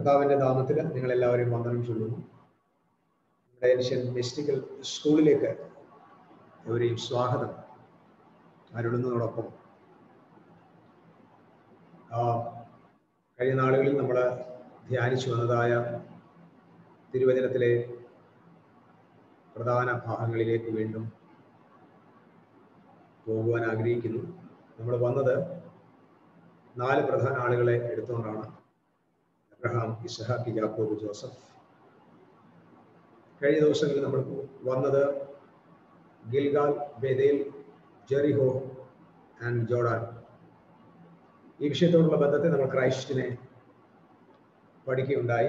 കർത്താവിന്റെ നാമത്തിൽ നിങ്ങൾ എല്ലാവരെയും വന്ദനം ചൊല്ലുന്നു നമ്മുടെ ഏഷ്യൻ മിസ്റ്റിക്കൽ സ്കൂളിലേക്ക് എവരെയും സ്വാഗതം അരുളുന്നതോടൊപ്പം ആ, കഴിഞ്ഞ നാളുകളിൽ നമ്മൾ ധ്യാനിച്ചു വന്നതായ തിരുവചനത്തിലെ പ്രധാന ഭാഗങ്ങളിലേക്ക് വീണ്ടും പോകുവാൻ ആഗ്രഹിക്കുന്നു നമ്മൾ വന്നത് നാല് പ്രധാന ആളുകളെ എടുത്തുകൊണ്ടാണ് അബ്രഹാം ഇസഹാക്ക് യാക്കോബ് ജോസഫ് കഴിഞ്ഞ ദിവസങ്ങളിൽ നമ്മൾ വന്നത് Gilgal Bethel Jericho and Jordan ഈ വിഷയത്തോടുള്ള ബന്ധത്തെ നമ്മൾ ക്രൈസ്റ്റിനെ പഠിക്കുകയുണ്ടായി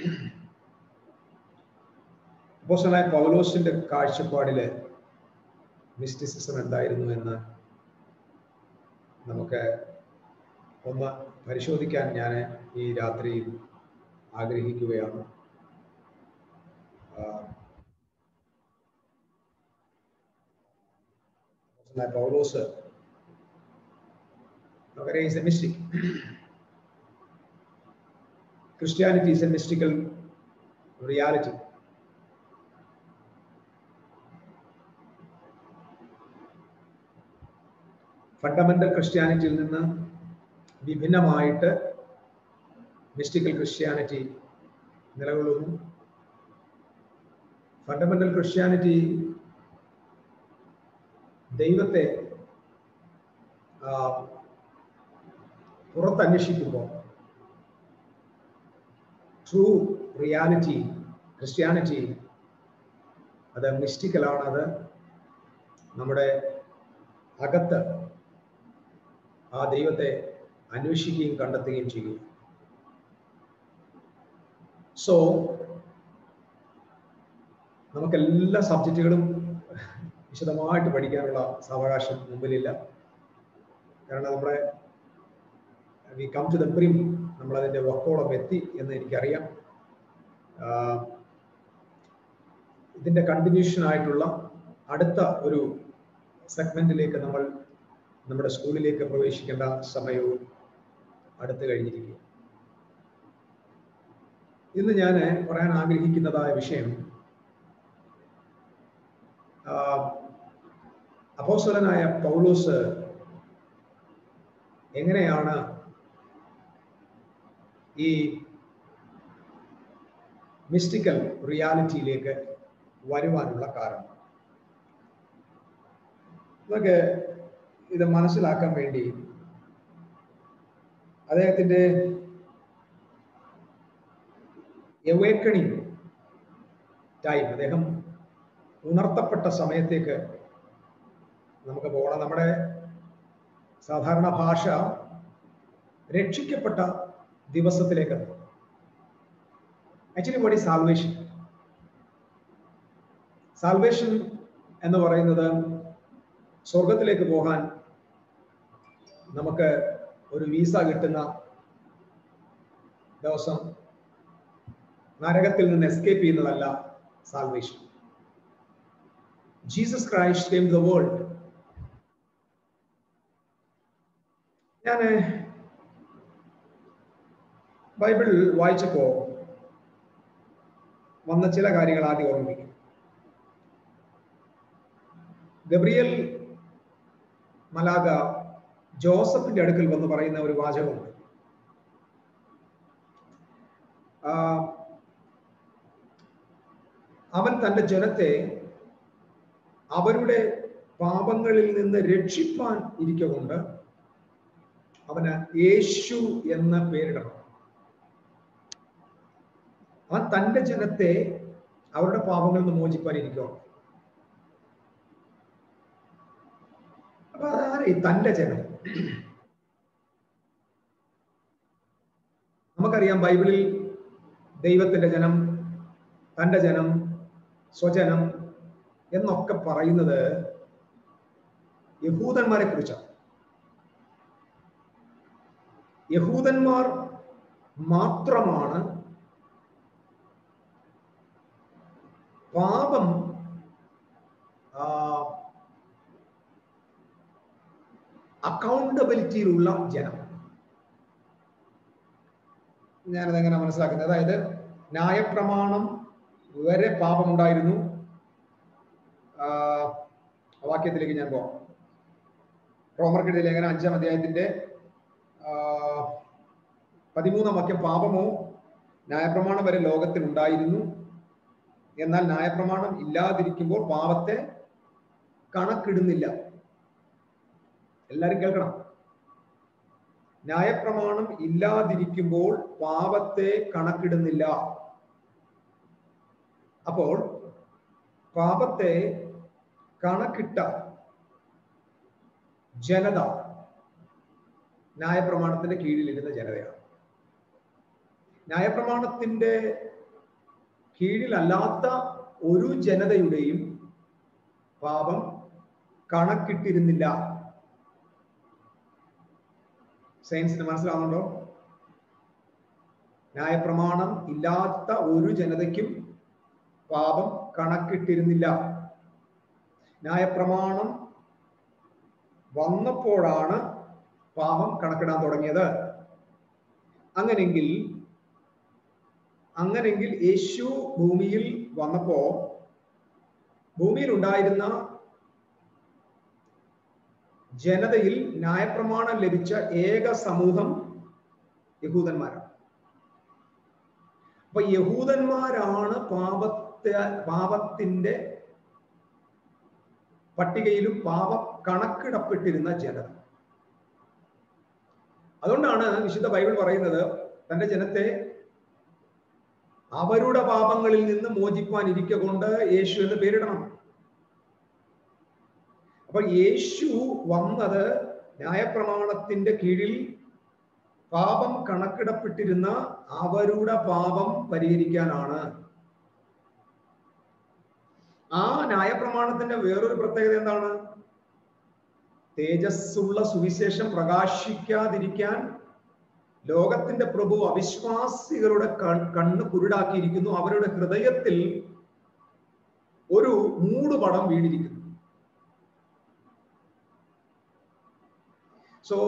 അപ്പോസ്റ്റലായ പൗലോസിന്റെ കാഴ്ചപ്പാടില് മിസ്റ്റിസിസം എന്തായിരുന്നു എന്ന് നമുക്ക് ഒന്ന് പരിശോധിക്കാൻ ഞാൻ ഈ രാത്രിയിൽ ആഗ്രഹിക്കുകയാണ് ആ, അപ്പോസ്തലനായ പൗലോസ് നമുക്കറിയാം is a mystic Christianity is a mystical reality fundamental ക്രിസ്ത്യാനിറ്റിയിൽ നിന്ന് വിഭിന്നമായിട്ട് മിസ്റ്റിക്കൽ ക്രിസ്ത്യാനിറ്റി നിലകൊള്ളുന്നു ഫണ്ടമെന്റൽ ക്രിസ്ത്യാനിറ്റി ദൈവത്തെ ആ, പുറത്തന്വേഷിക്കുമ്പോൾ ട്രൂ റിയാലിറ്റി ക്രിസ്ത്യാനിറ്റി അത് മിസ്റ്റിക്കലാണ് അത് നമ്മുടെ അകത്ത് ആ ദൈവത്തെ അന്വേഷിക്കുകയും കണ്ടെത്തുകയും ചെയ്യും സോ നമുക്ക് എല്ലാ സബ്ജക്റ്റുകളും വിശദമായിട്ട് പഠിക്കാനുള്ള സാവകാശം മുമ്പിലില്ല കാരണം നമ്മുടെ we come to the brim നമ്മൾ അതിന്റെ വക്കോളം എത്തി എന്ന് എനിക്കറിയാം ആഹ് ഇതിന്റെ കണ്ടിന്യൂഷൻ ആയിട്ടുള്ള അടുത്ത ഒരു സെഗ്മെന്റിലേക്ക് നമ്മൾ നമ്മുടെ സ്കൂളിലേക്ക് പ്രവേശിക്കേണ്ട സമയവും അടുത്ത് കഴിഞ്ഞിരിക്കുക ഇന്ന് ഞാൻ പറയാൻ ആഗ്രഹിക്കുന്നതായ വിഷയം അപ്പോസ്തലനായ പൗലോസ് എങ്ങനെയാണ് ഈ മിസ്റ്റിക്കൽ റിയാലിറ്റിയിലേക്ക് വരുവാനുള്ള കാരണം നമുക്ക് ഇത് മനസ്സിലാക്കാൻ വേണ്ടി അദ്ദേഹത്തിന്റെ എവേക്കണിങ് ടൈം അദ്ദേഹം ഉണർത്തപ്പെട്ട സമയത്തേക്ക് നമുക്ക് പോകണം നമ്മുടെ സാധാരണ ഭാഷ രക്ഷിക്കപ്പെട്ട ദിവസത്തിലേക്ക് actually what is salvation salvation എന്ന് പറയുന്നത് സ്വർഗത്തിലേക്ക് പോകാൻ നമുക്ക് ഒരു വീസ കിട്ടുന്ന ദിവസം നരകത്തിൽ നിന്ന് എസ്കേപ്പ് ചെയ്യുന്നതല്ല salvation Jesus Christ came the world ഞാൻ ബൈബിൾ വായിച്ചപ്പോ വന്ന ചില കാര്യങ്ങൾ ആദ്യം ഓർമ്മിക്കും ഗബ്രിയൽ മലാഗ ജോസഫിന്റെ അടുക്കൽ വന്ന് പറയുന്ന ഒരു വാചകമുണ്ട് ആ, അവൻ തന്റെ ജനത്തെ അവരുടെ പാപങ്ങളിൽ നിന്ന് രക്ഷിപ്പാൻ ഇരിക്കൊണ്ട് അവന് യേശു എന്ന പേരിടണം അവൻ തന്റെ ജനത്തെ അവരുടെ പാപങ്ങളിൽ നിന്ന് മോചിപ്പാൻ ഇരിക്കണം അപ്പൊ അതാണ് ഈ തന്റെ ജനം നമുക്കറിയാം ബൈബിളിൽ ദൈവത്തിന്റെ ജനം തന്റെ ജനം സ്വജനം എന്നൊക്കെ പറയുന്നത് യഹൂദന്മാരെ കുറിച്ചാണ് യഹൂദന്മാർ മാത്രമാണ് പാപം അക്കൗണ്ടബിലിറ്റിയിലുള്ള ജനം ഞാനത് എങ്ങനെ മനസ്സിലാക്കുന്നത് അതായത് ന്യായപ്രമാണം വരെ പാപമുണ്ടായിരുന്നു ആ, വാക്യത്തിലേക്ക് ഞാൻ പോവാം റോമർക്കെഴുതിയ ലേഖനം അഞ്ചാം അധ്യായത്തിന്റെ ആ, പതിമൂന്നാം വാക്യം പാപമോ ന്യായപ്രമാണം വരെ ലോകത്തിൽ ഉണ്ടായിരുന്നു എന്നാൽ ന്യായപ്രമാണം ഇല്ലാതിരിക്കുമ്പോൾ പാപത്തെ കണക്കിടുന്നില്ല എല്ലാരും കേൾക്കണം ന്യായപ്രമാണം ഇല്ലാതിരിക്കുമ്പോൾ പാപത്തെ കണക്കിടുന്നില്ല അപ്പോൾ പാപത്തെ കണക്കിട്ട ജനത ന്യായപ്രമാണത്തിന്റെ കീഴിലിരുന്ന ജനതയാണ് ന്യായപ്രമാണത്തിന്റെ കീഴിലല്ലാത്ത ഒരു ജനതയുടെയും പാപം കണക്കിട്ടിരുന്നില്ല സയൻസിന് മനസ്സിലാവുന്നുണ്ടോ ന്യായപ്രമാണം ഇല്ലാത്ത ഒരു ജനതയ്ക്കും പാപം കണക്കിട്ടിരുന്നില്ല ന്യായപ്രമാണം വന്നപ്പോഴാണ് പാപം കണക്കിടാൻ തുടങ്ങിയത് അങ്ങനെങ്കിൽ അങ്ങനെങ്കിൽ യേശു ഭൂമിയിൽ വന്നപ്പോ ഭൂമിയിൽ ഉണ്ടായിരുന്ന ജനതയിൽ ന്യായപ്രമാണം ലഭിച്ച ഏക സമൂഹം യഹൂദന്മാരാണ് അപ്പൊ യഹൂദന്മാരാണ് പാപത്തെ പാപത്തിന്റെ പട്ടികയിലും പാപം കണക്കിടപ്പെട്ടിരുന്ന ജനത അതുകൊണ്ടാണ് വിശുദ്ധ ബൈബിൾ പറയുന്നത് തന്റെ ജനത്തെ അവരുടെ പാപങ്ങളിൽ നിന്ന് മോചിപ്പാൻ ഇരിക്ക കൊണ്ട് യേശു എന്ന് പേരിടണം അപ്പൊ യേശു വന്നത് ന്യായപ്രമാണത്തിന്റെ കീഴിൽ പാപം കണക്കിടപ്പെട്ടിരുന്ന അവരുടെ പാപം പരിഹരിക്കാനാണ് ആ ന്യായപ്രമാണത്തിന്റെ വേറൊരു പ്രത്യേകത എന്താണ് തേജസ്സുള്ള സുവിശേഷം പ്രകാശിക്കാതിരിക്കാൻ ലോകത്തിന്റെ പ്രഭു അവിശ്വാസികളുടെ കണ്ണ് കുരുടാക്കിയിരിക്കുന്നു അവരുടെ ഹൃദയത്തിൽ ഒരു മൂടുപടം വീണിരിക്കുന്നു സോ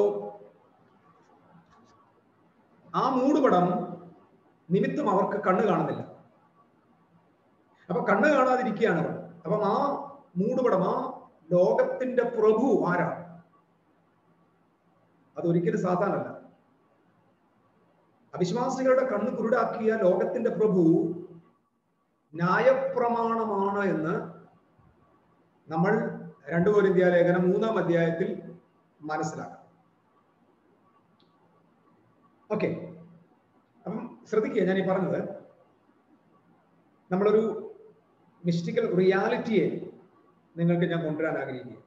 ആ മൂടുപടം നിമിത്തം അവർക്ക് കണ്ണ് കാണുന്നില്ല അപ്പൊ കണ്ണ് കാണാതിരിക്കുകയാണ് അവർ അപ്പം ആ മൂടുപടം ആ ലോകത്തിന്റെ പ്രഭു ആരാണ് അതൊരിക്കലും സാധാരണല്ല അവിശ്വാസികളുടെ കണ്ണ് കുരുടാക്കിയ ലോകത്തിന്റെ പ്രഭു ന്യായപ്രമാണമാണ് എന്ന് നമ്മൾ രണ്ടു കോരിന്ത്യ ലേഖനം മൂന്നാം അധ്യായത്തിൽ മനസ്സിലാക്കാം ഓക്കെ അപ്പം ശ്രദ്ധിക്കുക ഞാൻ ഈ പറഞ്ഞത് നമ്മളൊരു മിസ്റ്റിക്കൽ റിയാലിറ്റിയെ നിങ്ങൾക്ക് ഞാൻ കൊണ്ടുവരാൻ ആഗ്രഹിക്കുക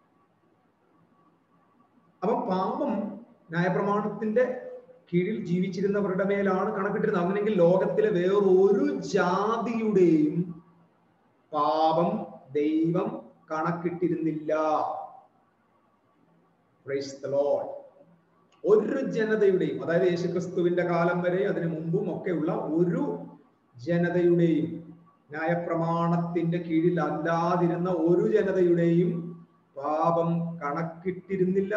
അപ്പം പാപം ന്യായപ്രമാണത്തിന്റെ കീഴിൽ ജീവിച്ചിരുന്നവരുടെ മേലാണ് കണക്കിട്ടിരുന്നത് അങ്ങനെയെങ്കിൽ ലോകത്തിലെ വേറൊരു ജാതിയുടെയും പാപം ദൈവം കണക്കിട്ടിരുന്നില്ല ഒരു ജനതയുടെയും അതായത് യേശുക്രിസ്തുവിന്റെ കാലം വരെ അതിനു മുമ്പും ഒക്കെയുള്ള ഒരു ജനതയുടെയും ന്യായപ്രമാണത്തിന്റെ കീഴിൽ അല്ലാതിരുന്ന ഒരു ജനതയുടെയും പാപം കണക്കിട്ടിരുന്നില്ല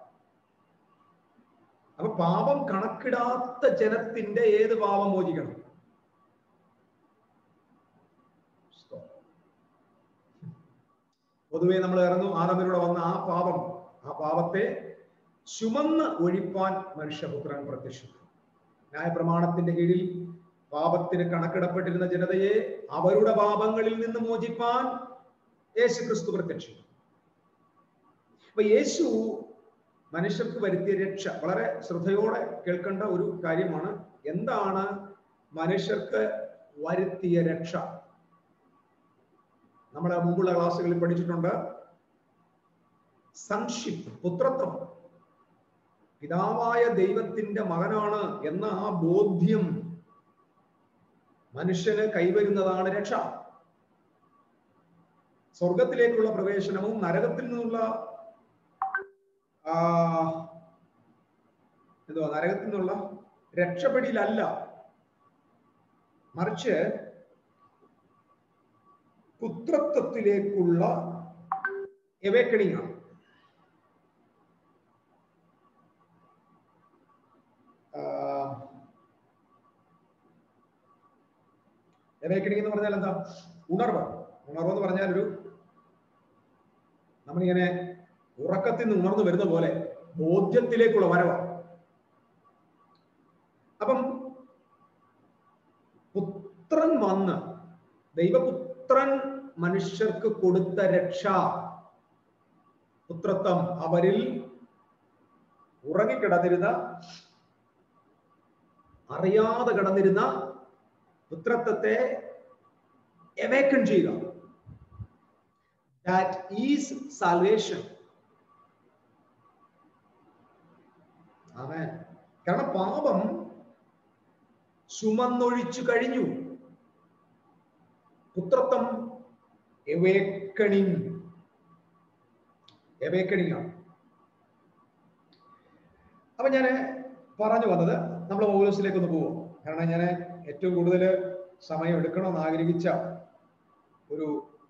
അപ്പൊ പാപം കണക്കിടാത്ത ജനത്തിന്റെ ഏത് പാപം മോചിക്കണം പൊതുവെ നമ്മൾ ഇറങ്ങു ആദമിലൂടെ വന്ന ആ പാപം ആ പാപത്തെ ചുമന്ന് ഒഴിപ്പാൻ മനുഷ്യപുത്രൻ പ്രത്യക്ഷപ്പെട്ടു ന്യായപ്രമാണത്തിന്റെ കീഴിൽ പാപത്തിന് കണക്കിടപ്പെട്ടിരുന്ന ജനതയെ അവരുടെ പാപങ്ങളിൽ നിന്ന് മോചിപ്പാൻ യേശു ക്രിസ്തു പ്രത്യക്ഷപ്പെട്ടു അപ്പൊ യേശു മനുഷ്യർക്ക് വരുത്തിയ രക്ഷ വളരെ ശ്രദ്ധയോടെ കേൾക്കേണ്ട ഒരു കാര്യമാണ് എന്താണ് മനുഷ്യർക്ക് വരുത്തിയ രക്ഷ നമ്മൾ മുമ്പുള്ള ക്ലാസ്സുകളിൽ പഠിച്ചിട്ടുണ്ട് സൺഷിപ്പ് പുത്രത്വം പിതാവായ ദൈവത്തിന്റെ മകനാണ് എന്ന ആ ബോധ്യം മനുഷ്യന് കൈവരുന്നതാണ് രക്ഷ സ്വർഗത്തിലേക്കുള്ള പ്രവേശനവും നരകത്തിൽ നിന്നുള്ള എന്തുവാ നരകത്തിൽ നിന്നുള്ള രക്ഷപ്പെടിയിലല്ല മറിച്ച് പുത്രത്വത്തിലേക്കുള്ള എവേക്കണിങ് ആണ് എവേക്കണിങ് എന്ന് പറഞ്ഞാൽ എന്താ ഉണർവ് ഉണർവ് എന്ന് പറഞ്ഞാൽ ഒരു നമ്മളിങ്ങനെ ഉറക്കത്തിൽ നിന്ന് ഉണർന്നു വരുന്ന പോലെ ബോധ്യത്തിലേക്കുള്ള വരവാണ് അപ്പം പുത്രൻ വന്ന് ദൈവപുത്രൻ മനുഷ്യർക്ക് കൊടുത്ത രക്ഷ പുത്രത്വം അവരിൽ ഉറങ്ങിക്കിടന്നിരുന്ന അറിയാതെ കിടന്നിരുന്ന പുത്രത്വത്തെ എവേക്കൺ ചെയ്യുക ദാറ്റ് ഈസ് സാൽവേഷൻ ആമേൻ കാരണം പാപം ചുമന്നൊഴിച്ചു കഴിഞ്ഞു പുത്രത്വം എവേക്കണിങ് എവേക്കണിങ് ആണ് അപ്പൊ ഞാൻ പറഞ്ഞു വന്നത് നമ്മൾ പൗലോസിലേക്ക് ഒന്ന് പോവും കാരണം ഞാൻ ഏറ്റവും കൂടുതൽ സമയം എടുക്കണമെന്ന് ആഗ്രഹിച്ച ഒരു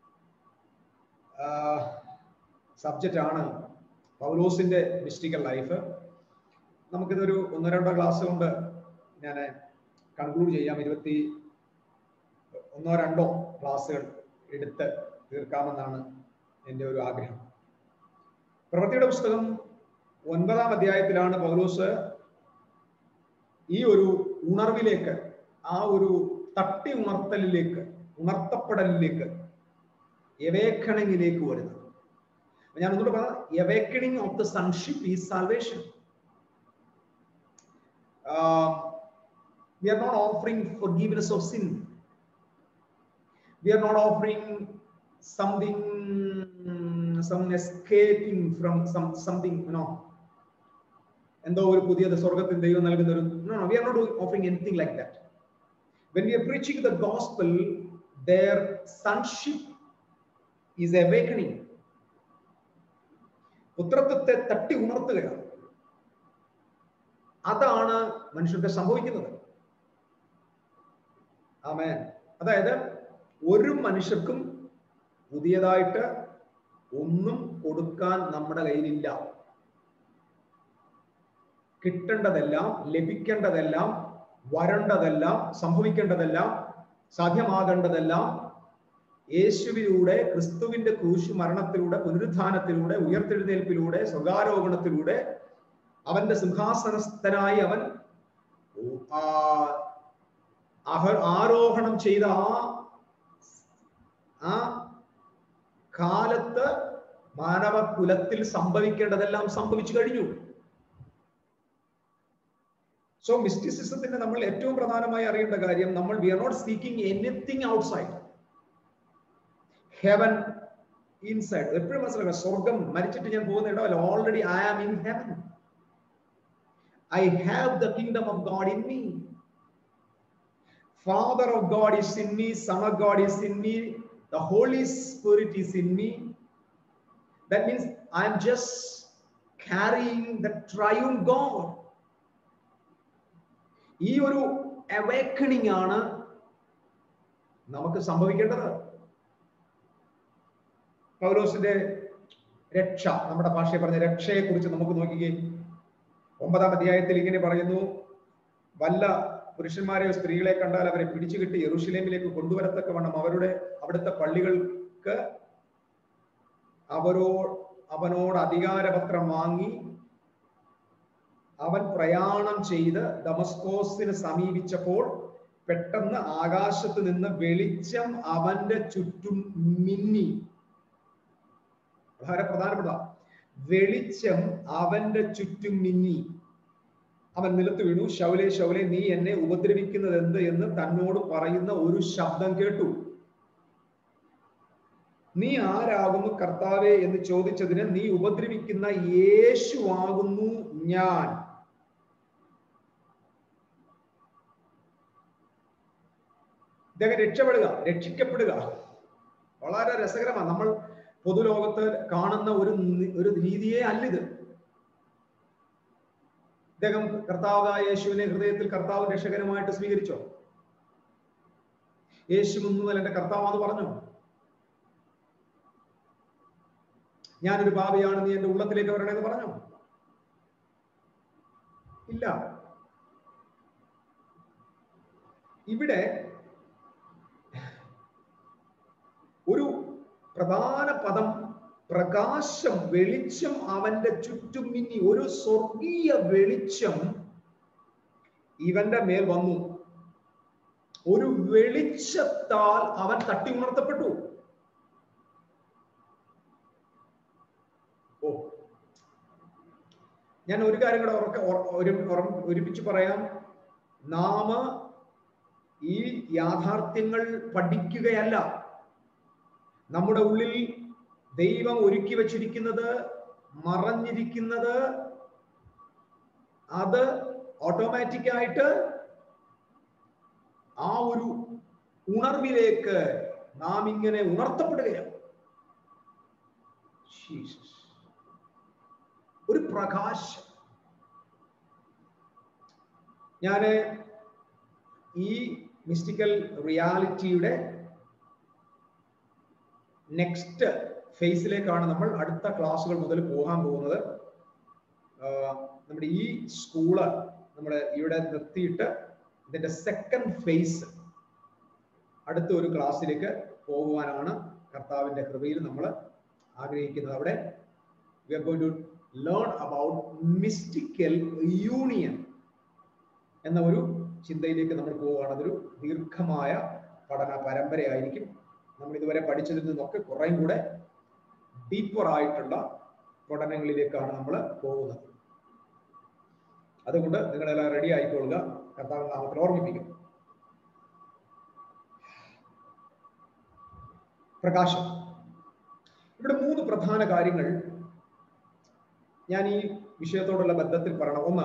സബ്ജക്റ്റ് ആണ് പൗലോസിന്റെ മിസ്റ്റിക്കൽ ലൈഫ് നമുക്കിതൊരു ഒന്നോ രണ്ടോ ക്ലാസ് കൊണ്ട് ഞാൻ കൺക്ലൂഡ് ചെയ്യാം ഇരുപത്തി ഒന്നോ രണ്ടോ ക്ലാസ്സുകൾ എടുത്ത് തീർക്കാമെന്നാണ് എൻ്റെ ഒരു ആഗ്രഹം പ്രവൃത്തിയുടെ പുസ്തകം ഒൻപതാം അധ്യായത്തിലാണ് പൗലോസ് ഈ ഒരു ഉണർവിലേക്ക് ആ ഒരു തട്ടി ഉണർത്തലിലേക്ക് ഉണർത്തപ്പെടലിലേക്ക് എവേക്കണിങ്ങിലേക്ക് വരുന്നത് ഞാൻ ഒന്നുകൂടെ പറഞ്ഞ awakening of the sonship is salvation we are not offering forgiveness of sin we are not offering something some escaping from some something no എന്തോ ഒരു പുതിയത് സ്വർഗത്തിൽ ദൈവം നൽകുന്ന ഒരു no no we are not offering anything like that when we are preaching the gospel their sonship is awakening പുത്രത്വത്തെ തട്ടി ഉണർത്തുകയാണ് അതാണ് മനുഷ്യർക്ക് സംഭവിക്കുന്നത് ആമേൻ അതായത് ഒരു മനുഷ്യർക്കും പുതിയതായിട്ട് ഒന്നും കൊടുക്കാൻ നമ്മുടെ കയ്യിലില്ല കിട്ടേണ്ടതെല്ലാം ലഭിക്കേണ്ടതെല്ലാം വരേണ്ടതെല്ലാം സംഭവിക്കേണ്ടതെല്ലാം സാധ്യമാകേണ്ടതെല്ലാം യേശുവിലൂടെ ക്രിസ്തുവിന്റെ ക്രൂശ് മരണത്തിലൂടെ പുനരുദ്ധാനത്തിലൂടെ ഉയർത്തെഴുന്നേൽപ്പിലൂടെ സ്വകാരോപണത്തിലൂടെ അവന്റെ സിംഹാസനസ്ഥനായി അവൻ ആരോഹണം ചെയ്ത ആ ആ കാലത്ത് മാനവ കുലത്തിൽ സംഭവിക്കേണ്ടതെല്ലാം സംഭവിച്ചു കഴിഞ്ഞു സോ മിസ്റ്റിസിസത്തിന്റെ നമ്മൾ ഏറ്റവും പ്രധാനമായി അറിയേണ്ട കാര്യം നമ്മൾ we are not seeking anything outside heaven inside എപ്പോഴും മനസ്സിലാക്കുക സ്വർഗം മരിച്ചിട്ട് ഞാൻ പോകുന്ന ഇടമല്ല already I am in heaven I have the kingdom of God in me father of God is in me son of God is in me the Holy Spirit is in me that means I am just carrying the triune God. ഈ ഒരു awakening ആണ് നമുക്ക് സംഭവിക്കേണ്ടത് പൗലോസിന്റെ രക്ഷ നമ്മുടെ ഭാഷയെ പറഞ്ഞ രക്ഷയെ കുറിച്ച് നമുക്ക് നോക്കിക്കേ ഒമ്പതാം അധ്യായത്തിൽ ഇങ്ങനെ പറയുന്നു വല്ല പുരുഷന്മാരെയോ സ്ത്രീകളെ കണ്ടാൽ അവരെ പിടിച്ചു കിട്ടി യെറുഷലേമിലേക്ക് കൊണ്ടുവരത്തക്കവണ്ണം അവരുടെ അവിടുത്തെ പള്ളികൾക്ക് അവരോ അവനോട് അധികാരപത്രം വാങ്ങി അവൻ പ്രയാണം ചെയ്ത് ദമസ്കോസിന് സമീപിച്ചപ്പോൾ പെട്ടെന്ന് ആകാശത്ത് നിന്ന് വെളിച്ചം അവന്റെ ചുറ്റും മിന്നി വളരെ പ്രധാനപ്പെട്ട വെളിച്ചം അവന്റെ ചുറ്റും മിന്നി അവൻ നിലത്ത് വീണു ശൗലെ ശൗലെ നീ എന്നെ ഉപദ്രവിക്കുന്നത് എന്ത് എന്ന് തന്നോട് പറയുന്ന ഒരു ശബ്ദം കേട്ടു നീ ആരാകുന്നു കർത്താവെ എന്ന് ചോദിച്ചതിന് നീ ഉപദ്രവിക്കുന്ന യേശു ആകുന്നു ഞാൻ ഇദ്ദേഹം രക്ഷപ്പെടുക രക്ഷിക്കപ്പെടുക വളരെ രസകരമാണ് നമ്മൾ പൊതുലോകത്ത് കാണുന്ന ഒരു ഒരു രീതിയെ അല്ലിത് ഇദ്ദേഹം കർത്താവായ യേശുവിനെ ഹൃദയത്തിൽ കർത്താവ് രക്ഷകരമായിട്ട് സ്വീകരിച്ചോ യേശു മുന്നുമല്ല എന്റെ കർത്താവാന്ന് പറഞ്ഞോ ഞാനൊരു പാപിയാണ് നീ എന്റെ ഉള്ളത്തിലേക്ക് വരണമെന്ന് പറഞ്ഞോ ഇല്ല ഇവിടെ ഒരു പ്രധാന പദം പ്രകാശം വെളിച്ചം അവന്റെ ചുറ്റും മിന്നി ഒരു സ്വർഗീയ വെളിച്ചം ഇവന്റെ മേൽ വന്നു ഒരു വെളിച്ചത്താൽ അവൻ തട്ടി ഉണർത്തപ്പെട്ടു ഓ ഞാൻ ഒരു കാര്യം കൂടെ ഉറക്ക ഒരു ഒരുമിച്ച് പറയാം നാം ഈ യാഥാർത്ഥ്യങ്ങൾ പഠിക്കുകയല്ല നമ്മുടെ ഉള്ളിൽ ദൈവം ഒരുക്കി വച്ചിരിക്കുന്നത് മറഞ്ഞിരിക്കുന്നത് അത് ഓട്ടോമാറ്റിക് ആയിട്ട് ആ ഒരു ഉണർവിലേക്ക് നാം ഇങ്ങനെ ഉണർത്തപ്പെടുകയാണ് ഒരു പ്രകാശം ഞാന് ഈ മിസ്റ്റിക്കൽ റിയാലിറ്റിയുടെ നെക്സ്റ്റ് ഫേസിലേക്കാണ് നമ്മൾ അടുത്ത ക്ലാസ്സുകൾ മുതൽ പോകാൻ പോകുന്നത് നമ്മുടെ ഈ സ്കൂള് നമ്മൾ ഇവിടെ നിർത്തിയിട്ട് ഇതിന്റെ സെക്കൻഡ് ഫേസ് അടുത്ത ഒരു ക്ലാസ്സിലേക്ക് പോകുവാനാണ് കർത്താവിന്റെ കൃപയിൽ നമ്മൾ ആഗ്രഹിക്കുന്നത് അവിടെ we are going to learn about mystical union എന്ന ഒരു ചിന്തയിലേക്ക് നമ്മൾ പോവുകയാണ് അതൊരു ദീർഘമായ പഠന പരമ്പരയായിരിക്കും നമ്മൾ ഇതുവരെ പഠിച്ചതിൽ നിന്നൊക്കെ കുറേയും കൂടെ ഡീപ്പർ ആയിട്ടുള്ള പഠനങ്ങളിലേക്കാണ് നമ്മൾ പോകുന്നത് അതുകൊണ്ട് നിങ്ങളെല്ലാം റെഡി ആയിക്കൊള്ളുക കർത്താവ് നാമത്തിൽ ഓർമ്മിപ്പിക്കും പ്രകാശം ഇവിടെ മൂന്ന് പ്രധാന കാര്യങ്ങൾ ഞാൻ ഈ വിഷയത്തോടുള്ള ബന്ധത്തിൽ പറയണം ഒന്ന്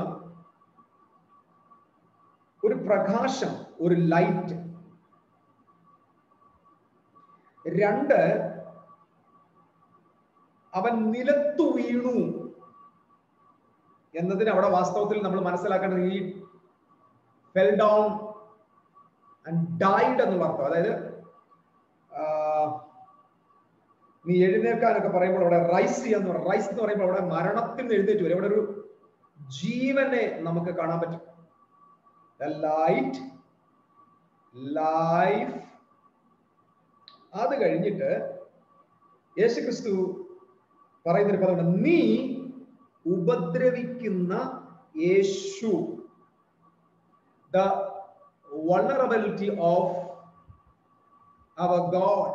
ഒരു പ്രകാശം ഒരു ലൈറ്റ് രണ്ട് അവൻ നിലത്തു വീണു എന്നതിന് അവിടെ വാസ്തവത്തിൽ നമ്മൾ മനസ്സിലാക്കേണ്ടത് ഈ ഫെൽ ഡൗൺ ആൻഡ് ഡൈഡ് എന്നുള്ള അർത്ഥം അതായത് നീ എഴുന്നേൽക്കാനൊക്കെ പറയുമ്പോൾ അവിടെ റൈസ് ചെയ്യാന്ന് പറയും റൈസ് എന്ന് പറയുമ്പോൾ അവിടെ മരണത്തിൽ എഴുന്നേറ്റ് വരും അവിടെ ഒരു ജീവനെ നമുക്ക് കാണാൻ പറ്റും ലൈറ്റ് ലൈഫ് അത് കഴിഞ്ഞിട്ട് യേശുക്രിസ്തു പറയുന്നൊരു പദമാണ് നീ ഉപദ്രവിക്കുന്ന യേശു the vulnerability of our God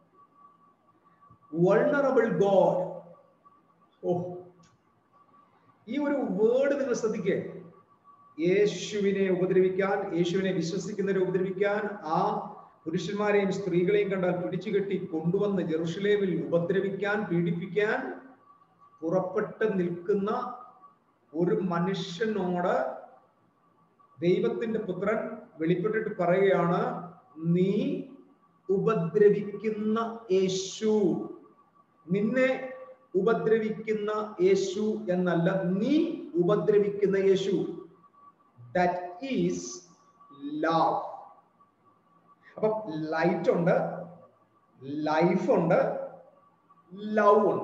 vulnerable God ഓ ഈ ഒരു വേർഡ് നിങ്ങൾ ശ്രദ്ധിക്കേ യേശുവിനെ ഉപദ്രവിക്കാൻ യേശുവിനെ വിശ്വസിക്കുന്നവരെ ഉപദ്രവിക്കാൻ ആ പുരുഷന്മാരെയും സ്ത്രീകളെയും കണ്ടാൽ പിടിച്ചുകെട്ടി കൊണ്ടുവന്ന് ജെറുസലേമിൽ ഉപദ്രവിക്കാൻ പീഡിപ്പിക്കാൻ പുറപ്പെട്ട് നിൽക്കുന്ന ഒരു മനുഷ്യനോട് ദൈവത്തിന്റെ പുത്രൻ വെളിപ്പെട്ടിട്ട് പറയുകയാണ് നീ ഉപദ്രവിക്കുന്ന യേശു നിന്നെ ഉപദ്രവിക്കുന്ന യേശു എന്നല്ല നീ ഉപദ്രവിക്കുന്ന യേശു ദാറ്റ് ഈസ് ലവ് അപ്പൊ ലൈറ്റ് ഉണ്ട് ലൈഫ് ഉണ്ട് ലവ് ഉണ്ട്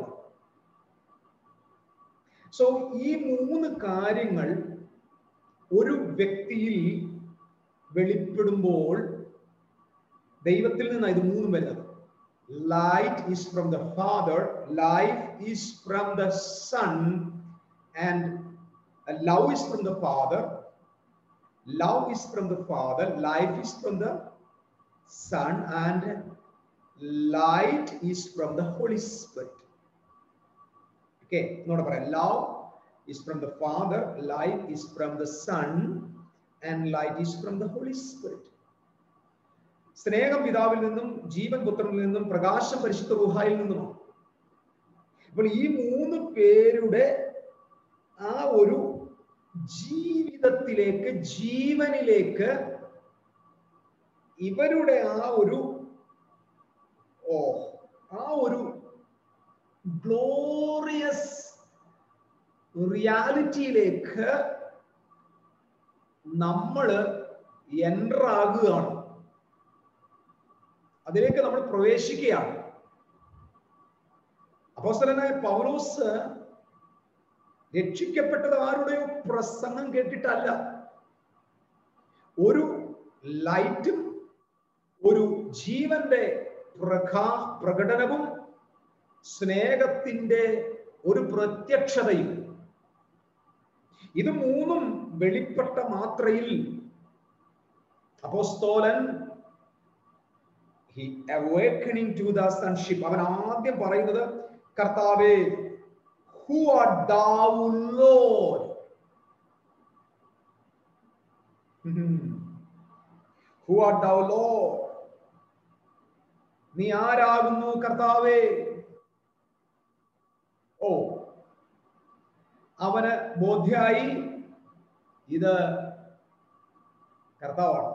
സോ ഈ മൂന്ന് കാര്യങ്ങൾ ഒരു വ്യക്തിയിൽ വെളിപ്പെടുമ്പോൾ ദൈവത്തിൽ നിന്നാണ് ഇത് മൂന്നും വരുന്നത് light is from the father life is from the son and love is from the father love is from the father life is from the son and light is from the Holy Spirit okay എന്നോട് പറയാം love is from the father life is from the son and light is from the Holy Spirit സ്നേഹം പിതാവിൽ നിന്നും ജീവൻ പുത്രനിൽ നിന്നും പ്രകാശം പരിശുദ്ധ റുഹായിൽ നിന്നുമാണ് അപ്പോൾ ഈ മൂന്ന് പേരുടെ ആ ഒരു ജീവിതത്തിലേക്ക് ജീവനിലേക്ക് ഇവരുടെ ആ ഒരു ഓ ആ ഒരു ഗ്ലോറിയസ് റിയാലിറ്റിയിലേക്ക് നമ്മൾ എൻ്റർ ആകുകയാണ് അതിലേക്ക് നമ്മൾ പ്രവേശിക്കുകയാണ് അപ്പോസ്തലനായ പൗലോസ് രക്ഷിക്കപ്പെട്ടത് ആരുടെയോ പ്രസംഗം കേട്ടിട്ടല്ല ഒരു ലൈറ്റും ഒരു ജീവന്റെ പ്രകാ പ്രകടനവും സ്നേഹത്തിന്റെ ഒരു പ്രത്യക്ഷതയും ഇത് മൂന്നും വെളിപ്പെട്ട മാത്രയിൽ അപ്പോസ്തോലൻ he awakening to the sonship അവൻ ആദ്യം പറയുന്നത് കർത്താവേ who are thou lord who are thou lord നീ ആരാകുന്നു കർത്താവേ ഓ അവന് ബോധ്യായി ഇത് കർത്താവാണ്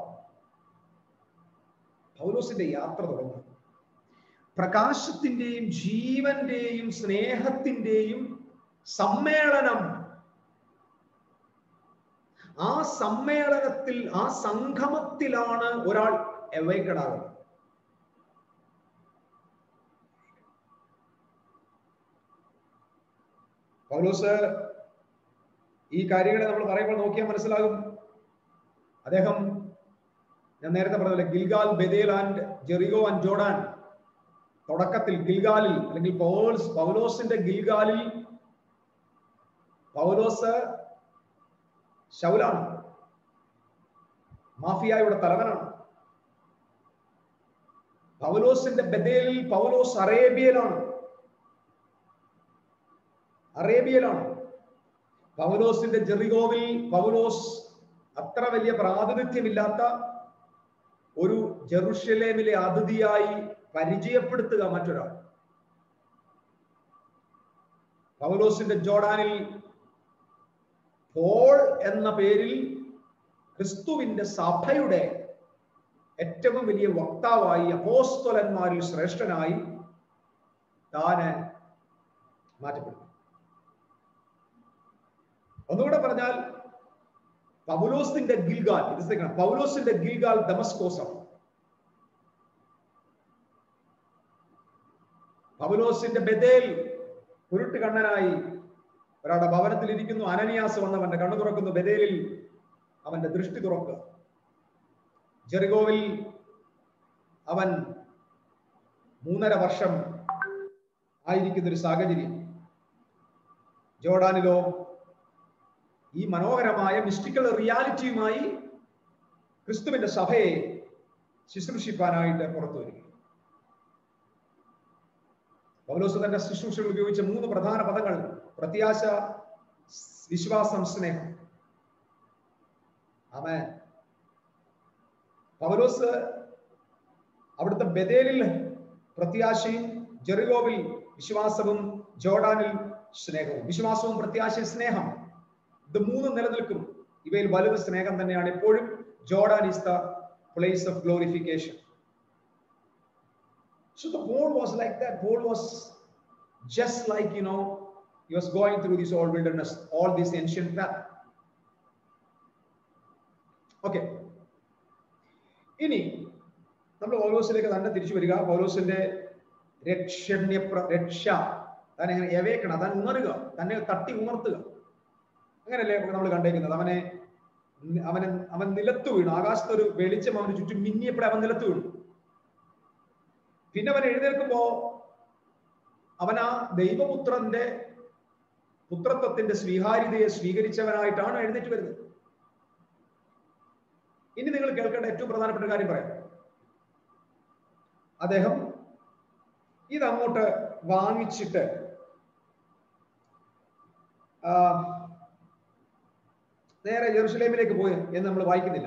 പൗലോസിന്റെ യാത്ര തുടങ്ങുന്നു പ്രകാശത്തിന്റെയും ജീവന്റെയും സ്നേഹത്തിന്റെയും സമ്മേളനം ആ സമ്മേളനത്തിൽ ആ സംഗമത്തിലാണ് ഒരാൾ എവൈക്കടാകുന്നത് പൗലോസ് ഈ കാര്യങ്ങളെ നമ്മൾ പറയുമ്പോൾ നോക്കിയാൽ മനസ്സിലാകും അദ്ദേഹം ഞാൻ നേരത്തെ പറഞ്ഞില്ല Gilgal Bethel and Jericho and Jordan തുടക്കത്തിൽ ഗിൽഗാലിൽ അല്ലെങ്കിൽ പൗലോസ് പൗലോസിന്റെ ഗിൽഗാലിൽ പൗലോസ് ശൗലാണ് മാഫിയായുടെ തലവനാണ് പൗലോസിന്റെ ബദേലിൽ പൗലോസ് അറേബ്യയിലാണ് അറേബ്യയിലാണ് പൗലോസിന്റെ ജെറിഗോവിൽ പൗലോസ് അത്ര വലിയ പ്രാതിനിധ്യമില്ലാത്ത ഒരു ജെറുഷലേമിലെ അതിഥിയായി പരിചയപ്പെടുത്തുക മറ്റൊരാൾ പൗലോസിന്റെ ജോർഡാനിൽ പോൾ എന്ന പേരിൽ ക്രിസ്തുവിന്റെ സഭയുടെ ഏറ്റവും വലിയ വക്താവായി അപ്പോസ്തലന്മാരിൽ ശ്രേഷ്ഠനായി താന് മാറ്റപ്പെടുന്നു ഒന്നുകൂടെ പറഞ്ഞാൽ പൗലോസിന്റെ ഗിൽഗാൽ ഇത് ശ്രദ്ധിക്കണം പൗലോസിന്റെ ഗിൽഗാൽ ദമസ്കോസാണ് പൗലോസിന്റെ ബദേൽ കുരുട്ട് കണ്ണനായി ഒരാളുടെ ഭവനത്തിൽ ഇരിക്കുന്നു അനനിയാസ് വന്നവന്റെ കണ്ണു തുറക്കുന്നു ബദേലിൽ അവന്റെ ദൃഷ്ടി തുറക്കുക ജെറിഗോവിൽ അവൻ മൂന്നര വർഷം ആയിരിക്കുന്ന ഒരു സാഹചര്യം ജോർഡാനിലോ ഈ മനോഹരമായ മിസ്റ്റിക്കൽ റിയാലിറ്റിയുമായി ക്രിസ്തുവിന്റെ സഭയെ ശുശ്രൂഷിപ്പാനായിട്ട് പുറത്തു വരിക പൗലോസ് തന്റെ ശുശ്രൂഷകൾ ഉപയോഗിച്ച മൂന്ന് പ്രധാന പദങ്ങൾ പ്രത്യാശ വിശ്വാസം സ്നേഹം ആമേ പൗലോസ് അവിടുത്തെ ബദേലിൽ പ്രത്യാശയും ജെറിഗോവിൽ വിശ്വാസവും ജോർഡാനിൽ സ്നേഹവും വിശ്വാസവും പ്രത്യാശയും സ്നേഹം ഇത് മൂന്നും നിലനിൽക്കും ഇവയിൽ വലുത് സ്നേഹം തന്നെയാണ് എപ്പോഴും Jordan is the place of glorification So the Paul was like that. Paul was just like, you know, he was going through this old wilderness, all this ancient path. Okay. ഇനി നമ്മൾ പൗലോസിലേക്ക് തന്നെ തിരിച്ചു വരിക പൗലോസിന്റെ രക്ഷണ്യ രക്ഷ തന്നെ എങ്ങനെ എവേക്കണം താൻ ഉണരുക തന്നെ തട്ടി ഉണർത്തുക അങ്ങനല്ലേ നമ്മൾ കണ്ടേക്കുന്നത് അവനെ അവനെ അവൻ നിലത്ത് വീണു ആകാശത്ത് ഒരു വെളിച്ചം അവന് ചുറ്റും മിന്നിയപ്പോഴേ അവൻ നിലത്ത് വീണു പിന്നെ അവൻ എഴുന്നേൽക്കുമ്പോ അവൻ ആ ദൈവപുത്രന്റെ പുത്രത്വത്തിന്റെ സ്വീകാര്യതയെ സ്വീകരിച്ചവനായിട്ടാണ് എഴുന്നേറ്റ് വരുന്നത് ഇനി നിങ്ങൾ കേൾക്കേണ്ട ഏറ്റവും പ്രധാനപ്പെട്ട കാര്യം പറയാം അദ്ദേഹം ഇതങ്ങോട്ട് വാങ്ങിച്ചിട്ട് നേരെ ജെറുസലേമിലേക്ക് പോയി എന്ന് നമ്മൾ വായിക്കുന്നില്ല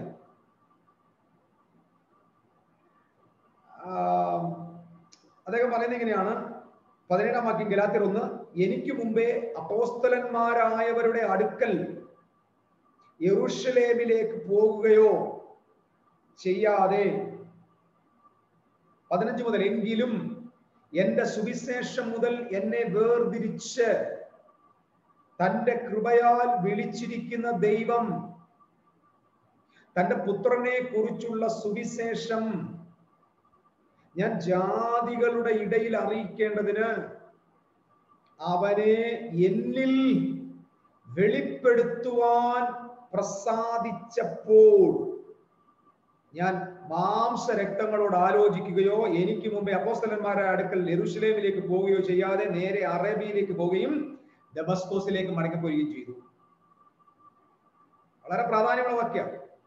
അദ്ദേഹം പറയുന്നത് ഇങ്ങനെയാണ് പതിനേഴാം വാക്യം ഗലാത്തിർ ഒന്ന് എനിക്ക് മുമ്പേ അപ്പോസ്തലന്മാരായവരുടെ അടുക്കൽ യെറുഷലേമിലേക്ക് പോകുകയോ ചെയ്യാതെ പതിനഞ്ച് മുതൽ എങ്കിലും എന്റെ സുവിശേഷം മുതൽ എന്നെ വേർതിരിച്ച് തന്റെ കൃപയാൽ വിളിച്ചിരിക്കുന്ന ദൈവം തന്റെ പുത്രനെ കുറിച്ചുള്ള സുവിശേഷം ഞാൻ ജാതികളുടെ ഇടയിൽ അറിയിക്കേണ്ടതിന് അവനെ എന്നിൽ വെളിപ്പെടുത്തുവാൻ പ്രസാദിച്ചപ്പോൾ ഞാൻ മാംസ രക്തങ്ങളോട് ആലോചിക്കുകയോ എനിക്ക് മുമ്പേ അപ്പോസ്തലന്മാരുടെ അടുക്കൽ യെരുഷലേമിലേക്ക് പോവുകയോ ചെയ്യാതെ നേരെ അറേബ്യയിലേക്ക് പോവുകയും ഡെമസ്കോസിലേക്ക് മടങ്ങിപ്പോവുകയും ചെയ്തു വളരെ പ്രാധാന്യമുള്ള വാക്യം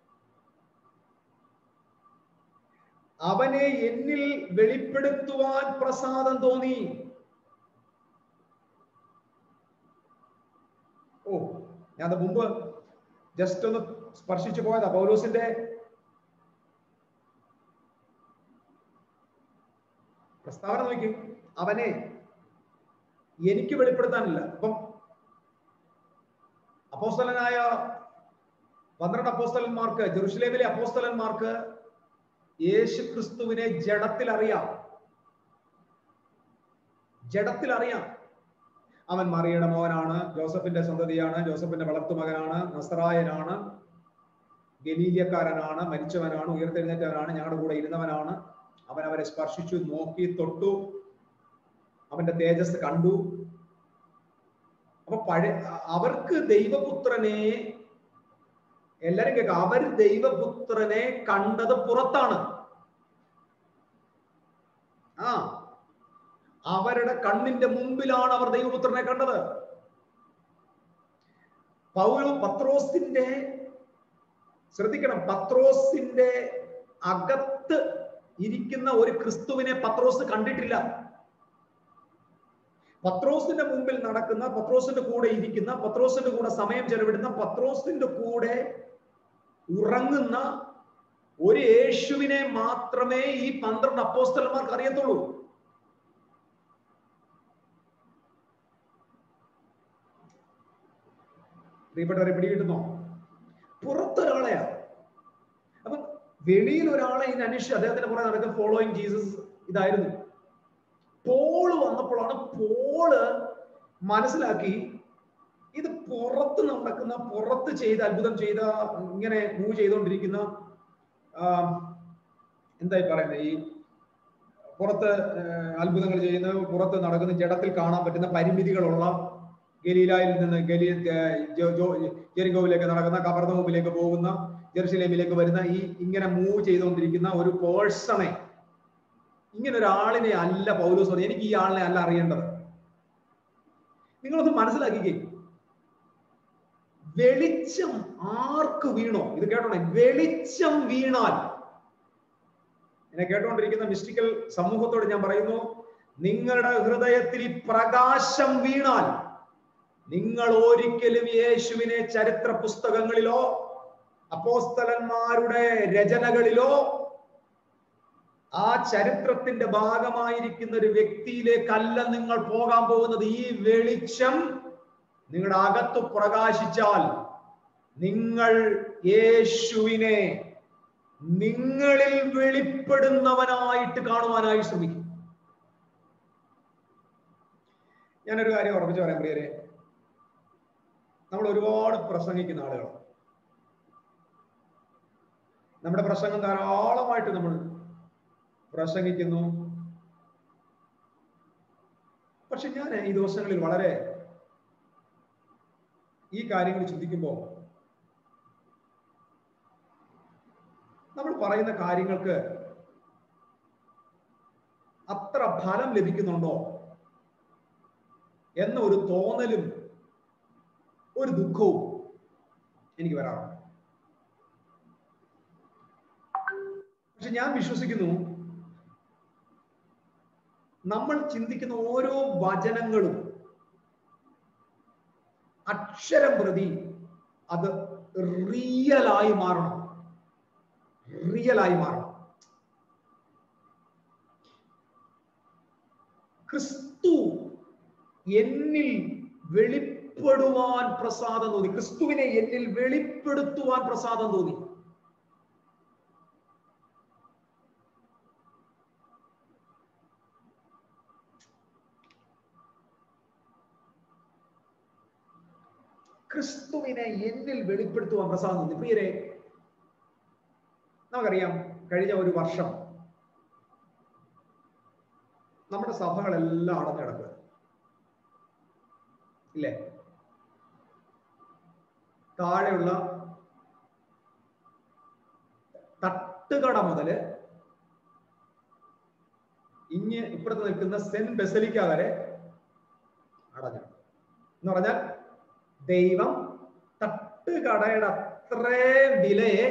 അവനെ എന്നിൽ വെളിപ്പെടുത്തുവാൻ പ്രസാദം തോന്നി ഓ ഞാൻ അത് മുമ്പ് ജസ്റ്റ് ഒന്ന് സ്പർശിച്ചു പോയതാ പൗലോസിന്റെ പ്രസ്താവന നോക്കി അവനെ എനിക്ക് വെളിപ്പെടുത്താനില്ല അപ്പം അപ്പോസ്തലനായ പന്ത്രണ്ട് അപ്പോസ്തലന്മാർക്ക് ജെറുസലേമിലെ അപ്പോസ്തലന്മാർക്ക് യേശു ക്രിസ്തുവിനെ ജഡത്തിൽ അറിയാം ജഡത്തിൽ അറിയാം അവൻ മറിയുടെ മോനാണ് ജോസഫിന്റെ സന്തതിയാണ് ജോസഫിന്റെ വളർത്തുമകനാണ് നസറായനാണ് ഗലീലിയക്കാരനാണ് മരിച്ചവനാണ് ഉയർത്തെഴുന്നേറ്റവനാണ് ഞങ്ങളുടെ കൂടെ ഇരുന്നവനാണ് അവൻ അവരെ സ്പർശിച്ചു നോക്കി തൊട്ടു അവന്റെ തേജസ് കണ്ടു അപ്പൊ പഴയ അവർക്ക് ദൈവപുത്രനെ എല്ലാരും കേൾക്കാം അവർ ദൈവപുത്രനെ കണ്ടത് പുറത്താണ് ആ അവരുടെ കണ്ണിന്റെ മുമ്പിലാണ് അവർ ദൈവപുത്രനെ കണ്ടത് പൗലോ പത്രോസിന്റെ ശ്രദ്ധിക്കണം പത്രോസിന്റെ അകത്ത് ഇരിക്കുന്ന ഒരു ക്രിസ്തുവിനെ പത്രോസ് കണ്ടിട്ടില്ല പത്രോസിന്റെ മുമ്പിൽ നടക്കുന്ന പത്രോസിന്റെ കൂടെ ഇരിക്കുന്ന പത്രോസിന്റെ കൂടെ സമയം ചെലവിടുന്ന പത്രോസിന്റെ കൂടെ ഉറങ്ങുന്ന ഒരു യേശുവിനെ മാത്രമേ ഈ പന്ത്രണ്ട് അപ്പോസ്തലന്മാർക്ക് അറിയത്തുള്ളൂ പ്രിയപ്പെട്ടവരെ പിടികിട്ടുന്നോ പുറത്തൊരാളെയാ അപ്പൊ വെളിയിൽ ഒരാളെ ഇതിന് അന്വേഷിച്ച് അദ്ദേഹത്തിന്റെ പുറകെ നടക്കുന്ന ഫോളോയിങ് ജീസസ് ഇതായിരുന്നു പോള് വന്നപ്പോഴാണ് പോള് മനസ്സിലാക്കി ഇത് പുറത്ത് നടക്കുന്ന പുറത്ത് ചെയ്ത അത്ഭുതം ചെയ്ത ഇങ്ങനെ മൂവ് ചെയ്തുകൊണ്ടിരിക്കുന്ന എന്തായി പറയുന്നത് ഈ പുറത്ത് അത്ഭുതങ്ങൾ ചെയ്യുന്ന പുറത്ത് നടക്കുന്ന ജഡത്തിൽ കാണാൻ പറ്റുന്ന പരിമിതികളുള്ള ഗലീലായിൽ നിന്ന് ഗലി ജെറിഗോവിലേക്ക് നടക്കുന്ന കബർദോമിലേക്ക് പോകുന്ന ജെറുസലേമിലേക്ക് വരുന്ന ഈ ഇങ്ങനെ മൂവ് ചെയ്തുകൊണ്ടിരിക്കുന്ന ഒരു പേഴ്സണെ ഇങ്ങനെ ഒരാളിനെ അല്ല പൗലോസ് പറഞ്ഞു എനിക്ക് ഈ ആളിനെ അല്ല അറിയേണ്ടത് നിങ്ങളൊന്ന് മനസ്സിലാക്കിക്കേ വെളിച്ചം ആർക്ക് വീണോ ഇത് കേട്ടോണേ വെളിച്ചം വീണാൽ എന്നെ കേട്ടോണ്ടിരിക്കുന്ന മിസ്റ്റിക്കൽ സമൂഹത്തോട് ഞാൻ പറയുന്നു നിങ്ങളുടെ ഹൃദയത്തിൽ ഈ പ്രകാശം വീണാൽ നിങ്ങൾ ഒരിക്കലും യേശുവിനെ ചരിത്ര പുസ്തകങ്ങളിലോ അപ്പോസ്തലന്മാരുടെ രചനകളിലോ ആ ചരിത്രത്തിന്റെ ഭാഗമായിരിക്കുന്ന ഒരു വ്യക്തിയിലേക്കല്ല നിങ്ങൾ പോകാൻ പോകുന്നത് ഈ വെളിച്ചം നിങ്ങളുടെ അകത്ത് പ്രകാശിച്ചാൽ നിങ്ങൾ യേശുവിനെ നിങ്ങളിൽ വെളിപ്പെടുന്നവനായിട്ട് കാണുവാനായി ശ്രമിക്കും ഞാനൊരു കാര്യം ഉറപ്പിച്ചു പറയാം പ്രിയരെ നമ്മൾ ഒരുപാട് പ്രസംഗിക്കുന്ന ആളുകളാണ് നമ്മുടെ പ്രസംഗം ധാരാളമായിട്ട് നമ്മൾ പ്രസംഗിക്കുന്നു പക്ഷെ ഞാൻ ഈ ദിവസങ്ങളിൽ വളരെ ഈ കാര്യങ്ങൾ ചിന്തിക്കുമ്പോൾ നമ്മൾ പറയുന്ന കാര്യങ്ങൾക്ക് അത്ര ഫലം ലഭിക്കുന്നുണ്ടോ എന്ന ഒരു തോന്നലും ഒരു ദുഃഖവും എനിക്ക് വരാറുണ്ട് പക്ഷെ ഞാൻ വിശ്വസിക്കുന്നു നമ്മൾ ചിന്തിക്കുന്ന ഓരോ വചനങ്ങളും അക്ഷരം പ്രതി അത് റിയലായി മാറണം റിയലായി മാറണം ക്രിസ്തു എന്നിൽ വെളിപ്പെടുവാൻ പ്രസാദം തോന്നി ക്രിസ്തുവിനെ എന്നിൽ വെളിപ്പെടുത്തുവാൻ പ്രസാദം തോന്നി ക്രിസ്തുവിനെ എന്നിൽ വെളിപ്പെടുത്തുവാൻ പ്രസാദം തോന്നി പ്രിയരെ നമുക്കറിയാം കഴിഞ്ഞ ഒരു വർഷം നമ്മുടെ സഭകളെല്ലാം അടഞ്ഞു കിടക്കുക ഇല്ലേ താഴെയുള്ള തട്ടുകട മുതല് ഇഞ്ഞ് ഇപ്പുറത്ത് നിൽക്കുന്ന സെന്റ് ബെസലിക്ക വരെ അടഞ്ഞു എന്ന് പറഞ്ഞാൽ ദൈവം തട്ടുകടയുടെ അത്രയും വിലയെ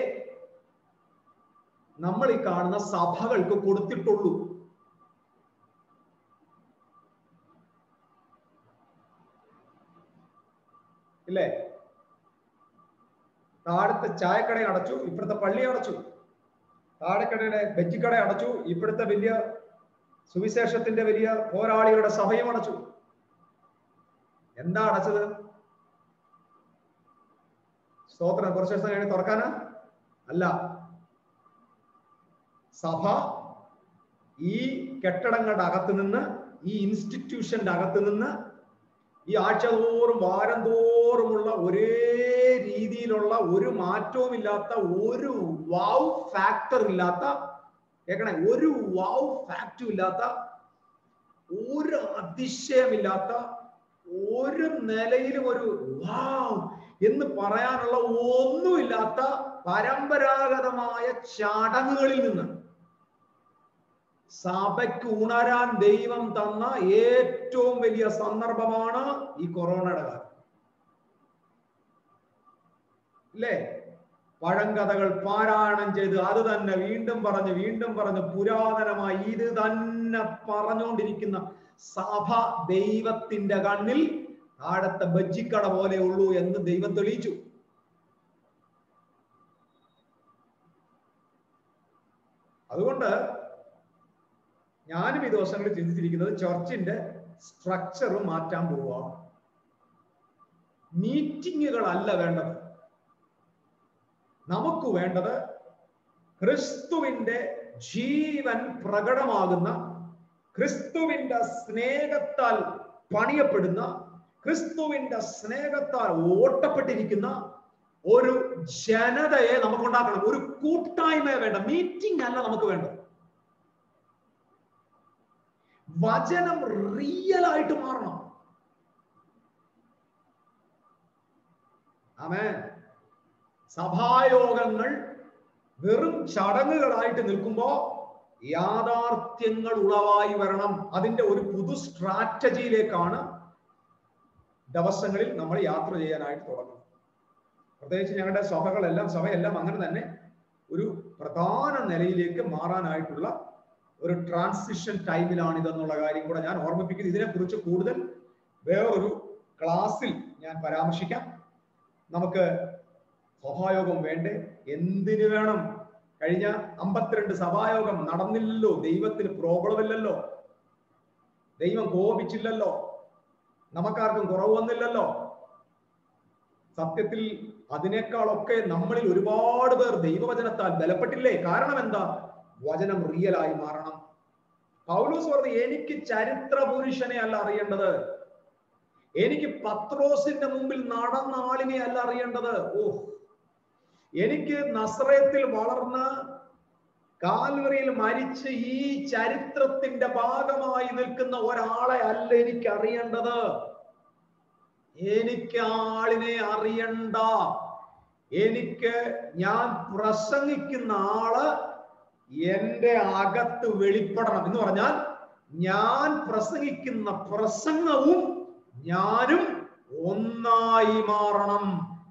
നമ്മൾ ഈ കാണുന്ന സഭകൾക്ക് കൊടുത്തിട്ടുള്ളൂ ഇല്ലേ താഴത്തെ ചായക്കട അടച്ചു ഇപ്പുറത്തെ പള്ളി അടച്ചു താഴെക്കടയുടെ ബെജിക്കട അടച്ചു ഇപ്പോഴത്തെ വലിയ സുവിശേഷത്തിന്റെ വലിയ പോരാളികളുടെ സഭയും അടച്ചു എന്താ അടച്ചത് സ്തോത്രം കുറച്ച് ദിവസം കഴിഞ്ഞ് തുറക്കാനാ അല്ല സഭ ഈ കെട്ടിടങ്ങളുടെ അകത്ത് നിന്ന് ഈ ഇൻസ്റ്റിറ്റ്യൂഷന്റെ അകത്ത് നിന്ന് ഈ ആഴ്ച തോറും വാരം തോറുമുള്ള ഒരേ രീതിയിലുള്ള ഒരു മാറ്റവും ഇല്ലാത്ത ഒരു വാവ് ഫാക്ടർ ഇല്ലാത്ത കേൾക്കണേ ഒരു വാവ് ഫാക്റ്റും ഇല്ലാത്ത ഒരു അതിശയമില്ലാത്ത ഒരു നിലയിലും ഒരു വാവ് എന്ന് പറയാനുള്ള ഒന്നുമില്ലാത്ത പരമ്പരാഗതമായ ചടങ്ങുകളിൽ നിന്ന് സഭയ്ക്ക് ഉണരാൻ ദൈവം തന്ന ഏറ്റവും വലിയ സന്ദർഭമാണ് ഈ കൊറോണയുടെ കാലം ഇല്ലേ പഴങ്കഥകൾ പാരായണം ചെയ്ത് അത് തന്നെ വീണ്ടും പറഞ്ഞ് വീണ്ടും പറഞ്ഞ് പുരാതനമായി ഇത് തന്നെ പറഞ്ഞുകൊണ്ടിരിക്കുന്ന സഭ ദൈവത്തിന്റെ കണ്ണിൽ താഴത്തെ ബജ്ജിക്കട പോലെ ഉള്ളൂ എന്ന് ദൈവം തെളിയിച്ചു അതുകൊണ്ട് ഞാനും ഈ ദിവസങ്ങളിൽ ചിന്തിച്ചിരിക്കുന്നത് ചർച്ചിന്റെ സ്ട്രക്ചർ മാറ്റാൻ പോവുക മീറ്റിങ്ങുകളല്ല വേണ്ടത് നമുക്ക് വേണ്ടത് ക്രിസ്തുവിന്റെ ജീവൻ പ്രകടമാകുന്ന ക്രിസ്തുവിന്റെ സ്നേഹത്താൽ പണിയപ്പെടുന്ന ക്രിസ്തുവിന്റെ സ്നേഹത്താൽ ഓട്ടപ്പെട്ടിരിക്കുന്ന ഒരു ജനതയെ നമുക്കുണ്ടാക്കണം ഒരു കൂട്ടായ്മയെ വേണ്ട മീറ്റിംഗ് അല്ല നമുക്ക് വേണ്ടത് വചനം റിയൽ ആയിട്ട് മാറണം ആമേ സഭായോഗങ്ങൾ വെറും ചടങ്ങുകളായിട്ട് നിൽക്കുമ്പോ യാഥാർത്ഥ്യങ്ങൾ ഉളവായി വരണം അതിന്റെ ഒരു പുതു സ്ട്രാറ്റജിയിലേക്കാണ് ദിവസങ്ങളിൽ നമ്മൾ യാത്ര ചെയ്യാനായിട്ട് തുടങ്ങുന്നത് പ്രത്യേകിച്ച് ഞങ്ങളുടെ സഭകളെല്ലാം സഭയെല്ലാം അങ്ങനെ തന്നെ ഒരു പ്രധാന നിലയിലേക്ക് മാറാനായിട്ടുള്ള ഒരു ട്രാൻസിഷൻ ടൈമിലാണ് ഇതെന്നുള്ള കാര്യം കൂടെ ഞാൻ ഓർമ്മിപ്പിക്കുന്നു ഇതിനെക്കുറിച്ച് കൂടുതൽ വേറൊരു ക്ലാസ്സിൽ ഞാൻ പരാമർശിക്കാം നമുക്ക് സഭായോഗം വേണ്ടേ എന്തിനു വേണം കഴിഞ്ഞ അമ്പത്തിരണ്ട് സഭായോഗം നടന്നില്ലല്ലോ ദൈവത്തിന് പ്രോബ്ലം ഇല്ലല്ലോ ദൈവം കോപിച്ചില്ലല്ലോ നമുക്കാർക്കും കുറവ് വന്നില്ലല്ലോ സത്യത്തിൽ അതിനേക്കാളൊക്കെ നമ്മളിൽ ഒരുപാട് പേർ ദൈവവചനത്താൽ ബലപ്പെട്ടില്ലേ കാരണം എന്താ വചനം റിയലായി മാറണം പൗലോസ് പറഞ്ഞു എനിക്ക് ചരിത്ര പുരുഷനെ അല്ല അറിയേണ്ടത് എനിക്ക് പത്രോസിന്റെ മുമ്പിൽ നടന്ന ആളിനെ അല്ല അറിയേണ്ടത് ഓ എനിക്ക് നസ്രയത്തിൽ വളർന്ന് കാൽവറിയിൽ മരിച്ച് ഈ ചരിത്രത്തിന്റെ ഭാഗമായി നിൽക്കുന്ന ഒരാളെ അല്ല എനിക്ക് അറിയേണ്ടത് എനിക്ക് ആളിനെ അറിയണ്ട എനിക്ക് ഞാൻ പ്രസംഗിക്കുന്ന ആള് എന്റെ അകത്ത് വെളിപ്പെടണം എന്ന് പറഞ്ഞാൽ ഞാൻ പ്രസംഗിക്കുന്ന പ്രസംഗവും ഞാനും ഒന്നായി മാറണം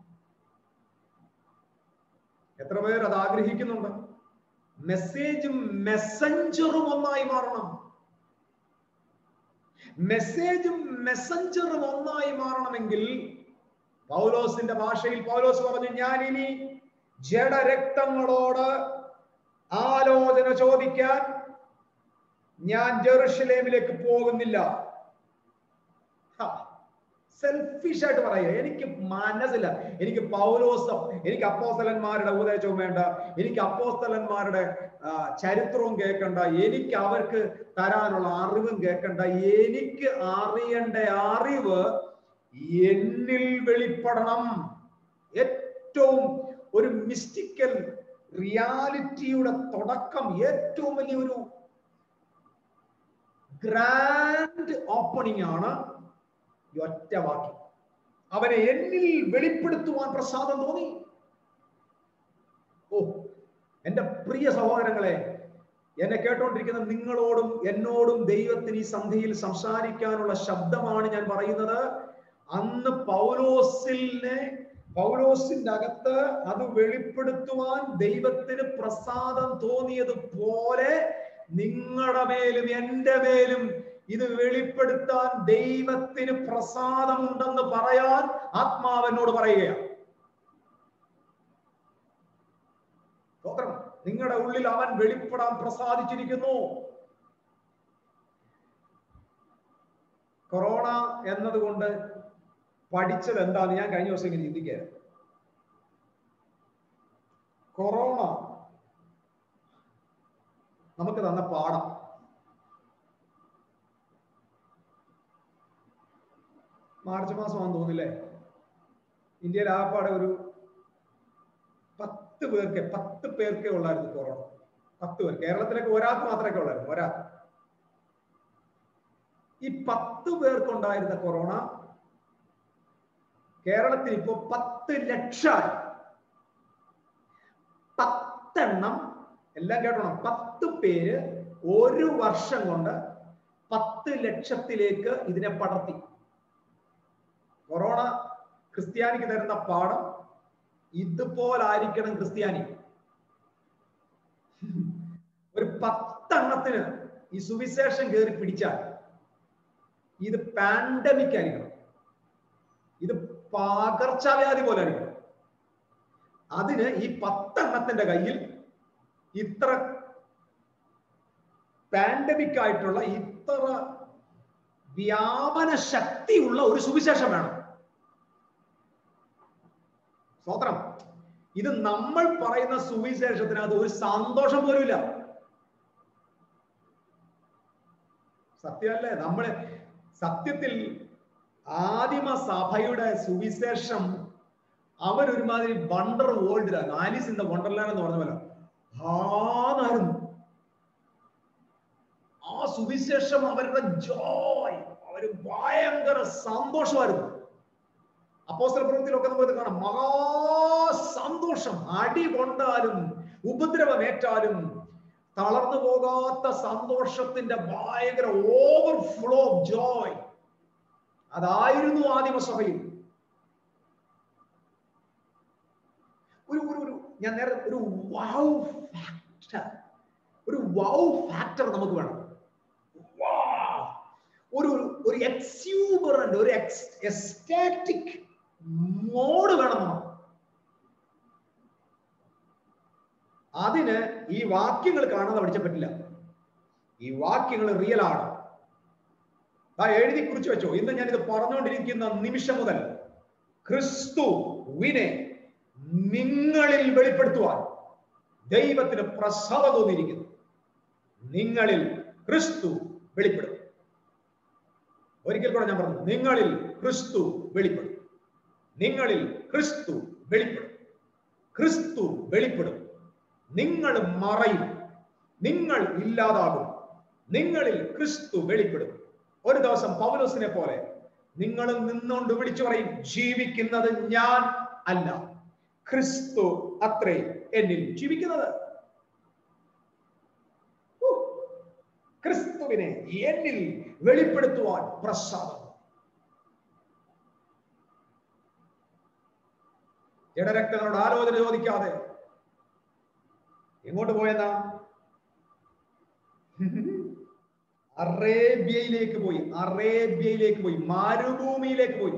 എത്ര പേർ അത് ആഗ്രഹിക്കുന്നുണ്ട് മെസ്സേജും മെസ്സഞ്ചറും ഒന്നായി മാറണം മെസ്സേജും മെസ്സഞ്ചറും ഒന്നായി മാറണമെങ്കിൽ പൗലോസിന്റെ ഭാഷയിൽ പൗലോസ് പറഞ്ഞു ഞാൻ ഇനി ജഡരക്തങ്ങളോട് ആലോചന ചോദിക്കാൻ ഞാൻ ജെറുഷലേമിലേക്ക് പോകുന്നില്ല സെൽഫിഷ് ആയിട്ട് പറയുക എനിക്ക് മനസ്സില്ല എനിക്ക് പൗലോസ് എനിക്ക് അപ്പോസ്തലന്മാരുടെ ഉപദേശവും വേണ്ട എനിക്ക് അപ്പോസ്തലന്മാരുടെ ചരിത്രവും കേൾക്കണ്ട എനിക്ക് അവർക്ക് തരാനുള്ള അറിവും കേൾക്കണ്ട എനിക്ക് അറിയേണ്ട അറിവ് എന്നിൽ വെളിപ്പെടണം ഏറ്റവും ഒരു മിസ്റ്റിക്കൽ റിയാലിറ്റിയുടെ തുടക്കം ഏറ്റവും വലിയ ഒരു ഗ്രാൻഡ് ഓപ്പണിംഗ് ആണ് ഈ ഒറ്റ വാക്യം അവനെ എന്നിൽ വെളിപ്പെടുത്തുവാൻ പ്രസാദം തോന്നി ഓ എൻ്റെ പ്രിയ സഹോദരങ്ങളെ എന്നെ കേട്ടോണ്ടിരിക്കുന്ന നിങ്ങളോടും എന്നോടും ദൈവത്തിന് ഈ സന്ധിയിൽ സംസാരിക്കാനുള്ള ശബ്ദമാണ് ഞാൻ പറയുന്നത് അന്ന് പൗലോസിനെ പൗലോസിന്റെ അകത്ത് അത് വെളിപ്പെടുത്തുവാൻ ദൈവത്തിന് പ്രസാദം തോന്നിയതുപോലെ നിങ്ങളുടെ മേലും എൻ്റെ മേലും ഇത് വെളിപ്പെടുത്താൻ ദൈവത്തിന് പ്രസാദമുണ്ടെന്ന് പറയാൻ ആത്മാവെന്നോട് പറയുകയാണ് സ്തോത്രം നിങ്ങളുടെ ഉള്ളിൽ അവൻ വെളിപ്പെടാൻ പ്രസാദിച്ചിരിക്കുന്നു കൊറോണ എന്നതുകൊണ്ട് പഠിച്ചത് എന്താന്ന് ഞാൻ കഴിഞ്ഞ ദിവസം ഇങ്ങനെ ചിന്തിക്കുക കൊറോണ നമുക്ക് തന്ന പാഠം മാർച്ച് മാസമാണെന്ന് തോന്നില്ലേ ഇന്ത്യയിൽ ആകപ്പാടെ ഒരു പത്ത് പേർക്ക് പത്ത് പേർക്കേ ഉള്ളായിരുന്നു കൊറോണ പത്ത് പേർ കേരളത്തിലേക്ക് ഒരാൾക്ക് മാത്രമേ ഉള്ളായിരുന്നു ഒരാൾ ഈ പത്ത് പേർക്കുണ്ടായിരുന്ന കൊറോണ കേരളത്തിൽ ഇപ്പോ പത്ത് ലക്ഷമായി പത്തെണ്ണം എല്ലാം കേട്ടോണം പത്ത് പേര് ഒരു വർഷം കൊണ്ട് പത്ത് ലക്ഷത്തിലേക്ക് ഇതിനെ പടർത്തി കൊറോണ ക്രിസ്ത്യാനിക്ക് തരുന്ന പാഠം ഇതുപോലായിരിക്കണം ക്രിസ്ത്യാനി ഒരു പത്തെണ്ണത്തിന് ഈ സുവിശേഷം കയറി പിടിച്ചാൽ ഇത് പാൻഡമിക് ആയിരിക്കണം ഇത് പകർച്ചവ്യാധി പോലെ ആയിരിക്കണം അതിന് ഈ പത്തെണ്ണത്തിന്റെ കയ്യിൽ ഇത്ര പാൻഡമിക് ആയിട്ടുള്ള ഇത്ര വ്യാപന ശക്തിയുള്ള ഒരു സുവിശേഷം വേണം സ്തോത്രം ഇത് നമ്മൾ പറയുന്ന സുവിശേഷത്തിനകത്ത് ഒരു സന്തോഷം പോലുമില്ല സത്യമല്ലേ നമ്മള് സത്യത്തിൽ ആദിമ സഭയുടെ സുവിശേഷം അവരൊരുമാതിരി വണ്ടർ വേൾഡിലാണ് ആലിസ് ഇൻ ദ വണ്ടർലാൻഡ് എന്ന് പറഞ്ഞ പോലെ ആന്നായിരുന്നു ആ സുവിശേഷം അവരുടെ ജോയ് അവര് ഭയങ്കര സന്തോഷമായിരുന്നു അപ്പോസ്തല പ്രവൃത്തിയിലൊക്കെ നമുക്ക് കാണാം മഹാ സന്തോഷം അടി കൊണ്ടാലും ഉപദ്രവമേറ്റാലും തളർന്നു പോകാത്ത സന്തോഷത്തിന്റെ ഭയങ്കര ഓവർഫ്ലോ ഓഫ് ജോയ് അതായിരുന്നു ആദിമസഭയിൽ ഒരു ഒരു ഒരു ഞാൻ നേരെ ഒരു വൗ ഫാക്ടർ ഒരു വൗ ഫാക്ടർ നമുക്ക് വേണം Wow! ഒരു ഒരു എക്സ്യൂബറന്റ് ഒരു എസ്റ്റാറ്റിക് മോഡ് വേണം നമുക്ക് അതിന് ഈ വാക്യങ്ങൾ കാണാതെ പഠിച്ച പറ്റില്ല ഈ വാക്യങ്ങൾ റിയൽ ആണ് ആ എഴുതി കുറിച്ച് വെച്ചോ ഇന്ന് ഞാൻ ഇത് പറഞ്ഞുകൊണ്ടിരിക്കുന്ന നിമിഷം മുതൽ ക്രിസ്തുവിനെ നിങ്ങളിൽ വെളിപ്പെടുത്തുവാൻ ദൈവത്തിന് പ്രസവ തോന്നിയിരിക്കുന്നു നിങ്ങളിൽ ക്രിസ്തു വെളിപ്പെടും ഒരിക്കൽ കൂടെ ഞാൻ പറഞ്ഞു നിങ്ങളിൽ ക്രിസ്തു വെളിപ്പെടും നിങ്ങളിൽ ക്രിസ്തു വെളിപ്പെടും ക്രിസ്തു വെളിപ്പെടും നിങ്ങൾ മറയും നിങ്ങൾ ഇല്ലാതാകും നിങ്ങളിൽ ക്രിസ്തു വെളിപ്പെടും ഒരു ദിവസം പൗലോസിനെ പോലെ നിങ്ങൾ നിന്നുകൊണ്ട് വിളിച്ചു പറയും ജീവിക്കുന്നത് ഞാൻ അല്ല ക്രിസ്തു അത്രേ എന്നിൽ ജീവിക്കുന്നത് ഹൂ. ക്രിസ്തുവിനെ എന്നിൽ വെളിപ്പെടുത്തുവാൻ പ്രസാദം ജഡരക്തങ്ങളോട് ആലോചന ചോദിക്കാതെ എങ്ങോട്ട് പോയെന്നാ അറേബ്യയിലേക്ക് പോയി അറേബ്യയിലേക്ക് പോയി മരുഭൂമിയിലേക്ക് പോയി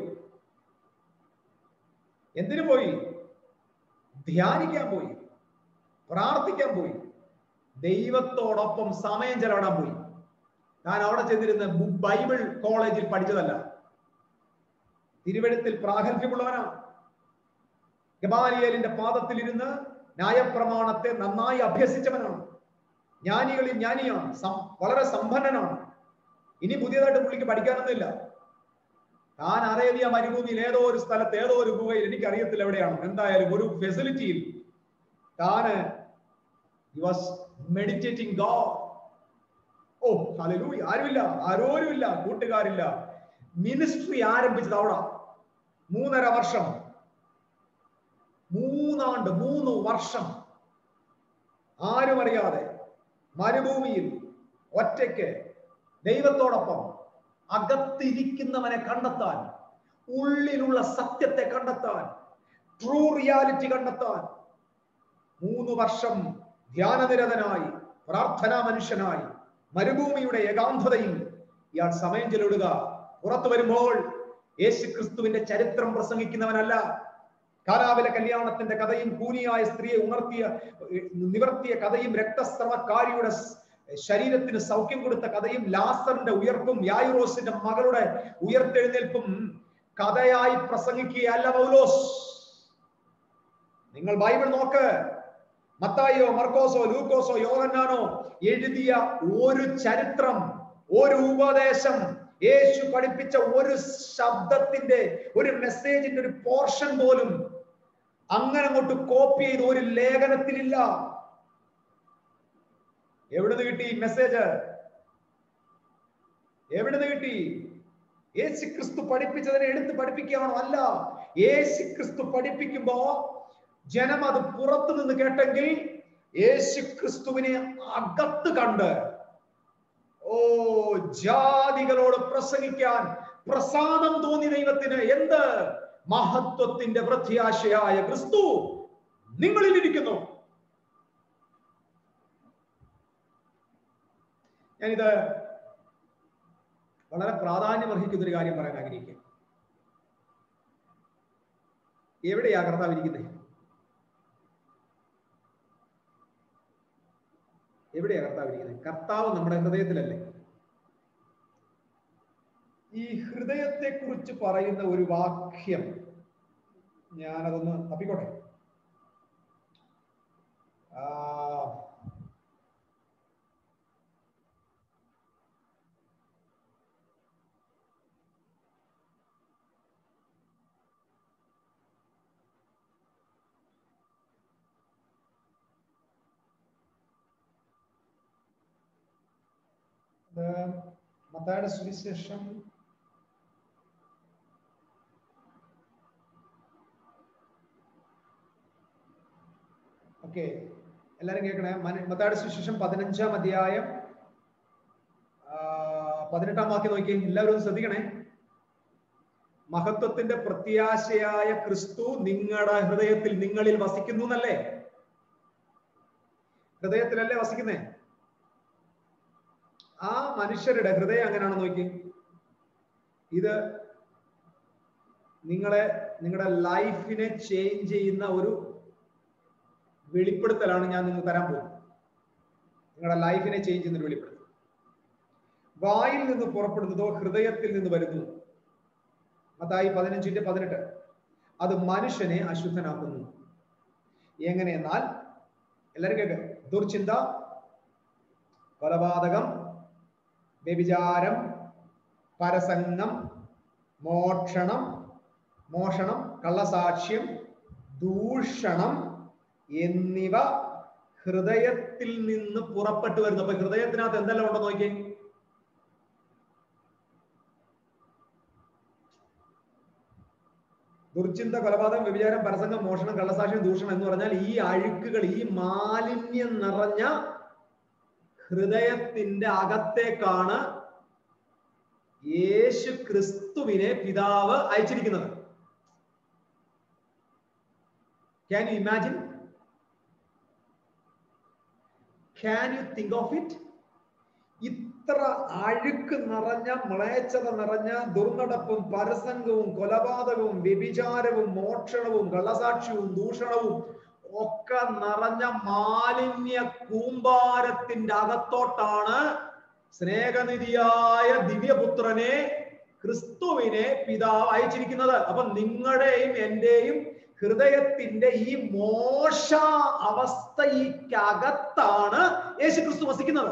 എന്തിനു പോയി ധ്യാനിക്കാൻ പോയി പ്രാർത്ഥിക്കാൻ പോയി ദൈവത്തോടൊപ്പം സമയം ചെലവിടാൻ പോയി ഞാൻ അവിടെ ചെന്നിരുന്ന ബു- ബൈബിൾ കോളേജിൽ പഠിച്ചതല്ല തിരുവഴുത്തിൽ പ്രാഗൽഭ്യമുള്ളവനാണ് ഗമാലിയേലിന്റെ പാദത്തിലിരുന്ന് ന്യായപ്രമാണത്തെ നന്നായി അഭ്യസിച്ചവനാണ് ജ്ഞാനികളിൽ ജ്ഞാനിയാണ് സം- വളരെ സമ്പന്നനാണ് ഇനി പുതിയതായിട്ട് പുള്ളിക്ക് പഠിക്കാനൊന്നുമില്ല താൻ അറേബ്യ മരുഭൂമിയിൽ ഏതോ ഒരു സ്ഥലത്ത് ഏതോ ഒരു ഗുഹയിൽ എനിക്കറിയത്തില്ല എവിടെയാണ് എന്തായാലും ഒരു ഫെസിലിറ്റിയിൽ താന് വാസ് മെഡിറ്റേറ്റിംഗ് ഗോഡ് ഓ ഹല്ലേലൂയ ആരുമില്ല ആരോരുമില്ല കൂട്ടുകാരില്ല മിനിസ്ട്രി ആരംഭിച്ചത് അവിടെ മൂന്നര വർഷം മൂന്നാണ്ട് മൂന്ന് വർഷം ആരും അറിയാതെ മരുഭൂമിയിൽ ഒറ്റയ്ക്ക് ദൈവത്തോടൊപ്പം അകത്തിരിക്കുന്നവനെ കണ്ടെത്താൻ ഉള്ളിലുള്ള സത്യത്തെ കണ്ടെത്താൻ ട്രൂ റിയാലിറ്റി കണ്ടെത്താൻ മൂന്ന് വർഷം ധ്യാനനിരതനായി പ്രാർത്ഥനാ മനുഷ്യനായി മരുഭൂമിയുടെ ഏകാന്തതയിൽ ഇയാൾ സമയം ചെലവിടുക പുറത്തു വരുമ്പോൾ യേശു ക്രിസ്തുവിന്റെ ചരിത്രം പ്രസംഗിക്കുന്നവനല്ല കാലാവിലെ കല്യാണത്തിന്റെ കഥയും കൂനിയായ സ്ത്രീയെ ഉണർത്തിയ നിവർത്തിയ കഥയും രക്തസ്രവക്കാരിയുടെ ശരീരത്തിന് സൗഖ്യം കൊടുത്ത കഥയും ലാസറിന്റെ ഉയർപ്പും യായുറോസിന്റെ മകളുടെ ഉയർത്തെഴുന്നേൽപ്പും കഥയായി പ്രസംഗിക്കുകയല്ല പൗലോസ് നിങ്ങൾ ബൈബിൾ നോക്ക് മത്തായിയോ മർക്കോസോ ലൂക്കോസോ യോഹന്നാനോ എഴുതിയ ഒരു ചരിത്രം ഒരു ഉപദേശം യേശു പഠിപ്പിച്ച ഒരു ശബ്ദത്തിന്റെ ഒരു മെസ്സേജിന്റെ ഒരു പോർഷൻ പോലും അങ്ങനെ അങ്ങോട്ട് കോപ്പി ചെയ്ത് ഒരു ലേഖനത്തിലില്ല എവിടുന്ന് കിട്ടി മെസ്സേജ് എവിടുന്ന് കിട്ടി യേശു ക്രിസ്തു പഠിപ്പിച്ചതിനെ എടുത്ത് പഠിപ്പിക്കുകയാണോ അല്ല യേശു ക്രിസ്തു പഠിപ്പിക്കുമ്പോ ജനം അത് പുറത്തു നിന്ന് കേട്ടെങ്കിൽ യേശു ക്രിസ്തുവിനെ അകത്ത് കണ്ട് ഓ ജാതികളോട് പ്രസംഗിക്കാൻ പ്രസാദം തോന്നി ദൈവത്തിന് എന്ത് മഹത്വത്തിന്റെ പ്രത്യാശയായ ക്രിസ്തു നിങ്ങളിൽ ഇരിക്കുന്നു ഞാനിത് വളരെ പ്രാധാന്യം അർഹിക്കുന്ന ഒരു കാര്യം പറയാൻ ആഗ്രഹിക്കുക എവിടെയാ കർത്താവ് ഇരിക്കുന്നത് എവിടെയാ കർത്താവ് ഇരിക്കുന്നത് കർത്താവ് നമ്മുടെ ഹൃദയത്തിലല്ലേ ഈ ഹൃദയത്തെ കുറിച്ച് പറയുന്ന ഒരു വാക്യം ഞാനതൊന്ന് തപ്പിക്കോട്ടെ ആ മത്തായുടെ സുവിശേഷം ഓക്കെ എല്ലാരും കേൾക്കണേ മത്തായുടെ സുവിശേഷം പതിനഞ്ചാം അധ്യായം പതിനെട്ടാം വാക്യം നോക്കി എല്ലാവരും ഒന്ന് ശ്രദ്ധിക്കണേ മഹത്വത്തിന്റെ പ്രത്യാശയായ ക്രിസ്തു നിങ്ങളുടെ ഹൃദയത്തിൽ നിങ്ങളിൽ വസിക്കുന്നു എന്നല്ലേ ഹൃദയത്തിലല്ലേ വസിക്കുന്നേ ആ മനുഷ്യരുടെ ഹൃദയം അങ്ങനെയാണെന്ന് നോക്കി ഇത് നിങ്ങളെ നിങ്ങളുടെ ലൈഫിനെ ചേഞ്ച് ചെയ്യുന്ന ഒരു വെളിപ്പെടുത്തലാണ് ഞാൻ നിങ്ങൾക്ക് തരാൻ പോകുന്നത് നിങ്ങളുടെ ലൈഫിനെ ചേഞ്ച് ചെയ്യുന്ന ഒരു വെളിപ്പെടുത്തൽ വായിൽ നിന്ന് പുറപ്പെടുന്നതോ ഹൃദയത്തിൽ നിന്ന് വരുന്നു അതായി പതിനഞ്ചിന്റെ പതിനെട്ട് അത് മനുഷ്യനെ അശുദ്ധനാക്കുന്നു എങ്ങനെയെന്നാൽ എല്ലാരും കേക്ക് ദുർചിന്ത കൊലപാതകം വ്യഭിചാരം പരസംഗം മോക്ഷണം മോഷണം കള്ളസാക്ഷ്യം ദൂഷണം എന്നിവ ഹൃദയത്തിൽ നിന്ന് പുറപ്പെട്ടു വരുന്നു അപ്പൊ ഹൃദയത്തിനകത്ത് എന്തെല്ലാം ഉണ്ടോ നോക്കിയേ ദുർചിന്ത കൊലപാതകം വ്യഭിചാരം പരസംഗം മോഷണം കള്ളസാക്ഷ്യം ദൂഷണം എന്ന് പറഞ്ഞാൽ ഈ അഴുക്കുകൾ ഈ മാലിന്യം നിറഞ്ഞ ഹൃദയത്തിന്റെ അകത്തേക്കാണ് യേശു ക്രിസ്തുവിനെ പിതാവ് അയച്ചിരിക്കുന്നത് can you imagine can you think of it ഇത്ര അഴുക്ക് നിറഞ്ഞ മ്ലേച്ഛത നിറഞ്ഞ ദുർനടപ്പും പരസംഗവും കൊലപാതകവും വ്യഭിചാരവും മോഷണവും കള്ളസാക്ഷ്യവും ദൂഷണവും ഒക്കെ നിറഞ്ഞ മാലിന്യ കൂമ്പാരത്തിന്റെ അകത്തോട്ടാണ് സ്നേഹനിധിയായ ദിവ്യപുത്രനെ ക്രിസ്തുവിനെ പിതാവ് അയച്ചിരിക്കുന്നത് അപ്പൊ നിങ്ങളുടെയും എന്റെയും ഹൃദയത്തിന്റെ ഈ മോശ അവസ്ഥയ്ക്കകത്താണ് യേശു ക്രിസ്തു വസിക്കുന്നത്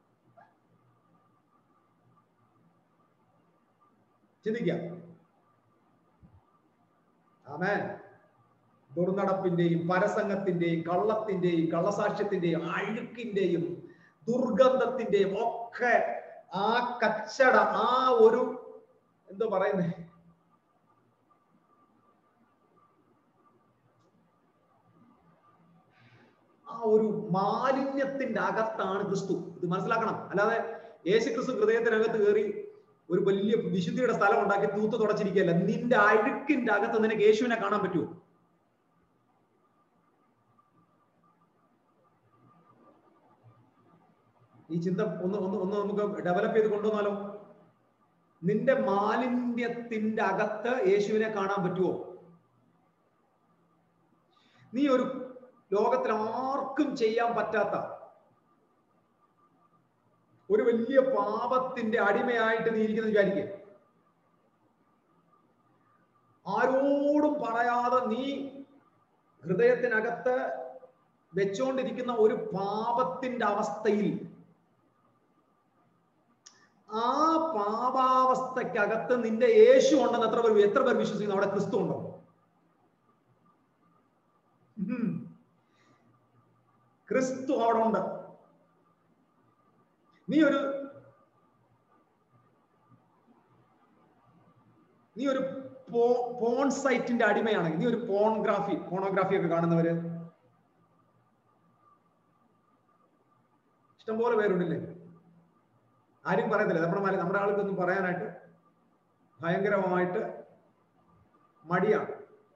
ചിന്തിക്കാം ആമേൻ ദുർനടപ്പിന്റെയും പരസംഗത്തിന്റെയും കള്ളത്തിന്റെയും കള്ളസാക്ഷ്യത്തിന്റെയും അഴുക്കിന്റെയും ദുർഗന്ധത്തിന്റെയും ഒക്കെ ആ കച്ചട ആ ഒരു എന്തോ പറയുന്നേ ആ ഒരു മാലിന്യത്തിന്റെ അകത്താണ് ക്രിസ്തു ഇത് മനസ്സിലാക്കണം അല്ലാതെ യേശു ക്രിസ്തു ഹൃദയത്തിനകത്ത് കയറി ഒരു വലിയ വിശുദ്ധിയുടെ സ്ഥലം ഉണ്ടാക്കി തൂത്ത് തുടച്ചിരിക്കുകയല്ല നിന്റെ അഴുക്കിന്റെ അകത്ത് നിനക്ക് യേശുവിനെ കാണാൻ പറ്റുമോ ഈ ചിന്ത ഒന്ന് ഒന്ന് ഒന്ന് നമുക്ക് ഡെവലപ്പ് ചെയ്ത് കൊണ്ടുവന്നാലോ നിന്റെ മാലിന്യത്തിന്റെ അകത്ത് യേശുവിനെ കാണാൻ പറ്റുമോ നീ ഒരു ലോകത്തിൽ ആർക്കും ചെയ്യാൻ പറ്റാത്ത ഒരു വലിയ പാപത്തിന്റെ അടിമയായിട്ട് നീ ഇരിക്കുന്ന വിചാരിക്കുക ആരോടും പറയാതെ നീ ഹൃദയത്തിനകത്ത് വെച്ചുകൊണ്ടിരിക്കുന്ന ഒരു പാപത്തിന്റെ അവസ്ഥയിൽ ആ പാപാവസ്ഥക്കകത്ത് നിന്റെ യേശു ഉണ്ടെന്ന് എത്ര പേർ എത്ര പേർ വിശ്വസിക്കുന്നു അവിടെ ക്രിസ്തു ഉണ്ടോ ഉം. ക്രിസ്തു അവിടെ ഉണ്ട് നീ ഒരു നീ ഒരു പോൺ സൈറ്റിന്റെ അടിമയാണെങ്കിൽ നീ ഒരു പോൺഗ്രാഫി പോണോഗ്രാഫി ഒക്കെ കാണുന്നവര് ഇഷ്ടംപോലെ പേരുണ്ടല്ലേ ആരും പറയത്തില്ല നമ്മുടെ മല നമ്മുടെ ആൾക്കൊന്നും പറയാനായിട്ട് ഭയങ്കരമായിട്ട് മടിയാണ്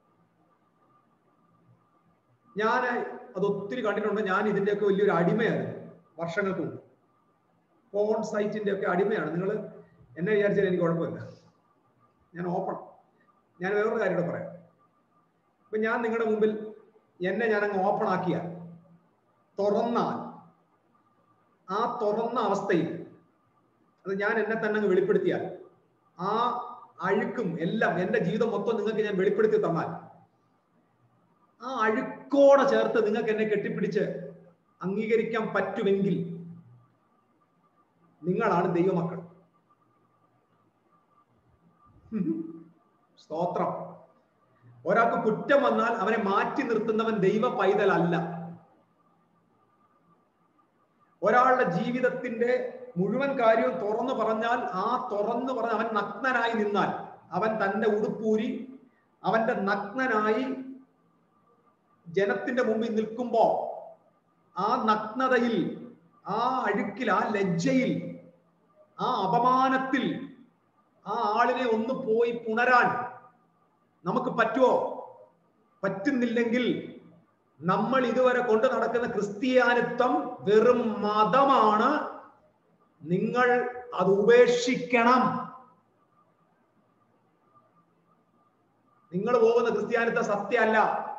ഞാൻ അത് ഒത്തിരി കണ്ടിട്ടുണ്ട് ഞാൻ ഇതിന്റെയൊക്കെ വലിയൊരു അടിമയാണ് വർഷങ്ങൾക്ക് മുമ്പ് പോൺ സൈറ്റിന്റെ ഒക്കെ അടിമയാണ് നിങ്ങൾ എന്നെ വിചാരിച്ചാൽ എനിക്ക് കുഴപ്പമില്ല ഞാൻ ഓപ്പൺ ഞാൻ വേറൊരു കാര്യം കൂടെ പറയാം ഇപ്പൊ ഞാൻ നിങ്ങളുടെ മുമ്പിൽ എന്നെ ഞാൻ അങ്ങ് ഓപ്പൺ ആക്കിയാൽ തുറന്നാൽ ആ തുറന്ന അവസ്ഥയിൽ അത് ഞാൻ എന്നെ തന്നെ അങ്ങ് വെളിപ്പെടുത്തിയാൽ ആ അഴുക്കും എല്ലാം എന്റെ ജീവിതം മൊത്തം നിങ്ങൾക്ക് ഞാൻ വെളിപ്പെടുത്തി തന്നാൽ ആ അഴുക്കോടെ ചേർത്ത് നിങ്ങൾക്ക് എന്നെ കെട്ടിപ്പിടിച്ച് അംഗീകരിക്കാൻ പറ്റുമെങ്കിൽ നിങ്ങളാണ് ദൈവമക്കൾ സ്തോത്രം ഒരാൾക്ക് കുറ്റം വന്നാൽ അവനെ മാറ്റി നിർത്തുന്നവൻ ദൈവ പൈതലല്ല ഒരാളുടെ ജീവിതത്തിന്റെ മുഴുവൻ കാര്യവും തുറന്നു പറഞ്ഞാൽ ആ തുറന്നു പറഞ്ഞ അവൻ നഗ്നനായി നിന്നാൽ അവൻ തന്റെ ഉടുപ്പൂരി അവന്റെ നഗ്നനായി ജനത്തിന്റെ മുമ്പിൽ നിൽക്കുമ്പോ ആ നഗ്നതയിൽ ആ അഴുക്കിൽ ആ ലജ്ജയിൽ ആ അപമാനത്തിൽ ആ ആളിനെ ഒന്ന് പോയി പുണരാൻ നമുക്ക് പറ്റുമോ പറ്റുന്നില്ലെങ്കിൽ നമ്മൾ ഇതുവരെ കൊണ്ടു നടക്കുന്ന ക്രിസ്ത്യാനിത്വം വെറും മതമാണ് നിങ്ങൾ അത് ഉപേക്ഷിക്കണം നിങ്ങൾ പോകുന്ന ക്രിസ്ത്യാനിത്വം സത്യമല്ല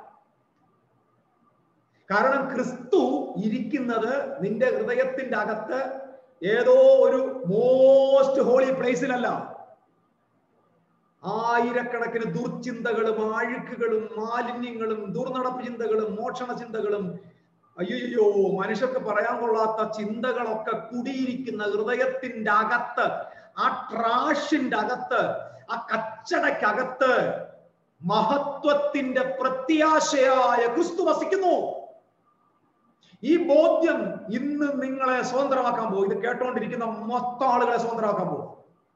കാരണം ക്രിസ്തു ഇരിക്കുന്നത് നിന്റെ ഹൃദയത്തിന്റെ അകത്ത് ഏതോ ഒരു മോസ്റ്റ് ഹോളി പ്ലേസിലല്ല ആയിരക്കണക്കിന് ദുർചിന്തകളും അഴുക്കുകളും മാലിന്യങ്ങളും ദുർനടപ്പ് ചിന്തകളും മോഷണ ചിന്തകളും അയ്യോ മനുഷ്യർക്ക് പറയാൻ കൊള്ളാത്ത ചിന്തകളൊക്കെ കുടിയിരിക്കുന്ന ഹൃദയത്തിന്റെ അകത്ത് ആ ട്രാഷിന്റെ അകത്ത് ആ കച്ചടക്കകത്ത് മഹത്വത്തിന്റെ പ്രത്യാശയായ ക്രിസ്തു വസിക്കുന്നു ഈ ബോധ്യം ഇന്ന് നിങ്ങളെ സ്വതന്ത്രമാക്കാൻ പോകും ഇത് കേട്ടോണ്ടിരിക്കുന്ന മൊത്തം ആളുകളെ സ്വതന്ത്രമാക്കാൻ പോകും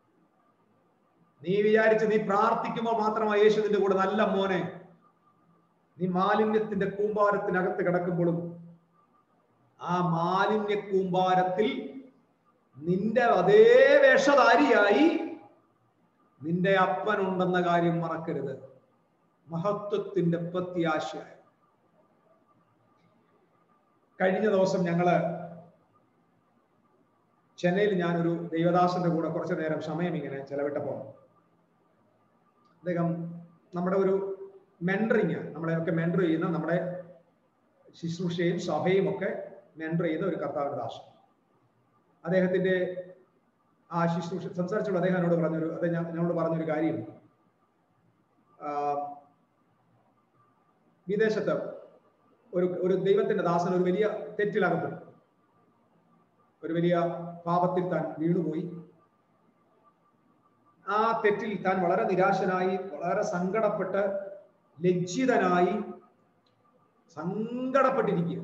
നീ വിചാരിച്ച് നീ പ്രാർത്ഥിക്കുമ്പോൾ മാത്രമാണ് യേശു നിന്റെ കൂടെ നല്ല മോനെ നീ മാലിന്യത്തിന്റെ കൂമ്പാരത്തിനകത്ത് കിടക്കുമ്പോഴും ആ മാലിന്യ കൂമ്പാരത്തിൽ നിന്റെ അതേ വേഷധാരിയായി നിന്റെ അപ്പനുണ്ടെന്ന കാര്യം മറക്കരുത് മഹത്വത്തിന്റെ പ്രത്യാശയായി കഴിഞ്ഞ ദിവസം ഞങ്ങള് ചെന്നൈയിൽ ഞാനൊരു ദൈവദാസന്റെ കൂടെ കുറച്ചു നേരം സമയം ഇങ്ങനെ ചെലവിട്ടപ്പോ അദ്ദേഹം നമ്മുടെ ഒരു മെൻഡറിങ് നമ്മളെയൊക്കെ മെൻഡർ ചെയ്യുന്ന നമ്മുടെ ശുശ്രൂഷയും സഭയും ഒക്കെ മെൻഡർ ചെയ്യുന്ന ഒരു കർത്താവിന്റെ ദാസൻ അദ്ദേഹത്തിന്റെ ആ ശുശ്രൂഷ സംസാരിച്ചുള്ള അദ്ദേഹം എന്നോട് പറഞ്ഞൊരു അദ്ദേഹം ഞങ്ങളോട് പറഞ്ഞൊരു കാര്യം വിദേശത്ത് ഒരു ഒരു ദൈവത്തിന്റെ ദാസൻ ഒരു വലിയ തെറ്റിലകപ്പെട്ടു ഒരു വലിയ പാപത്തിൽ താൻ വീണുപോയി ആ തെറ്റിൽ താൻ വളരെ നിരാശനായി വളരെ സങ്കടപ്പെട്ട് ലജ്ജിതനായി സങ്കടപ്പെട്ടിരിക്കുക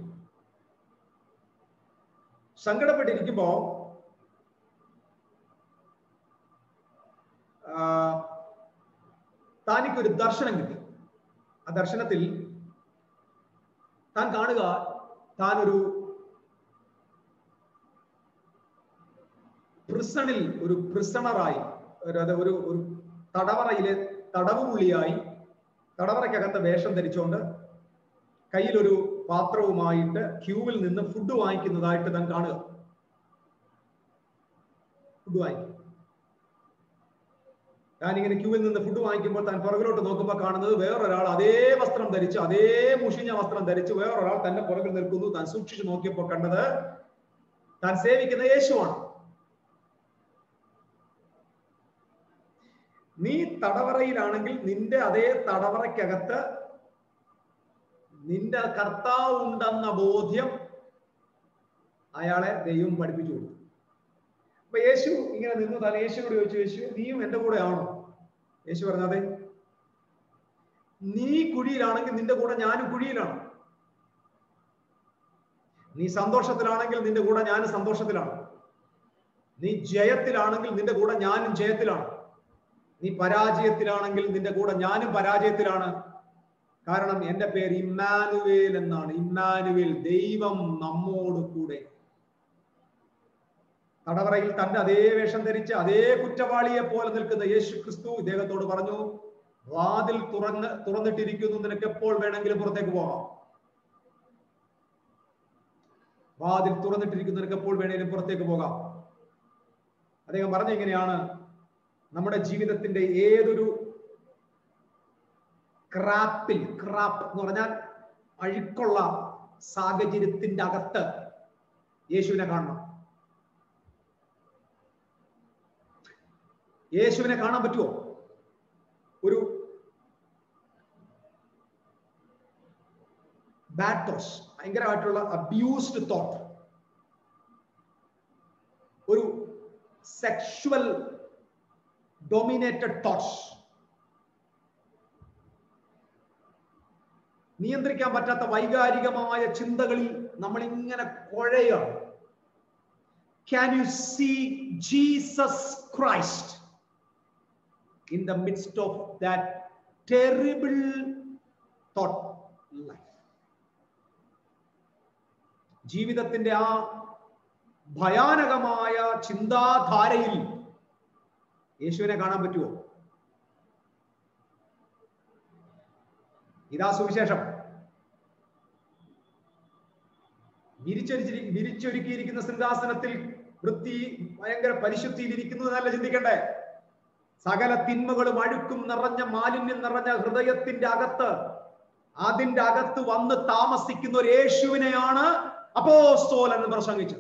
സങ്കടപ്പെട്ടിരിക്കുമ്പോ താനിക്കൊരു ദർശനം കിട്ടി ആ ദർശനത്തിൽ താൻ കാണുക താൻ ഒരു പ്രിസണിൽ ഒരു പ്രിസണറായി ഒരു അത് ഒരു ഒരു തടവറയിലെ തടവുപുള്ളിയായി തടവറയ്ക്കകത്ത് വേഷം ധരിച്ചുകൊണ്ട് കയ്യിലൊരു പാത്രവുമായിട്ട് ക്യൂവിൽ നിന്ന് ഫുഡ് വാങ്ങിക്കുന്നതായിട്ട് താൻ കാണുക ഫുഡ് വാങ്ങിക്കും താൻ ഇങ്ങനെ ക്യൂവിൽ നിന്ന് ഫുഡ് വാങ്ങിക്കുമ്പോൾ താൻ പുറകിലോട്ട് നോക്കുമ്പോൾ കാണുന്നത് വേറൊരാൾ അതേ വസ്ത്രം ധരിച്ച് അതേ മുഷിഞ്ഞ വസ്ത്രം ധരിച്ച് വേറൊരാൾ തന്റെ പുറകിൽ നിൽക്കുന്നു താൻ സൂക്ഷിച്ചു നോക്കിയപ്പോൾ കണ്ടത് താൻ സേവിക്കുന്ന യേശുവാണ് നീ തടവറയിലാണെങ്കിൽ നിന്റെ അതേ തടവറയ്ക്കകത്ത് നിന്റെ കർത്താവ് ഉണ്ടെന്ന ബോധ്യം അയാളെ ദൈവം പഠിപ്പിച്ചു കൊടുത്തു അപ്പൊ യേശു ഇങ്ങനെ നിന്നു താൻ യേശുവോട് ചോദിച്ചു യേശു നീയും എന്റെ കൂടെ ആണോ യേശു പറഞ്ഞതെ നീ കുഴിയിലാണെങ്കിൽ നിന്റെ കൂടെ ഞാനും കുഴിയിലാണ് നീ സന്തോഷത്തിലാണെങ്കിൽ നിന്റെ കൂടെ ഞാനും സന്തോഷത്തിലാണ് നീ ജയത്തിലാണെങ്കിൽ നിന്റെ കൂടെ ഞാനും ജയത്തിലാണ് നീ പരാജയത്തിലാണെങ്കിൽ നിന്റെ കൂടെ ഞാനും പരാജയത്തിലാണ് കാരണം എന്റെ പേര് ഇമ്മാനുവേൽ എന്നാണ് ഇമ്മാനുവേൽ ദൈവം നമ്മോട് കൂടെ തടവറയിൽ തന്റെ അതേ വേഷം ധരിച്ച് അതേ കുറ്റവാളിയെ പോലെ നിൽക്കുന്ന യേശു ക്രിസ്തു ഇദ്ദേഹത്തോട് പറഞ്ഞു വാതിൽ തുറന്ന് തുറന്നിട്ടിരിക്കുന്നു നിനക്ക് എപ്പോൾ വേണമെങ്കിലും പുറത്തേക്ക് പോകാം വാതിൽ തുറന്നിട്ടിരിക്കുന്നു നിനക്ക് എപ്പോൾ വേണമെങ്കിലും പുറത്തേക്ക് പോകാം അദ്ദേഹം പറഞ്ഞ എങ്ങനെയാണ് നമ്മുടെ ജീവിതത്തിന്റെ ഏതൊരു ക്രാപ്പിൽ ക്രാപ്പ് എന്ന് പറഞ്ഞാൽ അഴുക്കുള്ള സാഹചര്യത്തിന്റെ അകത്ത് യേശുവിനെ കാണണം യേശുവിനെ കാണാൻ പറ്റുമോ ഒരു ബാറ്റോസ് ഭയങ്കരമായിട്ടുള്ള അബ്യൂസ്ഡ് തോട്ട് ഒരു സെക്ഷുവൽ ഡൊമിനേറ്റഡ് തോട്ട്സ് നിയന്ത്രിക്കാൻ പറ്റാത്ത വൈകാരികമായ ചിന്തകളിൽ നമ്മൾ ഇങ്ങനെ കുഴയാണ് can you see Jesus Christ in the midst of that terrible thought life. ജീവിതത്തിന്റെ ആ ഭയാനകമായ ചിന്താധാരയിൽ യേശുവിനെ കാണാൻ പറ്റുമോ ഇതാ സുവിശേഷം വിരിച്ചൊരിച്ചിരി വിരിച്ചൊരുക്കിയിരിക്കുന്ന സിംഹാസനത്തിൽ വൃത്തി ഭയങ്കര പരിശുദ്ധിയിൽ ഇരിക്കുന്നു എന്നല്ല ചിന്തിക്കണ്ടേ സകല തിന്മകളും അഴുക്കും നിറഞ്ഞ മാലിന്യം നിറഞ്ഞ ഹൃദയത്തിന്റെ അകത്ത് അതിന്റെ അകത്ത് വന്ന് താമസിക്കുന്ന ഒരു യേശുവിനെയാണ് അപ്പോസ്തോൽ എന്ന് പ്രസംഗിച്ചത്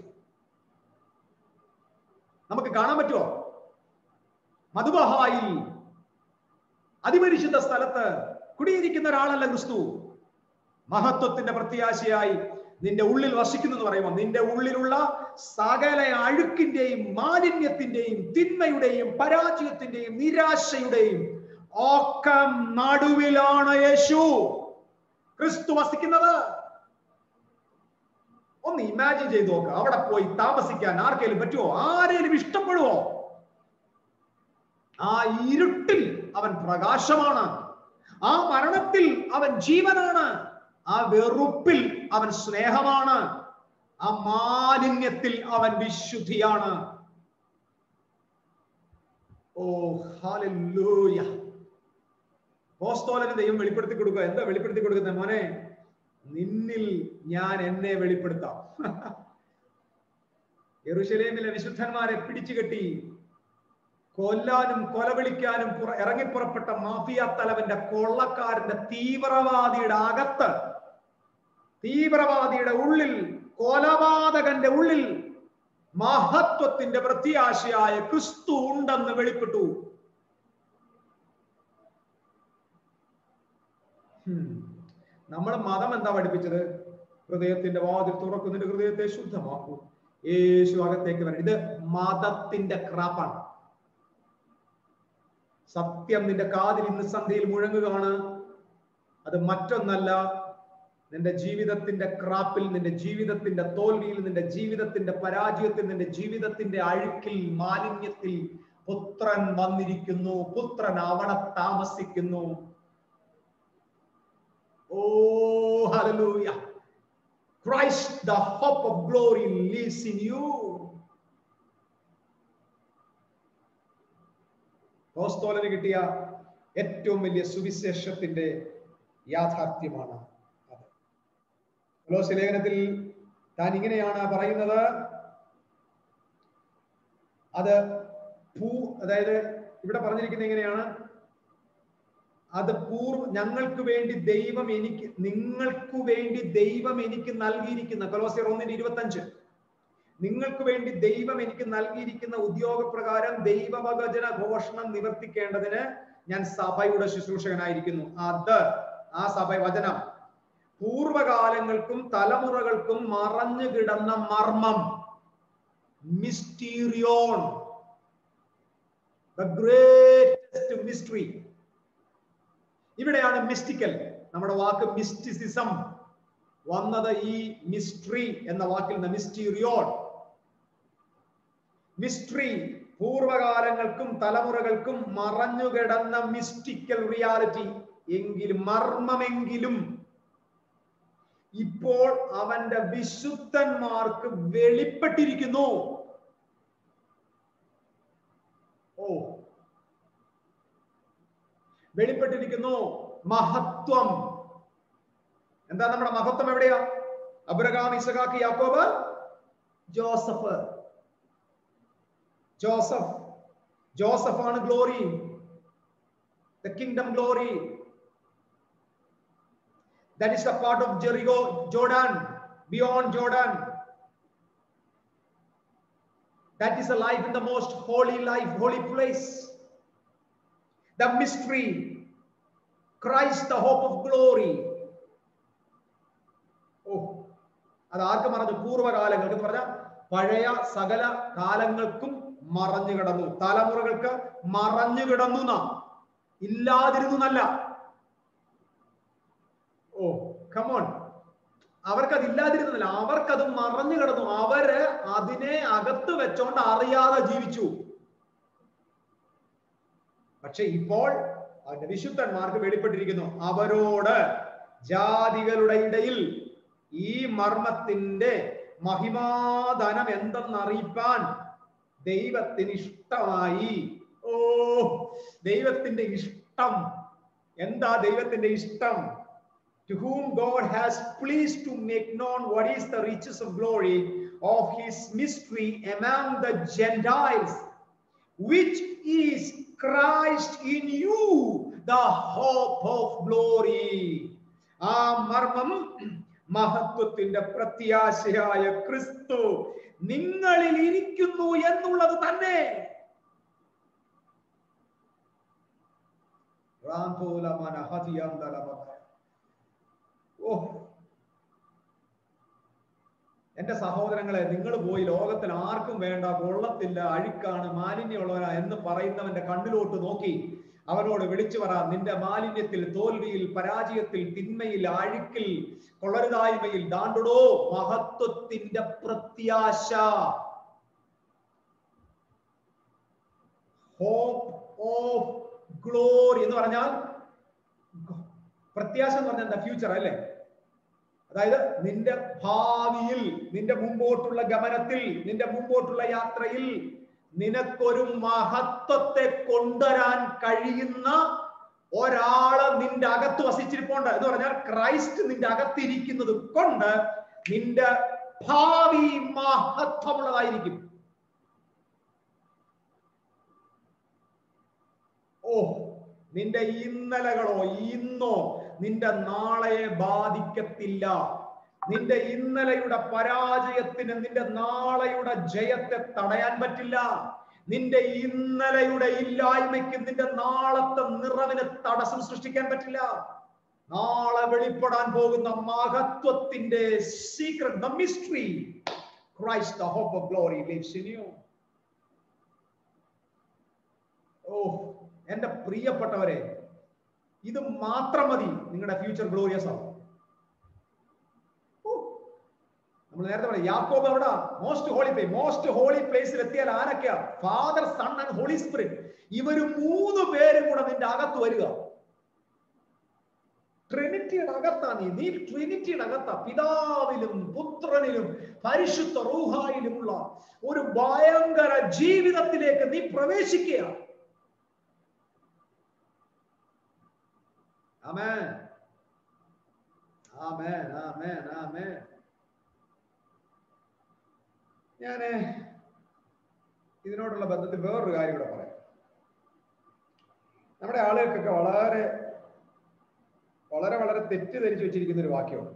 നമുക്ക് കാണാൻ പറ്റുമോ മധുബഹായിൽ അതിപരിശുദ്ധ സ്ഥലത്ത് കുടിയിരിക്കുന്ന ഒരാളല്ല ക്രിസ്തു മഹത്വത്തിന്റെ പ്രത്യാശയായി നിന്റെ ഉള്ളിൽ വസിക്കുന്നു എന്ന് പറയുമ്പോൾ നിന്റെ ഉള്ളിലുള്ള സകല അഴുക്കിന്റെയും മാലിന്യത്തിന്റെയും തിന്മയുടെയും പരാജയത്തിന്റെയും നിരാശയുടെയും ഒക്കെ നടുവിലാണ് യേശു ക്രിസ്തു വസിക്കുന്നത് ഒന്ന് ഇമാജിൻ ചെയ്ത് നോക്ക് അവിടെ പോയി താമസിക്കാൻ ആർക്കെങ്കിലും പറ്റുമോ ആരെങ്കിലും ഇഷ്ടപ്പെടുവോ ആ ഇരുട്ടിൽ അവൻ പ്രകാശമാണ് ആ മരണത്തിൽ അവൻ ജീവനാണ് ആ വെറുപ്പിൽ അവൻ സ്നേഹമാണ് ആ മാലിന്യത്തിൽ അവൻ വിശുദ്ധിയാണ് ഓ ഹാലൂയ പോസ്തോലന് ദൈവം വെളിപ്പെടുത്തി കൊടുക്കുക എന്താ വെളിപ്പെടുത്തി കൊടുക്കുന്നത് മോനെ നിന്നിൽ ഞാൻ എന്നെ വെളിപ്പെടുത്താം യെറുശലേമിലെ വിശുദ്ധന്മാരെ പിടിച്ചു കെട്ടി കൊല്ലാനും കൊലവിളിക്കാനും ഇറങ്ങിപ്പുറപ്പെട്ട മാഫിയ തലവന്റെ കൊള്ളക്കാരന്റെ തീവ്രവാദിയുടെ അകത്ത് തീവ്രവാദിയുടെ ഉള്ളിൽ കൊലപാതകന്റെ ഉള്ളിൽ മഹത്വത്തിന്റെ പ്രത്യാശയായ ക്രിസ്തു ഉണ്ടെന്ന് വെളിപ്പെട്ടു നമ്മളെ മതം എന്താ പഠിപ്പിച്ചത് ഹൃദയത്തിന്റെ വാതിൽ തുറക്കുന്നതിന്റെ ഹൃദയത്തെ ശുദ്ധമാക്കൂ യേശു അകത്തേക്ക് വരണം ഇത് മതത്തിന്റെ ക്രാപ്പാണ് സത്യം നിന്റെ കാതിൽ ഇന്ന് സന്ധ്യയിൽ മുഴങ്ങുകയാണ് അത് മറ്റൊന്നല്ല നിന്റെ ജീവിതത്തിന്റെ ക്രാപ്പിൽ നിന്റെ ജീവിതത്തിന്റെ തോൽവിയിൽ നിന്റെ ജീവിതത്തിന്റെ പരാജയത്തിൽ നിന്റെ ജീവിതത്തിന്റെ അഴുക്കിൽ മാലിന്യത്തിൽ പുത്രൻ വന്നിരിക്കുന്നു പുത്രൻ അവിടെ താമസിക്കുന്നു ഓ ഹലലൂയ Christ, the hope of glory, lives in you. പോസ്തോലന് കിട്ടിയ ഏറ്റവും വലിയ സുവിശേഷത്തിന്റെ യാഥാർത്ഥ്യമാണ് അത് കൊലോസി ലേഖനത്തിൽ താൻ ഇങ്ങനെയാണ് പറയുന്നത് അത് ഭൂ അതായത് ഇവിടെ പറഞ്ഞിരിക്കുന്നത് എങ്ങനെയാണ് അത് പൂർവ ഞങ്ങൾക്ക് വേണ്ടി ദൈവം എനിക്ക് നിങ്ങൾക്ക് വേണ്ടി ദൈവം എനിക്ക് നൽകിയിരിക്കുന്ന കൊലോസിയർ ഒന്നിന്റെ ഇരുപത്തി അഞ്ച് നിങ്ങൾക്ക് വേണ്ടി ദൈവം എനിക്ക് നൽകിയിരിക്കുന്ന ഉദ്യോഗപ്രകാരം ദൈവവചന ഘോഷണം നിവർത്തിക്കേണ്ടതിന് ഞാൻ സഭയുടെ ശുശ്രൂഷകനായിരിക്കുന്നു അത് ആ സഭ വചനം പൂർവകാലങ്ങൾക്കും തലമുറകൾക്കും മറഞ്ഞു കിടന്ന മർമ്മം മിസ്റ്റീരിയോൺ ദ ഗ്രേറ്റസ്റ്റ് മിസ്റ്ററി ഇവിടെയാണ് മിസ്റ്റിക്കൽ നമ്മുടെ വാക്ക് മിസ്റ്റിസിസം വന്നത് ഈ മിസ്ട്രി എന്ന വാക്കിൽ നിന്ന് മിസ്റ്റീരിയോൺ മിസ്ട്രി പൂർവകാലങ്ങൾക്കും തലമുറകൾക്കും മറഞ്ഞുകിടന്ന മിസ്റ്റിക്കൽ റിയാലിറ്റി എങ്കിലും മർമ്മമെങ്കിലും ഇപ്പോൾ അവന്റെ വിശുദ്ധന്മാർക്ക് വെളിപ്പെട്ടിരിക്കുന്നു ഓ വെളിപ്പെട്ടിരിക്കുന്നു മഹത്വം എന്താ നമ്മുടെ മഹത്വം എവിടെയാ അബ്രഹാം ഇസഹാക്ക് യാക്കോബ് ജോസഫ് ജോസഫ് ജോസഫ് ആണ് glory the kingdom glory that is the part of Jericho Jordan beyond Jordan that is a life in the most holy life holy place the mystery Christ the hope of glory ഓ അത് ആർക്ക് മറഞ്ഞു പൂർവ്വകാലങ്ങൾക്ക് എന്ന് പറഞ്ഞാൽ പഴയ സകല കാലങ്ങൾക്കും മറഞ്ഞു കിടന്നു തലമുറകൾക്ക് മറഞ്ഞു കിടന്നു എന്നാ ഇല്ലാതിരുന്നു എന്നല്ല ഓ കമോൺ അവർക്കത് ഇല്ലാതിരുന്നില്ല അവർക്കത് മറഞ്ഞു കിടന്നു അവര് അതിനെ അകത്ത് വെച്ചോണ്ട് അറിയാതെ ജീവിച്ചു പക്ഷെ ഇപ്പോൾ അവന്റെ വിശുദ്ധന്മാർക്ക് വെളിപ്പെട്ടിരിക്കുന്നു അവരോട് ജാതികളുടെ ഇടയിൽ ഈ മർമ്മത്തിന്റെ മഹിമാധനം എന്തെന്ന് അറിയിപ്പാൻ ദൈവത്തിന് ഇഷ്ടമായി ഓ ദൈവത്തിന്റെ ഇഷ്ടം എന്താ ദൈവത്തിന്റെ ഇഷ്ടം to whom God has pleased to make known what is the riches of glory of his mystery among the Gentiles, which is Christ in you, the hope of glory. ആ മർമ്മം മഹത്വത്തിന്റെ പ്രത്യാശയായ ക്രിസ്തു നിങ്ങളിൽ ഇരിക്കുന്നു എന്നുള്ളത് തന്നെ ഓ എന്റെ സഹോദരങ്ങളെ നിങ്ങൾ പോയി ലോകത്തിൽ ആർക്കും വേണ്ട കൊള്ളത്തില്ല അഴുക്കാണ് മാലിന്യമുള്ളവനാ എന്ന് പറയുന്നവന്റെ കണ്ണിലോട്ട് നോക്കി അവനോട് വിളിച്ചു പറ നിന്റെ മാലിന്യത്തിൽ തോൽവിയിൽ പരാജയത്തിൽ തിന്മയിൽ അഴുക്കിൽ കൊള്ളരുതായ്മയിൽ ദാണ്ടുടോ മഹത്വത്തിന്റെ പ്രത്യാശ ഹോപ്പ് ഓഫ് ഗ്ലോറി എന്ന് പറഞ്ഞാൽ പ്രത്യാശ എന്ന് പറഞ്ഞാൽ എന്താ ഫ്യൂച്ചർ അല്ലേ അതായത് നിന്റെ ഭാവിയിൽ നിന്റെ മുമ്പോട്ടുള്ള ഗമനത്തിൽ നിന്റെ മുമ്പോട്ടുള്ള യാത്രയിൽ നിനക്കൊരു മഹത്വത്തെ കൊണ്ടുവരാൻ കഴിയുന്ന ഒരാള് നിന്റെ അകത്ത് വസിച്ചിരിപ്പുണ്ട് എന്ന് പറഞ്ഞാൽ ക്രൈസ്റ്റ് നിന്റെ അകത്തിരിക്കുന്നത് കൊണ്ട് നിന്റെ ഭാവി മഹത്വമുള്ളതായിരിക്കും ഓ നിന്റെ ഇന്നലകളോ ഇന്നോ നിന്റെ നാളെയെ ബാധിക്കത്തില്ല നിന്റെ ഇന്നലെയുടെ പരാജയത്തിന് നിന്റെ നാളെയുടെ ജയത്തെ തടയാൻ പറ്റില്ല നിന്റെ ഇന്നലെയുടെ ഇല്ലായ്മയ്ക്ക് നിന്റെ നാളത്തെ നിറവിന് തടസ്സം സൃഷ്ടിക്കാൻ പറ്റില്ല നാളെ വെളിപ്പെടാൻ പോകുന്ന മഹത്വത്തിന്റെ secret the mystery Christ the hope of glory lives in you ഓ എന്റെ പ്രിയപ്പെട്ടവരെ ഇത് മാത്രം മതി നിങ്ങളുടെ ഫ്യൂച്ചർ ഗ്ലോറിയസ് ആവും നമ്മൾ നേരത്തെ പറയാം യാക്കോബ് എവിടെ most holy place most holy പ്ലേസിൽ എത്തിയാൽ ആരൊക്കെയാ father son and Holy Spirit ഇവര് മൂന്ന് പേരും കൂടെ നിന്റെ അകത്ത് വരിക ട്രിനിറ്റിയുടെ അകത്താ നീ നീ ട്രിനിറ്റിയുടെ അകത്താ പിതാവിലും പുത്രനിലും പരിശുദ്ധ റൂഹായിലുമുള്ള ഒരു ഭയങ്കര ജീവിതത്തിലേക്ക് നീ പ്രവേശിക്കുകയാണ് ആമേൻ ആമേൻ ആമേൻ ആമേൻ ഞാന് ഇതിനോടുള്ള ബന്ധത്തിൽ വേറൊരു കാര്യം കൂടെ പറയാം നമ്മുടെ ആളുകൾക്കൊക്കെ വളരെ വളരെ വളരെ തെറ്റിദ്ധരിച്ചു വെച്ചിരിക്കുന്ന ഒരു വാക്യമാണ്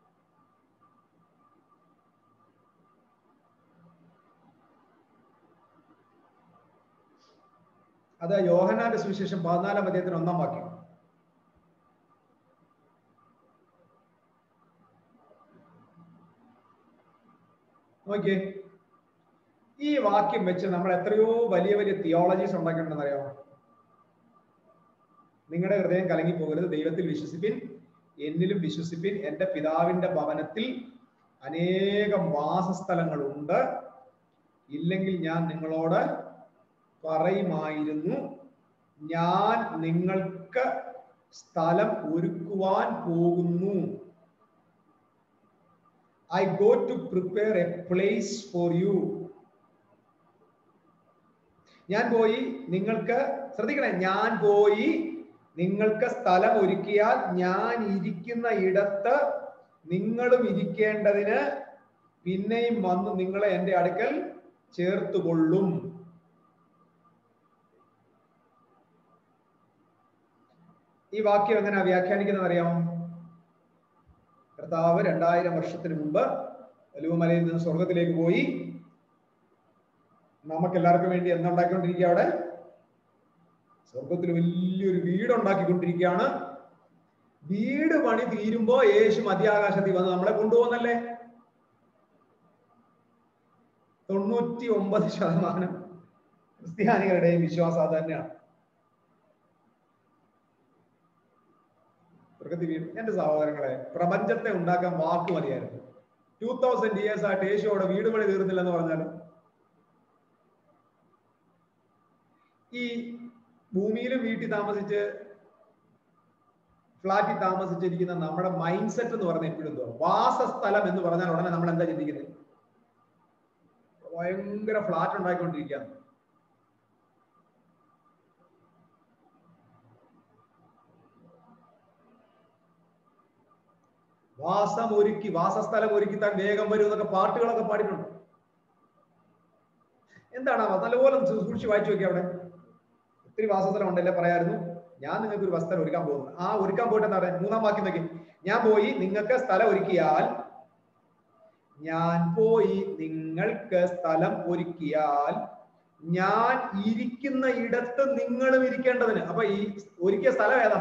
അത് യോഹനാന്റെ സുവിശേഷം പതിനാലാം അധ്യായത്തിന് ഒന്നാം വാക്യം നോക്കിയേ ഈ വാക്യം വെച്ച് നമ്മൾ എത്രയോ വലിയ വലിയ തിയോളജീസ് ഉണ്ടാക്കിയിട്ടുണ്ടെന്ന് അറിയാമോ നിങ്ങളുടെ ഹൃദയം കലങ്ങി പോകരുത് ദൈവത്തിൽ വിശ്വസിപ്പിൻ എന്നിലും വിശ്വസിപ്പിൻ എൻ്റെ പിതാവിന്റെ ഭവനത്തിൽ അനേകം വാസസ്ഥലങ്ങളുണ്ട് ഇല്ലെങ്കിൽ ഞാൻ നിങ്ങളോട് പറയുമായിരുന്നു ഞാൻ നിങ്ങൾക്ക് സ്ഥലം ഒരുക്കുവാൻ പോകുന്നു I go to prepare a place for you ഞാൻ പോയി നിങ്ങൾക്ക് ശ്രദ്ധിക്കണേ ഞാൻ പോയി നിങ്ങൾക്ക് സ്ഥലം ഒരുക്കിയാൽ ഞാൻ ഇരിക്കുന്ന ഇടത്ത് നിങ്ങളും ഇരിക്കേണ്ടതിന് പിന്നെയും വന്ന് നിങ്ങളെ എൻ്റെ അടുക്കൽ ചേർത്തുകൊള്ളും ഈ വാക്യം എങ്ങനെയാ വ്യാഖ്യാനിക്കുന്നത് അറിയാമോ കർത്താവ് രണ്ടായിരം വർഷത്തിന് മുമ്പ് ഒലുവമലയിൽ നിന്ന് സ്വർഗത്തിലേക്ക് പോയി നമുക്ക് എല്ലാവർക്കും വേണ്ടി എന്തുണ്ടാക്കിക്കൊണ്ടിരിക്കുക അവിടെ സ്വർഗത്തിൽ വലിയൊരു വീട് ഉണ്ടാക്കിക്കൊണ്ടിരിക്കുകയാണ് വീട് പണി തീരുമ്പോ യേശു മധ്യാകാശത്തിൽ വന്ന് നമ്മളെ കൊണ്ടുപോകുന്നല്ലേ തൊണ്ണൂറ്റി ഒമ്പത് ശതമാനം ക്രിസ്ത്യാനികളുടെയും വിശ്വാസം അത് തന്നെയാണ് സ്വർഗത്തിൽ വീട് എന്റെ സഹോദരങ്ങളെ പ്രപഞ്ചത്തെ ഉണ്ടാക്കാൻ വാക്ക് മതിയായിരുന്നു ടൂ തൗസൻഡ് ഇയേഴ്സ് ആയിട്ട് യേശു അവിടെ വീട് പണി തീർന്നില്ലെന്ന് പറഞ്ഞാൽ ഈ ഭൂമിയിലും വീട്ടിൽ താമസിച്ച് ഫ്ലാറ്റിൽ താമസിച്ചിരിക്കുന്ന നമ്മുടെ മൈൻഡ് സെറ്റ് എന്ന് പറഞ്ഞാൽ എപ്പോഴും എന്തോ വാസസ്ഥലം എന്ന് പറഞ്ഞാൽ ഉടനെ നമ്മൾ എന്താ ചിന്തിക്കുന്നത് ഭയങ്കര ഫ്ലാറ്റ് ഉണ്ടാക്കിക്കൊണ്ടിരിക്കുകയാണ് വാസം ഒരുക്കി വാസസ്ഥലം ഒരുക്കി താൻ വേഗം വരും എന്നൊക്കെ പാട്ടുകളൊക്കെ പാടിയിട്ടുണ്ട് എന്താണ് ആ നല്ലപോലെ സൂക്ഷിച്ച് വായിച്ചു നോക്കി അവിടെ ഒത്തിരി വാസസ്ഥലം ഉണ്ടല്ലേ പറയായിരുന്നു ഞാൻ നിങ്ങൾക്ക് ഒരു വസ്ത്രം ഒരുക്കാൻ പോകുന്നു ആ ഒരുക്കാൻ പോയിട്ട് എന്താ പറയുക മൂന്നാം വാക്യം നോക്കി ഞാൻ പോയി നിങ്ങൾക്ക് സ്ഥലം ഒരുക്കിയാൽ ഞാൻ പോയി നിങ്ങൾക്ക് സ്ഥലം ഒരുക്കിയാൽ ഞാൻ ഇരിക്കുന്ന ഇടത്ത് നിങ്ങളും ഇരിക്കേണ്ടതിന് അപ്പൊ ഈ ഒരുക്കിയ സ്ഥലം ഏതാ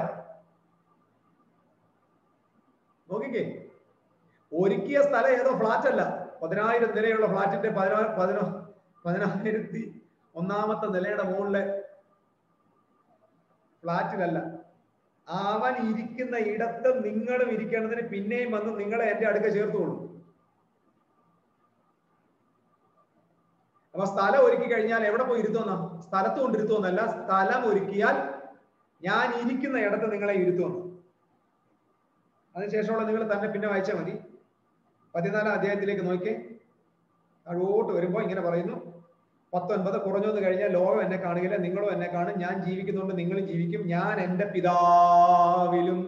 നോക്കിക്കേ ഒരുക്കിയ സ്ഥലം ഏതോ ഫ്ലാറ്റ് അല്ല പതിനായിരം നിലയുള്ള ഫ്ലാറ്റിന്റെ പതിനാ പതിനോ പതിനായിരത്തി ഒന്നാമത്തെ നിലയുടെ മുകളിലെ ഫ്ലാറ്റിലല്ല അവൻ ഇരിക്കുന്ന ഇടത്ത് നിങ്ങളും ഇരിക്കേണ്ടതിന് പിന്നെയും വന്ന് നിങ്ങളെ എന്റെ അടുക്ക ചേർത്തുകൊള്ളു അപ്പൊ സ്ഥലം ഒരുക്കി കഴിഞ്ഞാൽ എവിടെ പോയി ഇരുത്തുമെന്ന സ്ഥലത്ത് കൊണ്ടിരുത്തുമെന്നല്ല സ്ഥലം ഒരുക്കിയാൽ ഞാൻ ഇരിക്കുന്ന ഇടത്ത് നിങ്ങളെ ഇരുത്തുമെന്ന് അതിനുശേഷമുള്ള നിങ്ങൾ തന്നെ പിന്നെ വായിച്ചാൽ മതി പതിനാലാം അധ്യായത്തിലേക്ക് നോക്കി താഴോട്ട് വരുമ്പോൾ ഇങ്ങനെ പറയുന്നു പത്തൊൻപത് കുറഞ്ഞൊന്ന് കഴിഞ്ഞാൽ ലോകം എന്നെ കാണുകയില്ല നിങ്ങളും എന്നെ കാണും ഞാൻ ജീവിക്കുന്നുണ്ട് നിങ്ങളും ജീവിക്കും ഞാൻ എൻ്റെ പിതാവിലും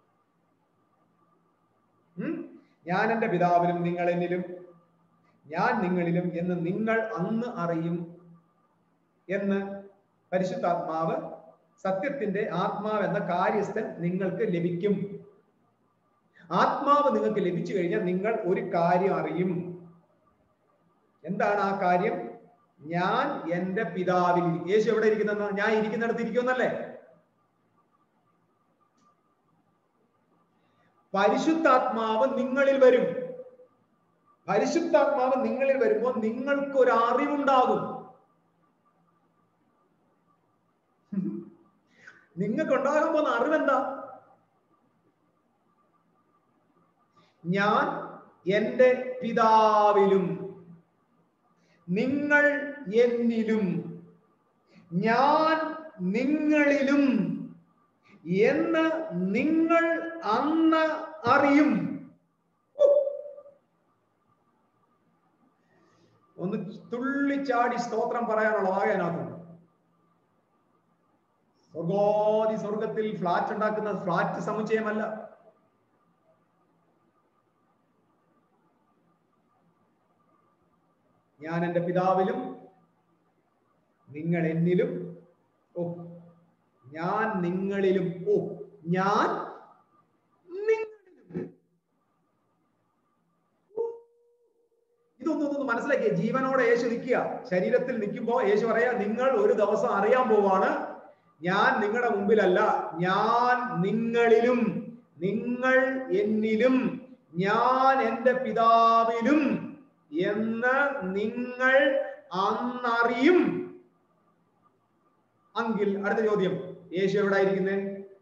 ഉം? ഞാൻ എൻ്റെ പിതാവിലും നിങ്ങൾ എന്നിലും ഞാൻ നിങ്ങളിലും എന്ന് നിങ്ങൾ അന്ന് അറിയും എന്ന് പരിശുദ്ധാത്മാവ് സത്യത്തിന്റെ ആത്മാവ് എന്ന കാര്യസ്ഥൻ നിങ്ങൾക്ക് ലഭിക്കും ആത്മാവ് നിങ്ങൾക്ക് ലഭിച്ചു കഴിഞ്ഞാൽ നിങ്ങൾ ഒരു കാര്യം അറിയും എന്താണ് ആ കാര്യം ഞാൻ എൻ്റെ പിതാവിൽ ഇരിക്കും. യേശു എവിടെ ഇരിക്കുന്ന ഞാൻ ഇരിക്കുന്നിടത്ത് ഇരിക്കുമെന്നല്ലേ പരിശുദ്ധാത്മാവ് നിങ്ങളിൽ വരും പരിശുദ്ധാത്മാവ് നിങ്ങളിൽ വരുമ്പോൾ നിങ്ങൾക്ക് ഒരു അറിവുണ്ടാകും നിങ്ങൾക്ക് ഉണ്ടാകാൻ പോകുന്ന അറിവെന്താ ഞാൻ എൻ്റെ പിതാവിലും നിങ്ങൾ എന്നിലും ഞാൻ നിങ്ങളിലും എന്ന് നിങ്ങൾ അന്ന് അറിയും ഓ! ഒന്ന് തുള്ളിച്ചാടി സ്തോത്രം പറയാനുള്ള വാക അതിനകത്തുണ്ട് സ്വർഗോതി സ്വർഗത്തിൽ ഫ്ലാറ്റ് ഉണ്ടാക്കുന്ന ഫ്ലാറ്റ് സമുച്ചയമല്ല ഞാൻ എൻ്റെ പിതാവിലും നിങ്ങൾ എന്നിലും ഓ ഞാൻ നിങ്ങളിലും ഓ ഞാൻ നിങ്ങളിലും ഇതൊന്നൊന്ന് മനസ്സിലാക്കിയ ജീവനോടെ യേശു നിൽക്കുക ശരീരത്തിൽ നിൽക്കുമ്പോ യേശു പറയാ നിങ്ങൾ ഒരു ദിവസം അറിയാൻ പോവാണ് ഞാൻ നിങ്ങളുടെ മുമ്പിലല്ല ഞാൻ നിങ്ങളിലും നിങ്ങൾ എന്നിലും ഞാൻ എൻ്റെ പിതാവിലും എന്ന് നിങ്ങൾ അന്നറിയും അങ്കിൽ അടുത്ത ചോദ്യം യേശു എവിടെ ഇരിക്കുന്നേ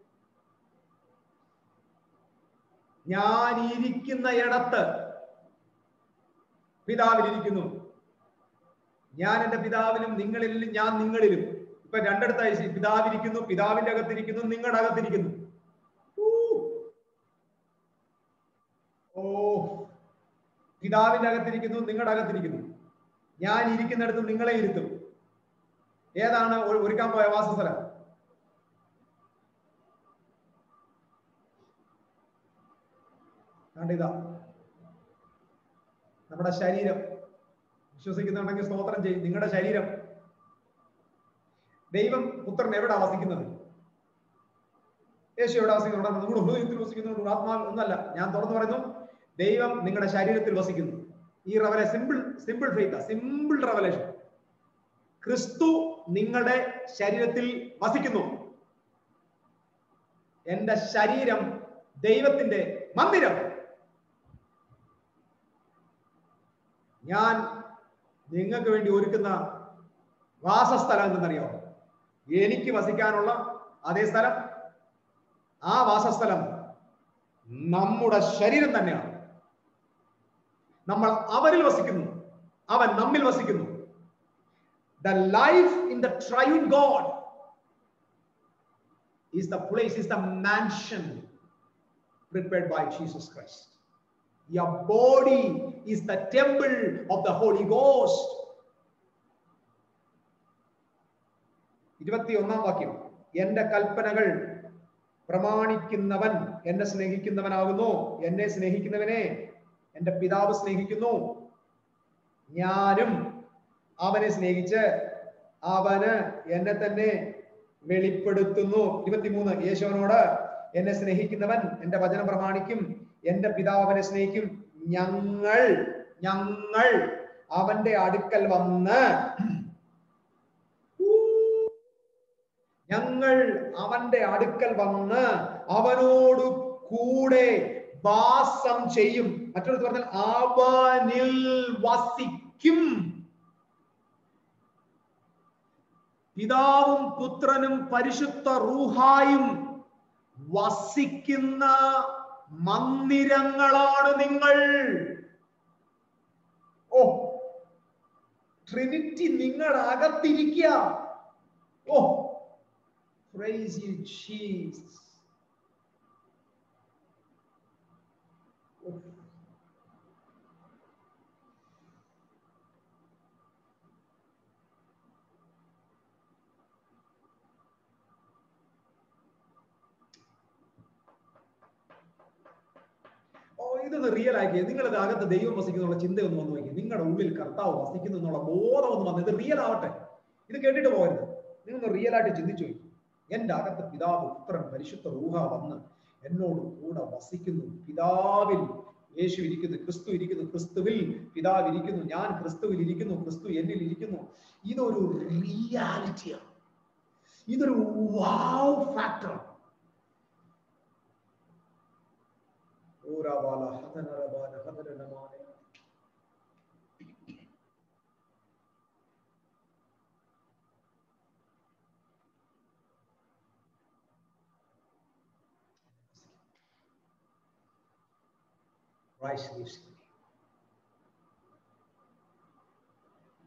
ഞാൻ ഇരിക്കുന്ന ഇടത്ത് പിതാവിലിരിക്കുന്നു ഞാൻ എൻ്റെ പിതാവിലും നിങ്ങളിലും ഞാൻ നിങ്ങളിലും ഇപ്പൊ രണ്ടിടത്തായി പിതാവിരിക്കുന്നു പിതാവിന്റെ അകത്തിരിക്കുന്നു നിങ്ങളുടെ അകത്തിരിക്കുന്നു ഊ. ഓ പിതാവിന്റെ അകത്തിരിക്കുന്നു നിങ്ങളുടെ അകത്തിരിക്കുന്നു ഞാൻ ഇരിക്കുന്നിടത്ത് നിങ്ങളെ ഇരുത്തും ഏതാണ് ഒ- ഒരുക്കാൻ പോയ വാസസ്ഥലം കണ്ടിതാ നമ്മുടെ ശരീരം വിശ്വസിക്കുന്നുണ്ടെങ്കിൽ സ്തോത്രം ചെയ്യും നിങ്ങളുടെ ശരീരം ദൈവം പുത്രൻ എവിടെ വസിക്കുന്നത് യേശു എവിടെ വസിക്കുന്നുണ്ട് നമ്മുടെ ഹൃദയത്തിൽ വസിക്കുന്നുണ്ട് ആത്മാവ് ഒന്നല്ല ഞാൻ തുറന്നു പറയുന്നു ദൈവം നിങ്ങളുടെ ശരീരത്തിൽ വസിക്കുന്നു ഈ റവലെ simple simple faith simple revelation ക്രിസ്തു നിങ്ങളുടെ ശരീരത്തിൽ വസിക്കുന്നു എന്റെ ശരീരം ദൈവത്തിന്റെ മന്ദിരം ഞാൻ നിങ്ങൾക്ക് വേണ്ടി ഒരുക്കുന്ന വാസസ്ഥലം എന്തെന്നറിയാമോ എനിക്ക് വസിക്കാനുള്ള അതേ സ്ഥലം ആ വാസസ്ഥലം നമ്മുടെ ശരീരം തന്നെയാണ് നമ്മൾ അവരിൽ വസിക്കുന്നു അവൻ നമ്മിൽ വസിക്കുന്നു the life in the triune God is the place, is the mansion prepared by Jesus Christ. Your body is the temple of the Holy Ghost. ഇരുപത്തിയൊന്നാം വാക്യം എന്റെ കൽപ്പനകൾ പ്രമാണിക്കുന്നവൻ എന്നെ സ്നേഹിക്കുന്നവനാകുന്നു എന്നെ സ്നേഹിക്കുന്നവനെ എന്റെ പിതാവ് സ്നേഹിക്കുന്നു ഞാനും അവനെ സ്നേഹിച്ച് അവന് എന്നെ തന്നെ വെളിപ്പെടുത്തുന്നു ഇരുപത്തിമൂന്ന് യേശുവിനോട് എന്നെ സ്നേഹിക്കുന്നവൻ എന്റെ വചനം പ്രമാണിക്കും എന്റെ പിതാവ് അവനെ സ്നേഹിക്കും ഞങ്ങൾ ഞങ്ങൾ അവന്റെ അടുക്കൽ വന്ന് ഞങ്ങൾ അവന്റെ അടുക്കൽ വന്ന് അവനോട് കൂടെ വാസം ചെയ്യും മറ്റൊരു പറഞ്ഞാൽ അവനിൽ വസിക്കും പിതാവും പുത്രനും പരിശുദ്ധ റൂഹായും വസിക്കുന്ന മന്ദിരങ്ങളാണ് നിങ്ങൾ ഓ ട്രിനിറ്റി നിങ്ങളുടെ അകത്തിരിക്കുക ഓ Praise you, Jesus. Oof. ഓ ഇതൊന്ന് റിയൽ ആക്കി നിങ്ങളുടെ അകത്ത് ദൈവം വസിക്കുന്നുള്ള ചിന്ത ഒന്ന് വന്നു നോക്കി നിങ്ങളുടെ ഉള്ളിൽ കർത്താവ് വസിക്കുന്നു എന്നുള്ള ബോധം ഒന്ന് വന്നു ഇത് റിയൽ ആവട്ടെ ഇത് കേട്ടിട്ട് പോകരുത് നിങ്ങൾ റിയൽ ആയിട്ട് ചിന്തിച്ചു നോക്കി എന്റെ അകത്ത് പിതാവ് പുത്രൻ പരിശുദ്ധ റൂഹ വന്ന് എന്നോട് കൂടെ വസിക്കുന്നു പിതാവിൽ യേശു ഇരിക്കുന്നു ക്രിസ്തു ഇരിക്കുന്നു ക്രിസ്തുവിൽ പിതാവ് ഇരിക്കുന്നു ഞാൻ ക്രിസ്തുവിൽ ഇരിക്കുന്നു ക്രിസ്തു എന്നിൽ ഇരിക്കുന്നു ഇതൊരു റിയാലിറ്റിയാണ് ഇതൊരു വാവ് ഫാക്ടറാണ് ഓരാബാല ഹതനരബാല ഹതനമാന Christ lives in me.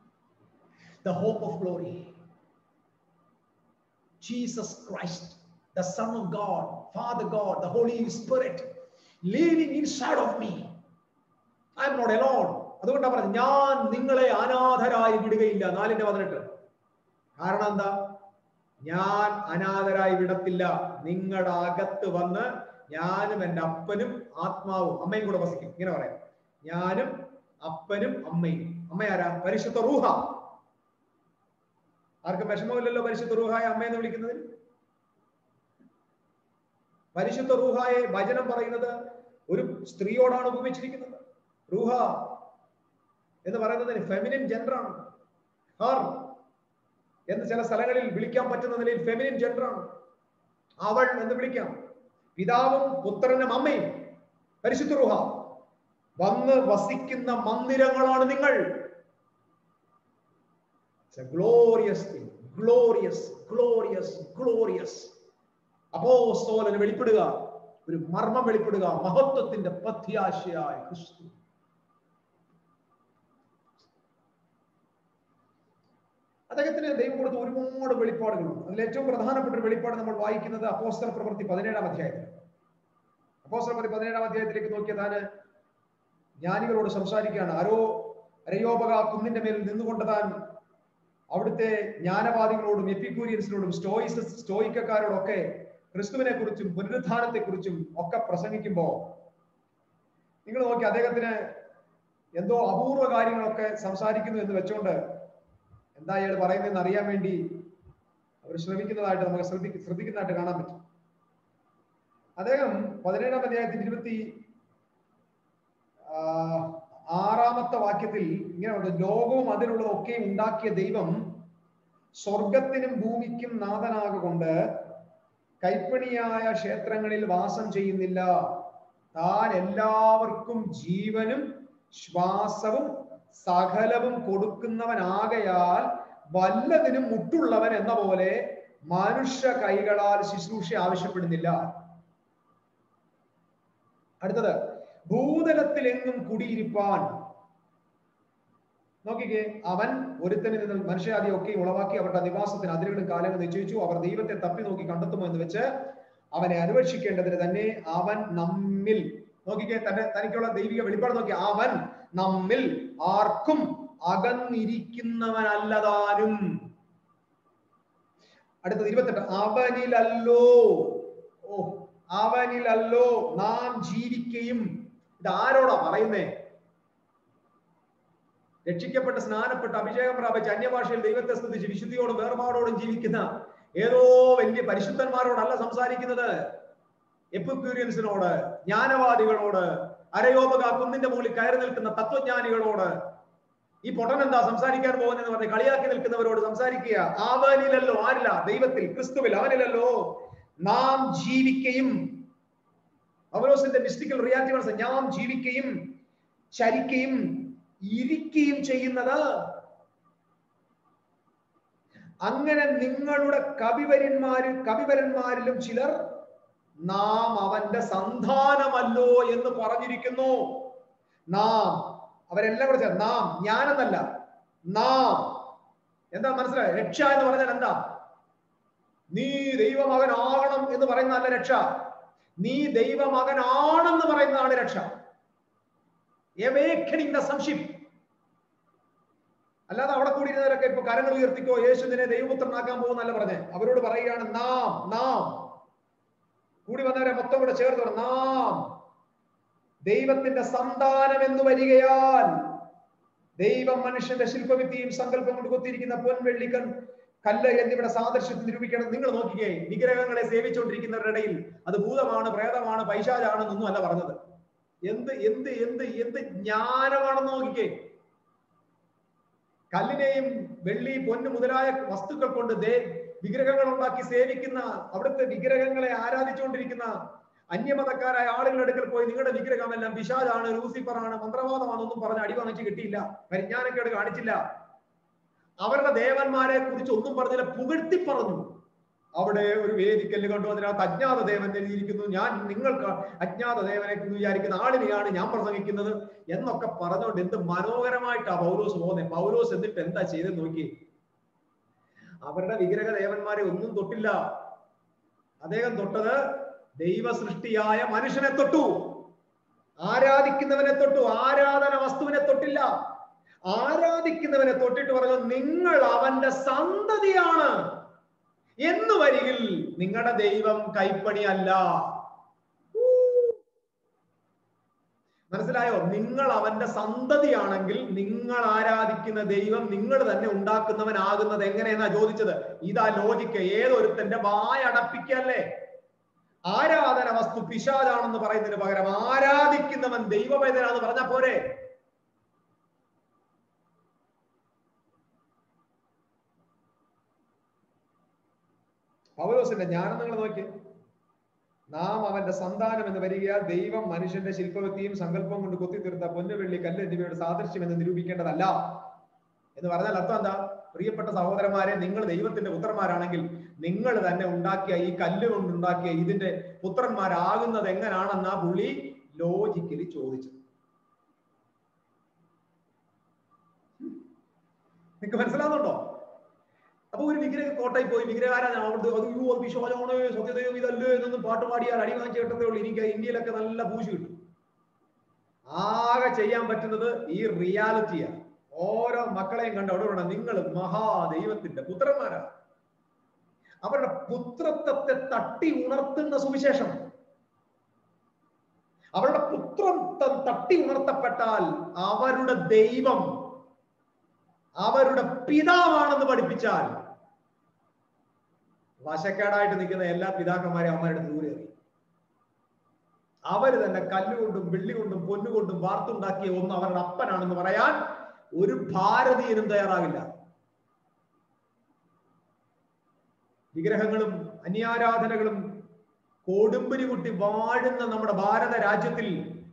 The hope of glory. Jesus Christ the Son of God, Father God, the Holy Spirit living inside of me. I am not alone. അതുകൊണ്ടാണ് പറഞ്ഞത് ഞാൻ നിങ്ങളെ അനാഥരായി വിടുകയില്ല നാലിന്റെ പതിനെട്ട് കാരണം എന്താ ഞാൻ അനാഥരായി വിടത്തില്ല നിങ്ങളുടെ അകത്ത് വന്ന് ഞാനും എൻ്റെ അപ്പനും ആത്മാവും അമ്മയും കൂടെ വസിക്കും ഇങ്ങനെ പറയാം ഞാനും അപ്പനും അമ്മയും അമ്മയാരാ പരിശുദ്ധ റൂഹ ആർക്കും വിഷമമില്ലല്ലോ പരിശുദ്ധ റൂഹായ അമ്മയെന്ന് വിളിക്കുന്നതിൽ പരിശുദ്ധ റൂഹായെ വചനം പറയുന്നത് ഒരു സ്ത്രീയോടാണ് ഉപമിച്ചിരിക്കുന്നത് റൂഹ എന്ന് പറയുന്നതിന് ഫെമിനിൻ ജെൻഡറാണ് ഹർ എന്ന് ചില സ്ഥലങ്ങളിൽ വിളിക്കാൻ പറ്റുന്ന നിലയിൽ ഫെമിനിൻ ജെൻഡറാണ് അവൾ എന്ന് വിളിക്കാം പിതാവും പുത്രനും അമ്മയും പരിശുദ്ധ റൂഹ വന്ന് വസിക്കുന്ന മന്ദിരങ്ങളാണ് നിങ്ങൾ ഗ്ലോറിയസ് ഗ്ലോറിയസ് ഗ്ലോറിയസ് ഗ്ലോറിയസ് അപ്പോസ്തോലന് വെളിപ്പെടുക ഒരു മർമ്മം വെളിപ്പെടുക മഹത്വത്തിന്റെ പ്രത്യാശയായ ക്രിസ്തു അദ്ദേഹത്തിന് ദൈവം കൊടുത്ത ഒരുപാട് വെളിപ്പാടുകളുണ്ട് അതിൽ ഏറ്റവും പ്രധാനപ്പെട്ട ഒരു വെളിപ്പാട് നമ്മൾ വായിക്കുന്നത് അപ്പോസ്തല പ്രവൃത്തി പതിനേഴാം അധ്യായത്തിൽ അപ്പോസ്തല പ്രവൃത്തി പതിനേഴാം അധ്യായത്തിലേക്ക് നോക്കിയ താന് ജ്ഞാനികളോട് സംസാരിക്കുകയാണ് ആരോ അരയോപക കുന്നിന്റെ മേൽ നിന്നുകൊണ്ട് താൻ അവിടുത്തെ ജ്ഞാനവാദികളോടും എപ്പിക്കൂരിയൻസിനോടും സ്റ്റോയിസ് സ്റ്റോയിക്കക്കാരോടൊക്കെ ക്രിസ്തുവിനെ കുറിച്ചും പുനരുദ്ധാനത്തെ കുറിച്ചും ഒക്കെ പ്രസംഗിക്കുമ്പോ നിങ്ങൾ നോക്കി അദ്ദേഹത്തിന് എന്തോ അപൂർവ കാര്യങ്ങളൊക്കെ സംസാരിക്കുന്നു എന്ന് വെച്ചോണ്ട് എന്താ അയാൾ പറയുന്നതെന്ന് അറിയാൻ വേണ്ടി അവർ ശ്രമിക്കുന്നതായിട്ട് നമുക്ക് ശ്രദ്ധി ശ്രദ്ധിക്കുന്നതായിട്ട് കാണാൻ പറ്റും അദ്ദേഹം പതിനേഴാം അധ്യായത്തിൽ ഇരുപത്തി ആറാമത്തെ വാക്യത്തിൽ ഇങ്ങനെ ഉണ്ട് ലോകവും അതിലുള്ളതൊക്കെ ഉണ്ടാക്കിയ ദൈവം സ്വർഗത്തിനും ഭൂമിക്കും നാഥനാകൊണ്ട് കൈപ്പണിയായ ക്ഷേത്രങ്ങളിൽ വാസം ചെയ്യുന്നില്ല താൻ എല്ലാവർക്കും ജീവനും ശ്വാസവും സകലവും കൊടുക്കുന്നവനാകയാൽ വല്ലതിനും മുട്ടുള്ളവൻ എന്ന പോലെ മനുഷ്യ കൈകളാൽ ശുശ്രൂഷ ആവശ്യപ്പെടുന്നില്ല അടുത്തത് ഭൂതലത്തിലെങ്ങും കുടിയിരിപ്പാൻ നോക്കിക്കേ അവൻ ഒരുത്തനിൽ നിന്ന് മനുഷ്യാദിയെ ഒക്കെ ഉളവാക്കി അവരുടെ നിവാസത്തിന് അതിരുകളും കാലങ്ങളും നിശ്ചയിച്ചു അവർ ദൈവത്തെ തപ്പി നോക്കി കണ്ടെത്തുമോ എന്ന് വെച്ച് അവനെ അനുവേഷിക്കേണ്ടതിന് തന്നെ അവൻ നമ്മിൽ നോക്കിക്കേ തന്റെ തനിക്കുള്ള ദൈവിക വെളിപ്പാട് നോക്കി അവൻ നമ്മിൽ ആർക്കും അകന്നിരിക്കുന്നവനല്ലതാനും അടുത്തത് ഇരുപത്തെട്ട് അവനിലല്ലോ ഓ അവനിലല്ലോ നാം ജീവിക്കുകയും ഇത് ആരോടാ പറയുന്നേ രക്ഷിക്കപ്പെട്ട് സ്നാനപ്പെട്ട് അഭിഷേകം പ്രാപിച്ച് അന്യഭാഷയിൽ ദൈവത്തെ സ്തുതിച്ച് വിശുദ്ധിയോടും വേർപാടോടും ജീവിക്കുന്ന ഏതോ വലിയ പരിശുദ്ധന്മാരോടല്ല സംസാരിക്കുന്നത് എപ്പിക്യൂരിയൻസിനോട് ജ്ഞാനവാദികളോട് അരയോപക കുന്നിന്റെ മുകളിൽ കയറി നിൽക്കുന്ന തത്വജ്ഞാനികളോട് ഈ പൊട്ടൻ എന്താ സംസാരിക്കാൻ പോകുന്നതെന്ന് പറഞ്ഞ് കളിയാക്കി നിൽക്കുന്നവരോട് സംസാരിക്കുക അവനിലല്ലോ ആരില്ല ദൈവത്തിൽ ക്രിസ്തുവിൽ അവനിലല്ലോ നാം ജീവിക്കുകയും പൗലോസിന്റെ മിസ്റ്റിക്കൽ റിയാലിറ്റി മനസ്സിൽ നാം ജീവിക്കുകയും ചരിക്കുകയും ഇരിക്കുകയും ചെയ്യുന്നത് അങ്ങനെ നിങ്ങളുടെ കവിവരന്മാരിൽ കവിവരന്മാരിലും ചിലർ നാം അവന്റെ സന്താനമല്ലോ എന്ന് പറഞ്ഞിരിക്കുന്നു നാം അവരെല്ലാം കൂടെ ചേർന്ന് നാം ഞാനെന്നല്ല നാം എന്താ മനസ്സിലായോ രക്ഷ എന്ന് പറഞ്ഞാൽ എന്താ നീ ദൈവമകനാകണം എന്ന് പറയുന്ന അല്ല രക്ഷ നീ ദൈവമകനാണെന്ന് പറയുന്നതാണ് രക്ഷ എവേക്കണിങ് ദ സംശിപ്പ് അല്ലാതെ അവിടെ കൂടിയിരുന്നവരൊക്കെ ഇപ്പൊ കരങ്ങൾ ഉയർത്തിക്കോ യേശു നിന്നെ ദൈവപുത്രനാക്കാൻ പോകുന്നല്ല പറഞ്ഞേ അവരോട് പറയുകയാണ് നാം നാം കൂടി വന്നവരെ മൊത്തം കൂടെ ചേർത്ത് നാം ദൈവത്തിന്റെ സന്താനം എന്ന് വരികയാൽ ദൈവം മനുഷ്യന്റെ ശില്പവിദ്യയും സങ്കല്പം കൊണ്ട് കൊത്തിയിരിക്കുന്ന പൊൻവെള്ളിക്കൻ കല്ല് എന്നിവിടെ സാദൃശ്യത്തിൽ നിരൂപിക്കണം നിങ്ങൾ നോക്കിക്കേ വിഗ്രഹങ്ങളെ സേവിച്ചുകൊണ്ടിരിക്കുന്നവരുടെ ഇടയിൽ അത് ഭൂതമാണ് പ്രേതമാണ് പൈശാചാണെന്നൊന്നും അല്ല പറഞ്ഞത് എന്ത് എന്ത് എന്ത് എന്ത് ജ്ഞാനമാണെന്ന് നോക്കിക്കേ കല്ലിനെയും വെള്ളി പൊന്ന് മുതലായ വസ്തുക്കൾ കൊണ്ട് ദേ വിഗ്രഹങ്ങൾ ഉണ്ടാക്കി സേവിക്കുന്ന അവിടുത്തെ വിഗ്രഹങ്ങളെ ആരാധിച്ചുകൊണ്ടിരിക്കുന്ന അന്യമതക്കാരായ ആളുകളുടെ അടുക്കൽ പോയി നിങ്ങളുടെ വിഗ്രഹമെല്ലാം പിശാജാണ് ലൂസിഫറാണ് മന്ത്രവാദമാണെന്നൊന്നും പറഞ്ഞ് അടി വാങ്ങിച്ച് കിട്ടിയില്ല പരിജ്ഞാനക്കേട് കാണിച്ചില്ല അവരുടെ ദേവന്മാരെ കുറിച്ച് ഒന്നും പറഞ്ഞില്ല പുകഴ്ത്തി പറഞ്ഞു അവിടെ ഒരു വേദിക്കല്ല് കണ്ടു അതിനകത്ത് അജ്ഞാത ദേവൻ എഴുതിയിരിക്കുന്നു ഞാൻ നിങ്ങൾക്ക് അജ്ഞാത ദേവനെ എന്ന് വിചാരിക്കുന്ന ആളിനെയാണ് ഞാൻ പ്രസംഗിക്കുന്നത് എന്നൊക്കെ പറഞ്ഞുകൊണ്ട് എന്ത് മനോഹരമായിട്ടാ പൗലോസ് പോകുന്നത് പൗലോസ് എന്നിട്ട് എന്താ ചെയ്തെന്ന് നോക്കി അവരുടെ വിഗ്രഹ ദേവന്മാരെ ഒന്നും തൊട്ടില്ല അദ്ദേഹം തൊട്ടത് ദൈവ സൃഷ്ടിയായ മനുഷ്യനെ തൊട്ടു ആരാധിക്കുന്നവനെ തൊട്ടു ആരാധന വസ്തുവിനെ തൊട്ടില്ല ആരാധിക്കുന്നവനെ തൊട്ടിട്ട് പറഞ്ഞു നിങ്ങൾ അവന്റെ സന്തതിയാണ് എന്ന് വരികിൽ നിങ്ങളുടെ ദൈവം കൈപ്പണി അല്ല മനസ്സിലായോ നിങ്ങൾ അവന്റെ സന്തതിയാണെങ്കിൽ നിങ്ങൾ ആരാധിക്കുന്ന ദൈവം നിങ്ങൾ തന്നെ ഉണ്ടാക്കുന്നവനാകുന്നത് എങ്ങനെയെന്നാ ചോദിച്ചത് ഇതാ ലോജിക്ക് ഏതൊരുത്തന്റെ വായടപ്പിക്കല്ലേ ആരാധന വസ്തു പിശാചാണെന്ന് പറയുന്നതിന് പകരം ആരാധിക്കുന്നവൻ ദൈവവേദനാന്ന് പറഞ്ഞാ പോരെ പൗലോസിന്റെ ജ്ഞാനം നിങ്ങൾ നോക്കി നാം അവന്റെ സന്താനം എന്ന് വരികയാൽ ദൈവം മനുഷ്യന്റെ ശില്പവൃത്തിയും സങ്കല്പവും കൊണ്ട് കൊത്തിത്തീർത്ത പൊന്നുവെള്ളി കല്ല് എന്നിവയുടെ സാദൃശ്യം എന്ന് നിരൂപിക്കേണ്ടതല്ല എന്ന് പറഞ്ഞാൽ അർത്ഥം എന്താ പ്രിയപ്പെട്ട സഹോദരന്മാരെ നിങ്ങൾ ദൈവത്തിന്റെ പുത്രന്മാരാണെങ്കിൽ നിങ്ങൾ തന്നെ ഉണ്ടാക്കിയ ഈ കല്ല് കൊണ്ടുണ്ടാക്കിയ ഇതിന്റെ പുത്രന്മാരാകുന്നത് എങ്ങനെയാണെന്നാ പുള്ളി ലോജിക്കലി ചോദിച്ചത് നിങ്ങൾക്ക് മനസ്സിലാവുന്നുണ്ടോ അപ്പൊ ഒരു വിഗ്രഹ കോട്ടയിൽ പോയി വിഗ്രഹാരാധന അവിടുത്തെ അത് അയ്യോ അത് വിശ്വാസമാണ് സത്യദൈവം ഇതല്ലേ എന്നൊന്നും പാട്ട് പാടിയാൽ അടി വാങ്ങിച്ച് കേട്ടതേ ഉള്ളൂ എനിക്ക് ഇന്ത്യയിലൊക്കെ നല്ല പൂശ് കിട്ടും ആകെ ചെയ്യാൻ പറ്റുന്നത് ഈ റിയാലിറ്റിയാണ് ഓരോ മക്കളെയും കണ്ട് അവിടെ വേണം നിങ്ങൾ മഹാദൈവത്തിന്റെ പുത്രന്മാരാണ് അവരുടെ പുത്രത്വത്തെ തട്ടി ഉണർത്തുന്ന സുവിശേഷം അവരുടെ പുത്രത്വം തട്ടി ഉണർത്തപ്പെട്ടാൽ അവരുടെ ദൈവം അവരുടെ പിതാവാണെന്ന് പഠിപ്പിച്ചാൽ വശക്കേടായിട്ട് നിൽക്കുന്ന എല്ലാ പിതാക്കന്മാരെയും അമ്മയുടെ ദൂരെ എറിയും അവര് തന്നെ കല്ലുകൊണ്ടും വെള്ളി കൊണ്ടും പൊന്നുകൊണ്ടും വാർത്തുണ്ടാക്കിയ ഒന്ന് അവരുടെ അപ്പനാണെന്ന് പറയാൻ ഒരു ഭാരതീയനും തയ്യാറാകില്ല വിഗ്രഹങ്ങളും അന്യാരാധനകളും കൊടുമ്പിരി കുട്ടി വാഴുന്ന നമ്മുടെ ഭാരത രാജ്യത്തിൽ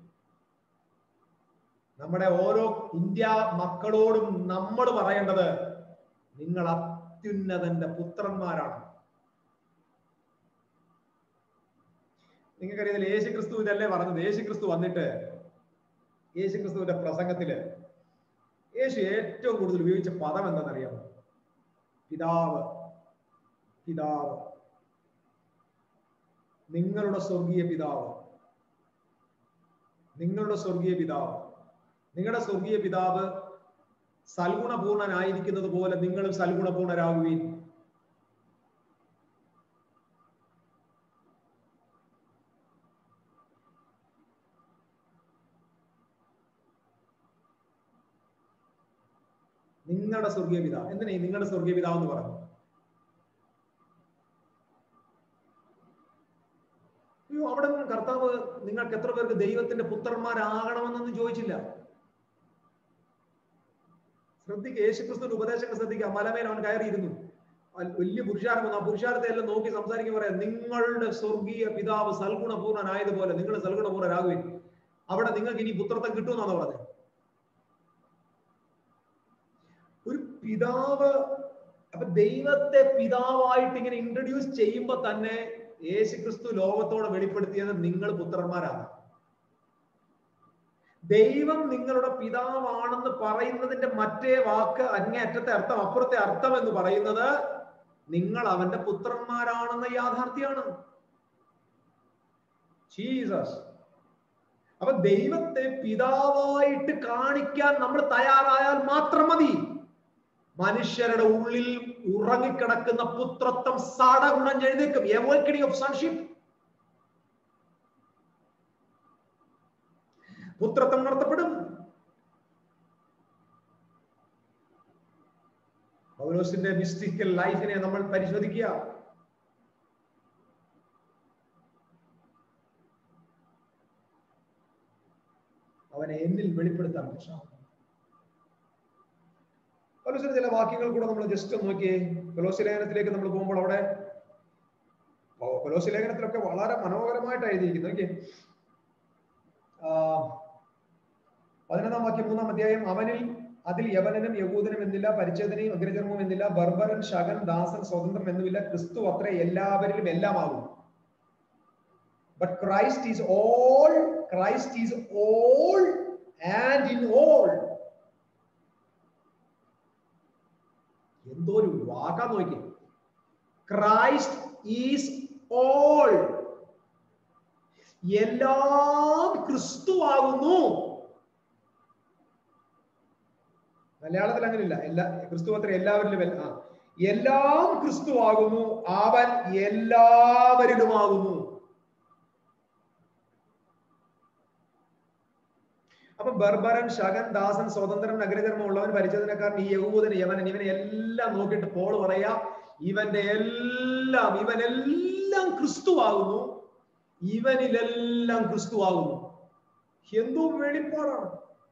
നമ്മുടെ ഓരോ ഇന്ത്യ മക്കളോടും നമ്മൾ പറയേണ്ടത് നിങ്ങൾ അത്യുന്നതന്റെ പുത്രന്മാരാണ് നിങ്ങൾക്കറിയാം യേശു ക്രിസ്തു ഇതല്ലേ പറഞ്ഞത് യേശു ക്രിസ്തു വന്നിട്ട് യേശു ക്രിസ്തുവിന്റെ പ്രസംഗത്തില് യേശു ഏറ്റവും കൂടുതൽ ഉപയോഗിച്ച പദം എന്താണെന്നറിയാമോ പിതാവ് പിതാവ് നിങ്ങളുടെ സ്വർഗീയ പിതാവ് നിങ്ങളുടെ സ്വർഗീയ പിതാവ് നിങ്ങളുടെ സ്വർഗീയ പിതാവ് സൽഗുണപൂർണനായിരിക്കുന്നത് പോലെ നിങ്ങളും സൽഗുണപൂർണരാകുകയും നിങ്ങളുടെ സ്വർഗീയ പിതാവ് എന്തിനാ ഈ നിങ്ങളുടെ സ്വർഗീയ പിതാവ് എന്ന് പറഞ്ഞു അയ്യോ അവിടെ നിന്ന് കർത്താവ് നിങ്ങൾക്ക് എത്ര പേർക്ക് ദൈവത്തിന്റെ പുത്രന്മാരാകണമെന്നൊന്നും ചോദിച്ചില്ല ശ്രദ്ധിക്കുക യേശുക്രിസ്തുവിന്റെ ഉപദേശങ്ങൾ ശ്രദ്ധിക്കുക മലമേൽ അവൻ കയറിയിരുന്നു അൽ- വലിയ പുരുഷാരം വന്നു ആ പുരുഷാരത്തെ എല്ലാം നോക്കി സംസാരിക്കുമ്പോൾ പറയാം നിങ്ങളുടെ സ്വർഗീയ പിതാവ് സൽഗുണപൂർണനായതുപോലെ നിങ്ങൾ സൽഗുണപൂർണരാകുവിൻ അവിടെ നിങ്ങൾക്ക് ഇനി പുത്രത്വം കിട്ടുമെന്നാണ് പറഞ്ഞത് ഒരു പിതാവ് അപ്പൊ ദൈവത്തെ പിതാവായിട്ട് ഇങ്ങനെ ഇൻട്രൊഡ്യൂസ് ചെയ്യുമ്പോ തന്നെ യേശുക്രിസ്തു ലോകത്തോടെ വെളിപ്പെടുത്തിയത് നിങ്ങൾ പുത്രന്മാരാണ് ദൈവം നിങ്ങളുടെ പിതാവാണെന്ന് പറയുന്നതിന്റെ മറ്റേ വാക്ക് അങ്ങേയറ്റത്തെ അർത്ഥം അപ്പുറത്തെ അർത്ഥം എന്ന് പറയുന്നത് നിങ്ങൾ അവന്റെ പുത്രന്മാരാണെന്ന യാഥാർത്ഥ്യമാണ് ജീസസ് അപ്പൊ ദൈവത്തെ പിതാവായിട്ട് കാണിക്കാൻ നമ്മൾ തയ്യാറായാൽ മാത്രം മതി മനുഷ്യരുടെ ഉള്ളിൽ ഉറങ്ങിക്കിടക്കുന്ന പുത്രത്വം സടകുണഞ്ഞെഴുന്നേക്കും എവോക്കണിംഗ് ഓഫ് സൺഷിപ്പ് പുത്രത്വം ഉണർത്തപ്പെടും പൗലോസിന്റെ മിസ്റ്റിക്കൽ ലൈഫിനെ നമ്മൾ പരിശോധിക്കുക അവനെ എന്നിൽ വെളിപ്പെടുത്താൻ പറ്റും പൗലോസിന്റെ ചില വാക്യങ്ങൾ കൂടെ നമ്മൾ ജസ്റ്റ് ഒന്ന് നോക്കിയേ കൊലോസി ലേഖനത്തിലേക്ക് നമ്മൾ പോകുമ്പോൾ അവിടെ പൗ- കൊലോസി ലേഖനത്തിലൊക്കെ വളരെ മനോഹരമായിട്ട് എഴുതിയിരിക്കുന്നു നോക്കിയേ ആ, പതിനൊന്നാം വാക്യം മൂന്നാം അധ്യായം അവനിൽ അതിൽ യവനനും യഹൂദനും എന്നില്ല പരിച്ഛേദനയും അഗ്രചർമ്മവും എന്നില്ല ബർബരൻ ശകൻ ദാസൻ സ്വതന്ത്രം എന്നുമില്ല ക്രിസ്തു അത്ര എല്ലാവരിലും എല്ലാമാകും but Christ is all Christ is all and in all എന്തോ ഒരു വാക്കാ നോക്കി ക്രൈസ്റ്റ് ഈസ് ഓൾ എല്ലാം ക്രിസ്തുവാകുന്നു മലയാളത്തിൽ അങ്ങനെയില്ല എല്ലാ ക്രിസ്തു അത്ര എല്ലാവരിലും എല്ല- ആ എല്ലാം ക്രിസ്തുവാകുന്നു അവൻ എല്ലാവരിലുമാകുന്നു അപ്പൊ ബർബരൻ ശകൻ ദാസൻ സ്വതന്ത്രൻ നഗരധർമ്മം ഉള്ളവൻ പരിചയനക്കാരൻ ഈ യഹൂദൻ യവനൻ ഇവനെ എല്ലാം നോക്കിയിട്ട് പോൾ പറയാ ഇവന്റെ എല്ലാം ഇവനെല്ലാം ക്രിസ്തുവാകുന്നു ഇവനിലെല്ലാം ക്രിസ്തുവാകുന്നു എന്തോ വെളിപ്പാടാണ്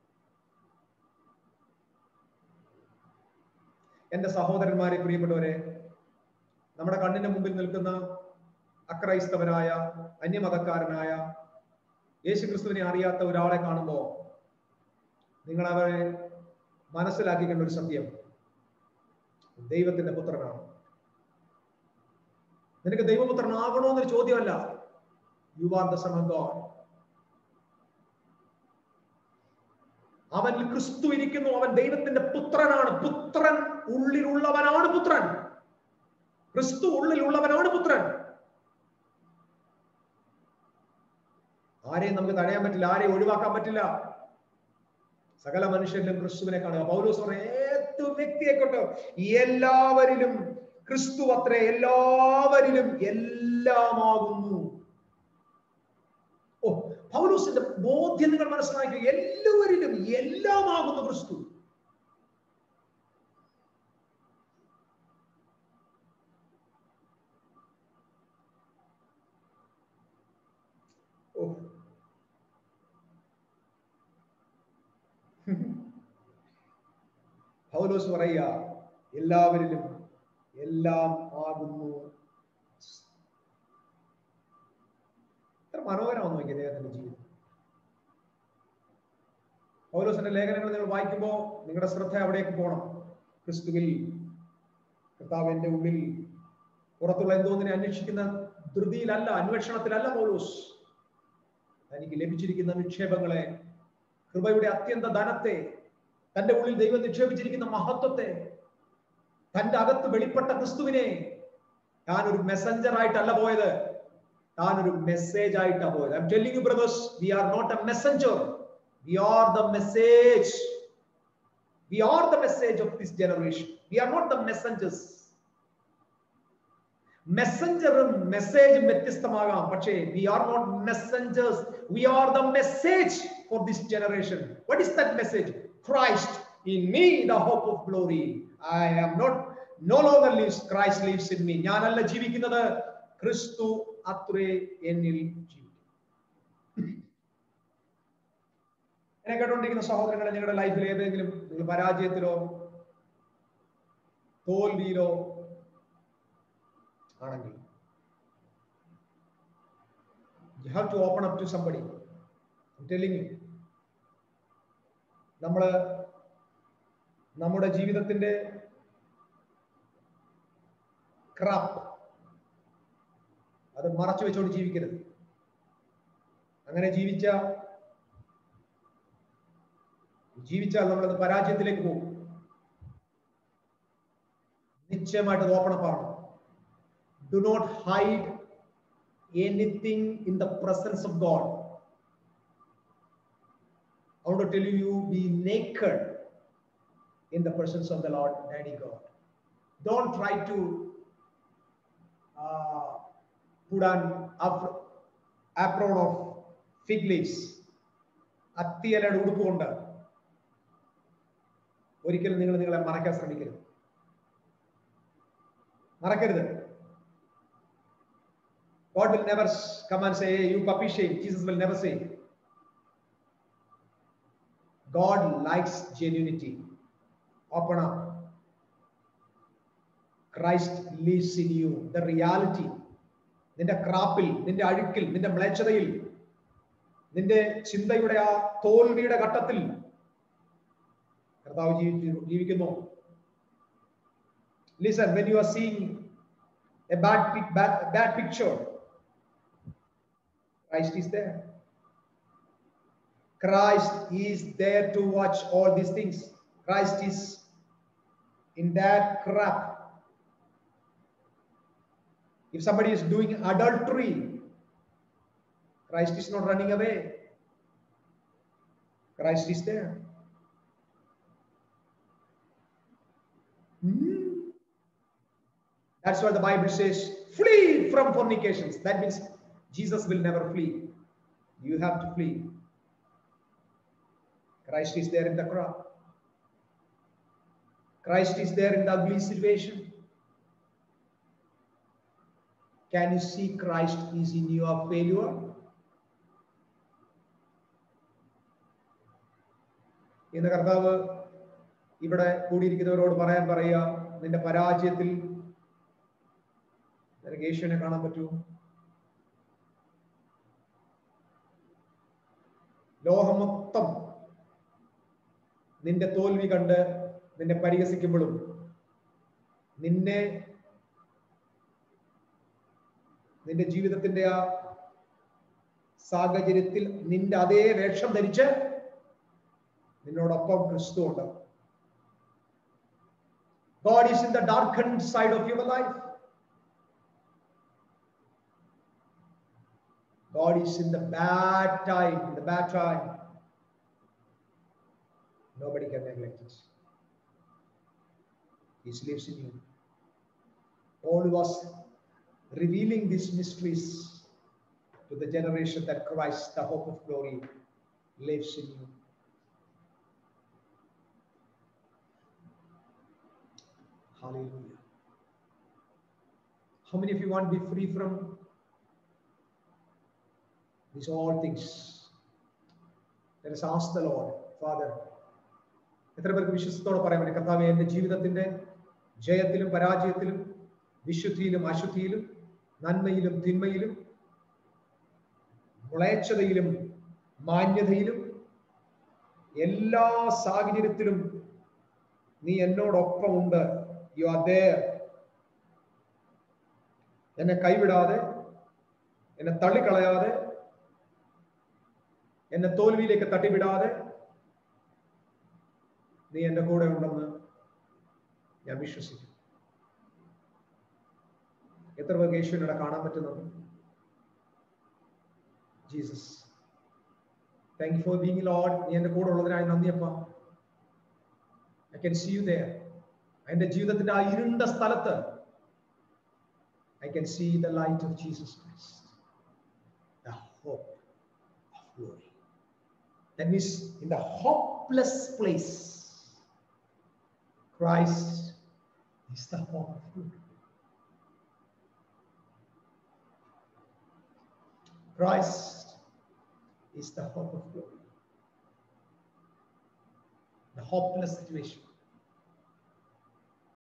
എന്റെ സഹോദരന്മാരെ പ്രിയപ്പെട്ടവരെ നമ്മുടെ കണ്ണിന്റെ മുമ്പിൽ നിൽക്കുന്ന അക്രൈസ്തവനായ അന്യമതക്കാരനായ യേശുക്രിസ്തുവിനെ അറിയാത്ത ഒരാളെ കാണുമ്പോൾ നിങ്ങൾ അവരെ മനസ്സിലാക്കിക്കേണ്ട ഒരു സത്യം ദൈവത്തിന്റെ പുത്രനാണ് നിനക്ക് ദൈവപുത്രനാകണോ എന്നൊരു ചോദ്യമല്ല you are the son of God അവനിൽ ക്രിസ്തു ഇരിക്കുന്നു അവൻ ദൈവത്തിന്റെ പുത്രനാണ് പുത്രൻ ഉള്ളിലുള്ളവനാണ് പുത്രൻ ക്രിസ്തു ഉള്ളിലുള്ളവനാണ് പുത്രൻ ആരെയും നമുക്ക് തടയാൻ പറ്റില്ല ആരെയും ഒഴിവാക്കാൻ പറ്റില്ല സകല മനുഷ്യരിലും ക്രിസ്തുവിനെ കാണുക പൗലോസ് പറഞ്ഞ ഏത് വ്യക്തിയെക്കൊണ്ടോ എല്ലാവരിലും ക്രിസ്തു അത്രേ എല്ലാവരിലും എല്ലാമാകുന്നു ഓ പൗലോസിന്റെ ബോധ്യം നിങ്ങൾ മനസ്സിലാക്കുക എല്ലാവരിലും എല്ലാമാകുന്നു ക്രിസ്തു ഓ പൗലോസ് പറയുക എല്ലാവരിലും എല്ലാം ആകുന്നു എത്ര മനോഹരമാണെന്ന് നോക്കി അദ്ദേഹത്തിന്റെ ജീവിതം പൗലോസിന്റെ ലേഖനങ്ങൾ നിങ്ങൾ വായിക്കുമ്പോൾ നിങ്ങളുടെ ശ്രദ്ധ അവിടേക്ക് പോകണം ക്രിസ്തുവിൽ കർത്താവിന്റെ ഉള്ളിൽ പുറത്തുള്ള എന്തോന്നിനെ അന്വേഷിക്കുന്ന ധൃതിയിലല്ല അന്വേഷണത്തിലല്ല പൗലോസ് തനിക്ക് ലഭിച്ചിരിക്കുന്ന നിക്ഷേപങ്ങളെ കൃപയുടെ അത്യന്ത ധനത്തെ തന്റെ ഉള്ളിൽ ദൈവം നിക്ഷേപിച്ചിരിക്കുന്ന മഹത്വത്തെ തന്റെ അകത്ത് വെളിപ്പെട്ട ക്രിസ്തുവിനെ താൻ ഒരു മെസ്സഞ്ചർ ആയിട്ടല്ല പോയത് താൻ ഒരു മെസ്സേജ് ആയിട്ടാ പോയത് I'm telling you brothers we are not a messenger we are the message we are the message of this generation we are not the messengers മെസ്സഞ്ചറും മെസ്സേജും വ്യത്യസ്തമാകാം പക്ഷേ we are not messengers we are the message for this generation what is that message Christ in me the hope of glory I am not no longer lives Christ lives in me ഞാനല്ല ജീവിക്കുന്നത് ക്രിസ്തു അത്രേ എന്നിൽ ജീവിക്കും എന്നെ കേട്ടോണ്ടിരിക്കുന്ന സഹോദരങ്ങളെ നിങ്ങളുടെ ലൈഫിൽ ഏതെങ്കിലും നിങ്ങൾ പരാജയത്തിലോ തോൽവിയിലോ ആണെങ്കിൽ you have to open up to somebody telling നമ്മള് നമ്മുടെ ജീവിതത്തിന്റെ ക്രാപ്പ് അത് മറച്ചു വെച്ചോണ്ട് ജീവിക്കരുത് അങ്ങനെ ജീവിച്ച ജീവിച്ചാൽ നമ്മളത് പരാജയത്തിലേക്ക് പോകും നിശ്ചയമായിട്ട് ഓപ്പൺ അപ്പ് ആണ് do not hide anything in the presence of God. I want to tell you, you be naked in the presence of the Lord, Daddy God. Don't try to uh, put on ap- apron of fig leaves. അത്തിയലയുടെ ഉടുപ്പ് കൊണ്ട് ഒരിക്കലും നിങ്ങൾ നിങ്ങളെ മറയ്ക്കാൻ ശ്രമിക്കരുത് മറക്കരുത് God will never come and say, hey, you puppy shame. Jesus will never say. God likes genuinity. Open up. Christ lives in you. The reality. നിന്റെ ക്രാപ്പിൽ നിന്റെ അഴുക്കിൽ നിന്റെ മ്ലേച്ഛതയിൽ നിന്റെ ചിന്തയുടെ ആ തോൽവിയുടെ ഘട്ടത്തിൽ കർത്താവ് ജീവിക്കുന്നു listen when you are seeing a bad bad picture Christ is there. Christ is there to watch all these things. Christ is in that crap. If somebody is doing adultery, Christ is not running away. Christ is there. Hmm. That's why the Bible says, flee from fornications. That means Jesus will never flee. You have to flee. Christ is there in the crowd. Christ is there in the ugly situation. Can you see Christ is in your failure? ഇന്ന് കർത്താവ് ഇവിടെ കൂടിയിരിക്കുന്നവരോട് പറയാൻ പറയുക നിന്റെ പരാജയത്തിൽ നിനക്ക് യേശുവിനെ കാണാൻ പറ്റുമോ ലോകം മൊത്തം നിന്റെ തോൽവി കണ്ട് നിന്നെ പരിഹസിക്കുമ്പോഴും നിന്നെ നിന്റെ ജീവിതത്തിന്റെ ആ സാഹചര്യത്തിൽ നിന്റെ അതേ വേഷം ധരിച്ച് നിന്നോടൊപ്പം ക്രിസ്തു ഉണ്ട് God is in the darkened side of your life. God is in the bad time, in the bad time. Nobody can neglect it. He lives in you. Paul was revealing these mysteries to the generation that Christ, the hope of glory, lives in you. Hallelujah. How many of you want to be free from these all things? Let us ask the Lord, Father. എത്ര പേർക്ക് വിശ്വസത്തോടെ പറയാൻ പറ്റും കർത്താവ് എന്റെ ജീവിതത്തിന്റെ ജയത്തിലും പരാജയത്തിലും വിശുദ്ധിയിലും അശുദ്ധിയിലും നന്മയിലും തിന്മയിലും മുളയച്ചതയിലും മാന്യതയിലും എല്ലാ സാഹചര്യത്തിലും നീ എന്നോടൊപ്പമുണ്ട് യു ആർ there എന്നെ കൈവിടാതെ എന്നെ തള്ളിക്കളയാതെ എന്നെ തോൽവിയിലേക്ക് തട്ടിവിടാതെ നീ എൻ്റെ കൂടെ ഉണ്ടെന്ന് ഞാൻ വിശ്വസിക്കുന്നു എത്ര പേർക്ക് യേശുവിനോടെ കാണാൻ പറ്റുന്നത് Jesus thank you for being Lord നീ എൻ്റെ കൂടെ ഉള്ളതിനായി നന്ദിയപ്പ I can see you there എൻ്റെ ജീവിതത്തിന്റെ ആ ഇരുണ്ട സ്ഥലത്ത് I can see the light of Jesus Christ the hope of glory that means in the hopeless place Christ is the hope of glory. Christ is the hope of glory. The hopeless situation.